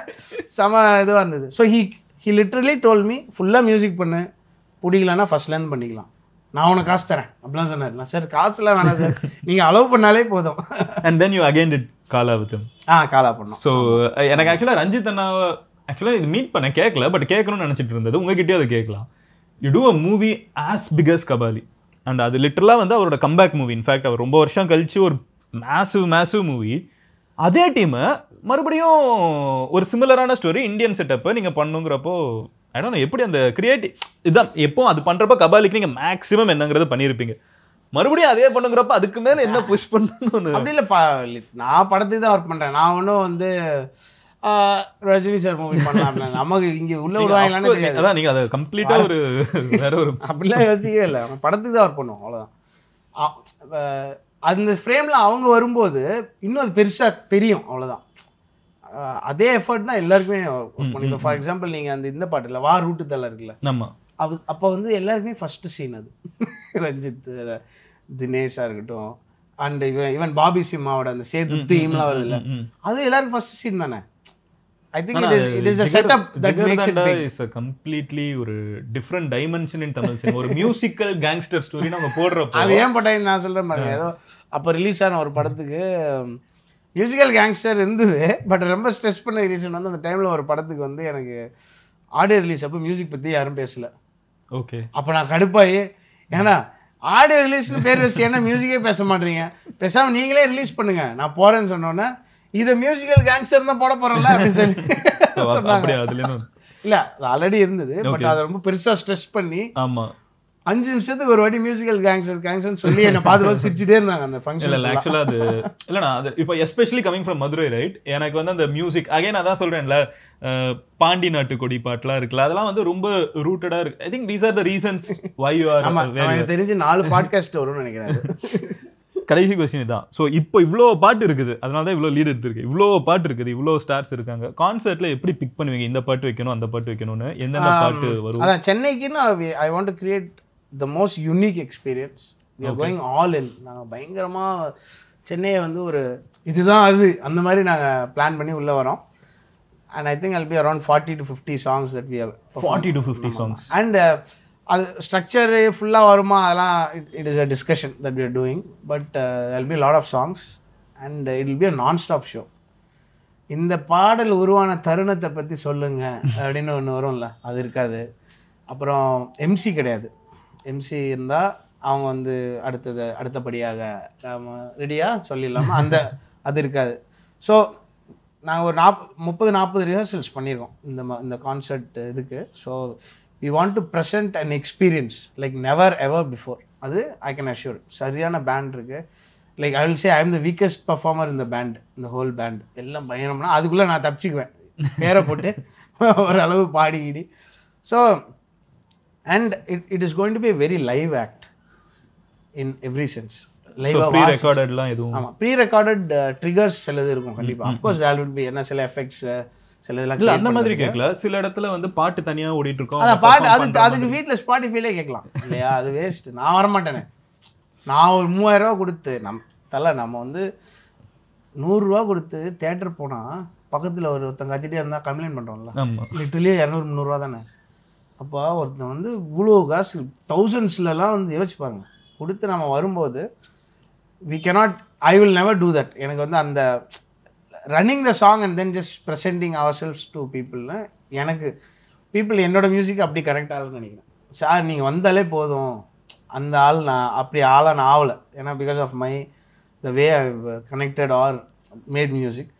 செம இதுவாக இருந்தது so he he literally told me ஃபுல்லாக மியூசிக் பண்ணு பிடிக்கலன்னா ஃபர்ஸ்ட்லேருந்து பண்ணிக்கலாம் நான் உனக்கு காசு தரேன் அப்படிலாம் சொன்னார் நான் சார் காசுலாம் வேணாம் சார் நீங்கள் அலோவ் பண்ணாலே போதும் and then you again did Kaala with uh Kaala பண்ணோம் ஸோ எனக்கு ஆக்சுவலாக ரஞ்சித் அண்ணாவை ஆக்சுவலாக இது மீட் பண்ண கேட்கல பட் கேட்கணும்னு நினச்சிட்டு இருந்தது உங்ககிட்டயே அதை கேட்கலாம் you do a movie as big as Kabali and அது லிட்டரலாக வந்து அவரோட கம்பேக் மூவி இன்ஃபேக்ட் அவர் ரொம்ப வருஷம் கழிச்சு ஒரு மேசிவ் மேசிவ் மூவி அதே டீமை மறுபடியும் ஒரு சிமிலரான ஸ்டோரி இந்தியன் செட்டப்பை நீங்கள் பண்ணுங்கிறப்போ ஐ டோன் எப்படி அந்த கிரியேட்டிவ் இதுதான் எப்போ அது பண்ணுறப்ப கபாலிக்கு நீங்கள் மேக்ஸிமம் என்னங்கிறது பண்ணியிருப்பீங்க மறுபடியும் அதே பண்ணுங்கிறப்ப அதுக்கு மேலே என்ன புஷ் பண்ணணும்னு அப்படி இல்லைப்பா நான் படத்துக்கு தான் ஒர்க் பண்ணுறேன் நான் ஒன்றும் வந்து ஆ, ரஜினி சார் மூவி பண்ணலாம் நமக்கு இங்கே உள்ள விடுவாங்களான்னு தெரியாது அதான் நீங்க அதை கம்ப்ளீட்டா ஒரு வேற ஒரு அப்படிலாம் யோசிக்கவே இல்லை நம்ம படத்துக்கு தான் ஒர்க் பண்ணுவோம் அவ்வளோதான் அ- அஹ் அந்த ஃப்ரேமில் அவங்க வரும்போது இன்னும் அது பெருசாக தெரியும் அவ்வளோதான் அஹ் அதே எஃபர்ட் தான் எல்லாருக்குமே ஒர்க் பண்ணிக்கலாம் ஃபார் எக்ஸாம்பிள் நீங்கள் அந்த இந்த பாட்டில் வா ரூட்டு தலை இருக்குல்ல நம்ம அது அப்போ வந்து எல்லாருக்குமே ஃபஸ்ட்டு சீன் அது ரஞ்சித் ர- தினேஷாக இருக்கட்டும் அண்ட் இவன் ஈவன் பாபி சிம்மாவோட அந்த சேது தீம்லாம் வருது இல்லை அது எல்லாருக்கும் ஃபர்ஸ்ட் சீன் தானே I think it is it is a setup that makes it is completely ஒரு different dimension in Tamil cinema ஒரு மியூசிக்கல் கேங்ஸ்டர் ஸ்டோரி நம்ம போடுறப்போ அது ஏன் போட்டேன் நான் சொல்கிறேன் பாருங்க ஏதோ அப்போ ரிலீஸ் ஆன ஒரு படத்துக்கு மியூசிக்கல் கேங்ஸ்டர் இருந்தது பட் ரொம்ப ஸ்ட்ரெஸ் பண்ண ரீசன் வந்து அந்த டைமில் ஒரு படத்துக்கு வந்து எனக்கு ஆடியோ ரிலீஸ் அப்போ மியூசிக் பற்றி யாரும் பேசல ஓகே அப்போ நான் கடுப்பாயி ஏன்னா ஆடியோ ரிலீஸ்னு பேர் வச்சு ஏன்னா மியூசிக்கே பேச மாட்டீங்க பேசாமல் நீங்களே ரிலீஸ் பண்ணுங்க நான் போகிறேன்னு சொன்னோன்னே இதை மியூசிக்கல் கேங்ஸ்டர் தான் போட போகிறேன்ல அப்படின்னு சொல்லி சொன்னாங்க அப்படியே அதுல இருந்து இல்லை அது ஆல்ரெடி இருந்தது பட் அதை ரொம்ப பெருசாக ஸ்ட்ரெஸ் பண்ணி ஆமா அஞ்சு நிமிஷத்துக்கு ஒரு வாட்டி மியூசிக்கல் கேங்ஸ்டர் கேங்ஸ்டர்னு சொல்லி என்னை பார்த்து பார்த்து சிரிச்சிட்டே இருந்தாங்க அந்த இல்ல ஃபங்க்ஷன் இல்ல ஆக்சுவலா அது இல்லண்ணா அது இப்போ especially coming from Madurai right எனக்கு வந்து அந்த மியூசிக் அகைன் அதான் சொல்றேன்ல அஹ், பாண்டி நாட்டு கொடி பாட்டுலாம் இருக்குல்ல அதெல்லாம் வந்து ரொம்ப ரூட்டடா இருக்கு I think these are the reasons why you are ஆமா எனக்கு தெரிஞ்சு நாலு பாட்காஸ்ட் வரும்னு நினைக்கிறேன் அது. கடைசி கொஸ்டின் தான் ஸோ இப்போ இவ்வளோ பாட்டு இருக்குது அதனால தான் இவ்வளோ லீட் எடுத்திருக்கு இவ்வளோ பாட்டு இருக்குது இவ்வளோ ஸ்டார்ஸ் இருக்காங்க கான்சர்ட்ல எப்படி பிக் பண்ணுவீங்க இந்த பாட்டு வைக்கணும் அந்த பாட்டு வைக்கணும்னு எந்தெந்த பாட்டு வரும் அதான் சென்னைக்குன்னு I want to create the most unique experience we are going all in நாங்கள் பயங்கரமாக சென்னையை வந்து ஒரு இதுதான் அது அந்த மாதிரி நாங்கள் பிளான் பண்ணி உள்ளே வரோம் and I think all be around forty to fifty songs that we forty to fifty songs and அது ஸ்ட்ரக்சரு ஃபுல்லாக வருமா அதெல்லாம் it is a discussion that we are doing but will be lot of songs and it will be a non stop show இந்த பாடல் உருவான தருணத்தை பற்றி சொல்லுங்க அப்படின்னு ஒன்று வரும்ல அது இருக்காது அப்புறம் எம்சி கிடையாது எம்சி இருந்தால் அவங்க வந்து அடுத்தது அடுத்தபடியாக நாம ரெடியாக சொல்லிடலாமா அந்த அது இருக்காது ஸோ நாங்கள் ஒரு நாப் முப்பது நாற்பது ரிஹர்சல்ஸ் பண்ணியிருக்கோம் இந்த ம- இந்த கான்சர்ட் இதுக்கு so we want to present an experience like never ever before அது ஐ கேன் அஷ்யூர் சரியான பேண்ட் இருக்குது like I will say I am the weakest performer இந்த பேண்ட் இந்த ஹோல் பேண்ட் எல்லாம் பயணம்னா அதுக்குள்ளே நான் தப்பிச்சுக்குவேன் பேரை போட்டு ஓரளவு பாடிக்கிடி so and it it is going to be very live act in every sense live pre ரெக்கார்டட்லாம் எதுவும் ஆமாம் ப்ரீ ரெக்கார்டட் ட்ரிகர்ஸ் சிலது இருக்கும் கண்டிப்பாக அஃப்கோர்ஸ் தேல் would பி என்ன சில எஃபெக்ட்ஸ் சில இதெல்லாம் இல்ல create அந்த மாதிரி பண்றதுக்கு. கேட்கல சில இடத்துல வந்து பாட்டு தனியா ஓடிட்டு இருக்கோம் அதான் அவங்க பாட்டு perform அதுக்கு பண்ற அதுக்கு வீட்டில் ஸ்பாட்டிஃபைலே கேட்கலாம் இல்லையா அது வேஸ்ட் நான் வரமாட்டேனே நான் ஒரு மூவாயிரம் ரூபா கொடுத்து நம் தலை நம்ம வந்து நூறுரூவா கொடுத்து தேட்டர் போனால் பக்கத்தில் ஒரு ஒருத்தங்க கத்திட்டே இருந்தால் கம்ப்ளைண்ட் பண்ணுறோம்ல ஆமா லிட்டரலி இரநூறு முந்நூறுரூவா தானே அப்போ ஒருத்தன் வந்து இவ்வளோ காசு தௌசண்ட்ஸ்லலாம் வந்து யோசிச்சு பாருங்க கொடுத்து நம்ம வரும்போது we cannot I will never do that எனக்கு வந்து அந்த running the song and then just presenting ourselves to பீப்புள்னு எனக்கு பீப்புள் என்னோட மியூசிக் அப்படி கரெக்ட் ஆகலன்னு நினைக்கிறேன் சார் நீங்கள் வந்தாலே போதும் அந்த ஆள் நான் அப்படி ஆளாக நான் ஆகலை ஏன்னா because of my the way I connected are made music so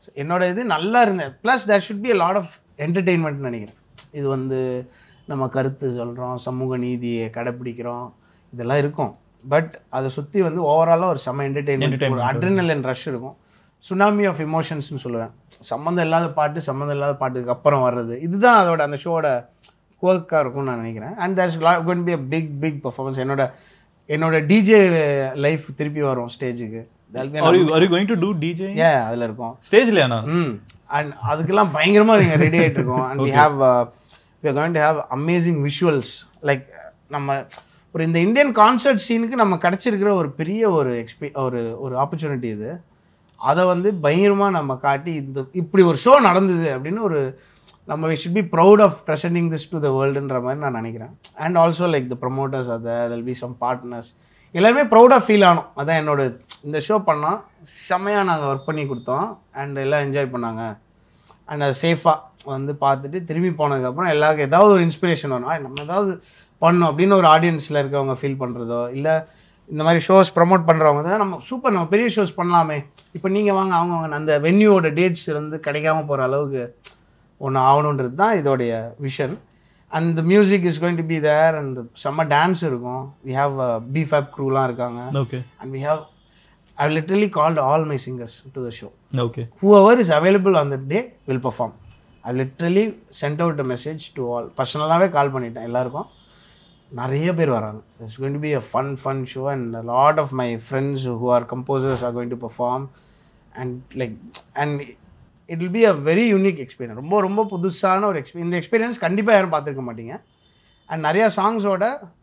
என்னோட இது நல்லா இருந்தேன் plus there should be a lot of என்டர்டெயின்மெண்ட்னு நினைக்கிறேன் இது வந்து நம்ம கருத்து சொல்கிறோம் சமூக நீதியை கடைப்பிடிக்கிறோம் இதெல்லாம் இருக்கும் பட் அதை சுற்றி வந்து ஓவராலாக ஒரு செம்ம என்டர்டெயின்மெண்ட் ஒரு அட்ரினல் ரஷ் இருக்கும் சுனாமி ஆஃப் இமோஷன்ஸ்னு சொல்லுவேன் சம்மந்தம் இல்லாத பாட்டு சம்மந்தம் இல்லாத பாட்டுக்கு அப்புறம் வர்றது இதுதான் அதோட அந்த ஷோட கோக்காக இருக்கும்னு நான் நினைக்கிறேன் and there's gonna be a big big performance என்னோட என்னோட டிஜே லைஃப் திருப்பி வரும் ஸ்டேஜுக்கு are you are you going to do dj ஏ அதில் இருக்கும் ஸ்டேஜ்லயாண்ணா ம் அண்ட் அதுக்கெல்லாம் பயங்கரமாக நீங்கள் ரெடி ஆகிட்டு இருக்கோம் and we have we going to have amazing visuals like நம்ம ஒரு இந்த இந்தியன் கான்சர்ட் சீனுக்கு நம்ம கிடச்சிருக்கிற ஒரு பெரிய ஒரு எக்ஸ்பீ ஒரு ஒரு ஆப்பர்ச்சுனிட்டி இது அதை வந்து பயங்கரமாக நம்ம காட்டி இந்த இப்படி ஒரு ஷோ நடந்தது அப்படின்னு ஒரு நம்ம we should be proud of presenting this to the வேர்ல்டுன்ற மாதிரி நான் நினைக்கிறேன் and also like the promoters அதை தெல் பி சம் பார்ட்னர்ஸ் எல்லாருமே ப்ரௌடாக ஃபீல் ஆனோம் அதான் என்னோட இது. இந்த ஷோ பண்ணோம் செம்மையாக நாங்கள் ஒர்க் பண்ணி கொடுத்தோம் அண்ட் எல்லாம் என்ஜாய் பண்ணாங்க அண்ட் அது சேஃபாக வந்து பார்த்துட்டு திரும்பி போனதுக்கப்புறம் எல்லாருக்கும் ஏதாவது ஒரு இன்ஸ்பிரேஷன் வரும் "ஆ, நம்ம ஏதாவது பண்ணோம் அப்படின்னு ஒரு ஆடியன்ஸில் இருக்கவங்க ஃபீல் பண்ணுறதோ இல்லை இந்த மாதிரி ஷோஸ் ப்ரமோட் பண்ணுறவங்க தான் நம்ம சூப்பர் நம்ம பெரிய ஷோஸ் பண்ணலாமே இப்போ நீங்கள் வாங்க அவங்க வாங்க அந்த வென்யூவோட டேட்ஸ் வந்து கிடைக்காம போகிற அளவுக்கு ஒன்று ஆகணுன்றது தான் இதோடைய vision and the music is going to be there and செம்ம டான்ஸ் இருக்கும் வி ஹாவ் பிஃபேப் க்ரூலாம் இருக்காங்க okay and we have I literally called all my singers to the show okay whoever is available on that day will perform I literally sent out a message to all பர்சனலாகவே call பண்ணிட்டேன் எல்லாருக்கும் நிறைய பேர் வராங்க it's going to be a fun fun show and a lot of my friends who are composers are going to perform and like and it will be a very unique experience ரொம்ப ரொம்ப புதுசான ஒரு experience இந்த experience கண்டிப்பாக யாரும் பார்த்துருக்க மாட்டீங்க and நிறையா சாங்ஸோட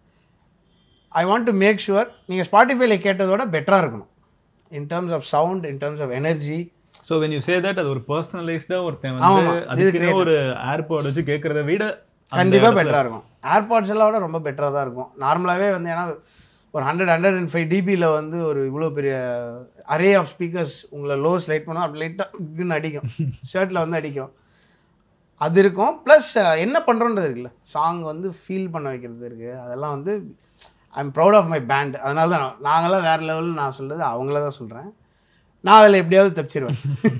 I want to make sure நீங்கள் ஸ்பாட்டிஃபைல கேட்டதோட பெட்டராக இருக்கணும் in terms of sound in terms of energy so when you say that அது ஒரு பர்சனலைஸ்டா ஒருத்தன் ஆமா, வந்து இது அதுக்குன்னே ஒரு ஏர்பாட் வச்சு கேட்கறத விட அந்த கண்டிப்பாக பெட்டராக இருக்கும் ஏர்பாட்ஸ் எல்லாம் விட ரொம்ப பெட்டராக தான் இருக்கும் நார்மலாகவே வந்து ஏன்னா ஒரு ஹண்ட்ரட் ஹண்ட்ரட் அண்ட் ஃபைவ் டிபியில் வந்து ஒரு இவ்வளோ பெரிய அரே ஆஃப் ஸ்பீக்கர்ஸ் உங்களை லோ ஸ்லைட் பண்ணோம் அப்படி லைட்டாக அடிக்கும் ஷர்ட்டில் வந்து அடிக்கும் அது இருக்கும் ப்ளஸ் என்ன பண்ணுறோன்றது இருக்குல்ல சாங் வந்து ஃபீல் பண்ண வைக்கிறது இருக்குது அதெல்லாம் வந்து I am proud of my band அதனால தான் நான்- நாங்கெல்லாம் வேறு லெவலில் நான் சொல்கிறது அவங்கள தான் சொல்கிறேன் நான் அதில் எப்படியாவது தப்பிச்சிருவேன்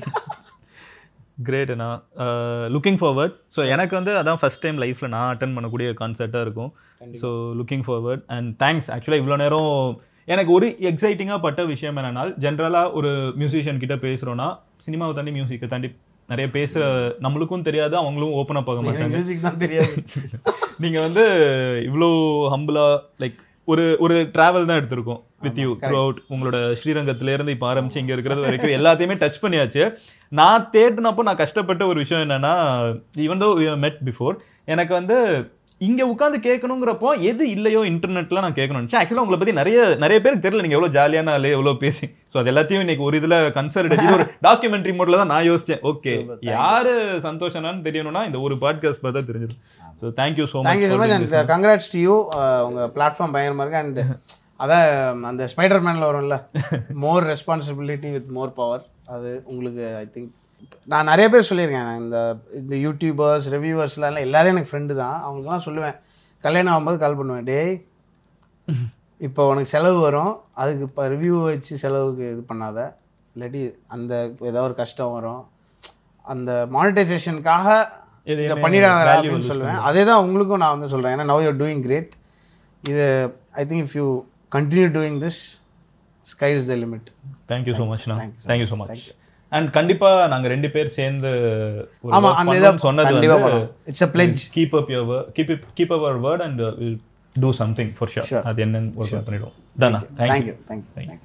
கிரேட் அண்ணா லுக்கிங் ஃபார்வர்ட் ஸோ எனக்கு வந்து அதான் ஃபர்ஸ்ட் டைம் லைஃப்பில் நான் அட்டன் பண்ணக்கூடிய கான்சர்ட்டாக இருக்கும் so looking forward and thanks ஆக்சுவலாக இவ்வளோ நேரம் எனக்கு ஒரு எக்ஸைட்டிங்காக பட்ட விஷயம் என்னன்னா ஜென்ரலாக ஒரு மியூசிஷியன் கிட்ட பேசுகிறோன்னா சினிமாவை தாண்டி மியூசிக்கை தாண்டி நிறைய பேசுகிற நம்மளுக்கும் தெரியாது அவங்களும் ஓப்பன் அப் ஆக மாட்டாங்க மியூசிக் தான் தெரியாது நீங்கள் வந்து இவ்வளோ ஹம்பிளாக லைக் ஒரு ஒரு டிராவல் தான் எடுத்திருக்கோம் வித் யூ த்ரூ அவுட் உங்களோட ஸ்ரீரங்கத்திலேருந்து இப்போ ஆரம்பிச்சு இங்கே இருக்கிறது வரைக்கும் எல்லாத்தையுமே டச் பண்ணியாச்சு நான் தேடினப்போ நான் கஷ்டப்பட்ட ஒரு விஷயம் என்னன்னா ஈவன் தோ மெட் பிஃபோர் எனக்கு வந்து இங்கே உட்காந்து கேட்கணுங்கிறப்போ எது இல்லையோ இன்டர்நெட்டில் நான் கேட்கணும் ஆக்சுவலாக உங்களை பற்றி நிறைய நிறைய பேருக்கு தெரியல நீங்கள் எவ்வளோ ஜாலியான ஆளு எவ்வளோ பேசி ஸோ அது எல்லாத்தையும் இன்னைக்கு ஒரு இதில் கன்சல்ட் இது ஒரு டாக்குமெண்ட்ரி மோட்ல தான் நான் யோசிச்சேன் ஓகே யாரு சந்தோஷம்னான்னு தெரியணும்னா இந்த ஒரு பாட்காஸ்ட் பார்த்தா தெரிஞ்சிடும் so thank you so much thank you so much and congrats to you உங்கள் பிளாட்ஃபார்ம் பயங்கரமாக இருக்கு அண்ட் அதான் அந்த ஸ்பைடர் மேனில் வரும்ல more responsibility with more power அது உங்களுக்கு ஐ திங்க் நான் நிறைய பேர் சொல்லியிருக்கேன் நான் இந்த இந்த யூடியூபர்ஸ் ரிவ்யூவர்ஸ்லாம் எல்லாரும் எனக்கு ஃப்ரெண்டு தான் அவங்களுக்குலாம் சொல்லுவேன் கல்யாணம் ஆகும்போது கால் பண்ணுவேன் டேய் இப்போ உனக்கு செலவு வரும் அதுக்கு இப்போ ரிவ்யூ வச்சு செலவுக்கு இது பண்ணாத இல்லாட்டி அந்த ஏதோ ஒரு கஷ்டம் வரும் அந்த மானிட்டைசேஷனுக்காக இதை எதையுமே பண்ணிடாத value அப்படின்னு lose சொல்லுவேன் அதே தான் உங்களுக்கும் நான் வந்து சொல்கிறேன் ஏன்னா நவ் யூர் டூயிங் கிரேட் இது I think if you continue doing this sky is the limit thank you so மச்ண்ணா Thank you so thank you so much. Much and கண்டிப்பா நாங்க ரெண்டு பேர் சேர்ந்து ஒரு ஆமா work அந்த இதை பண்ணணும்னு சொன்னது கண்டிப்பாக வந்து பண்ணலாம் it's a pledge keep up your keep keep our word and will do something for sure Sure. அது என்னன்னு ஒர்க் பண்ணிடுவோம் தானா தேங்க்யூ தேங்க்யூ தேங்க்யூ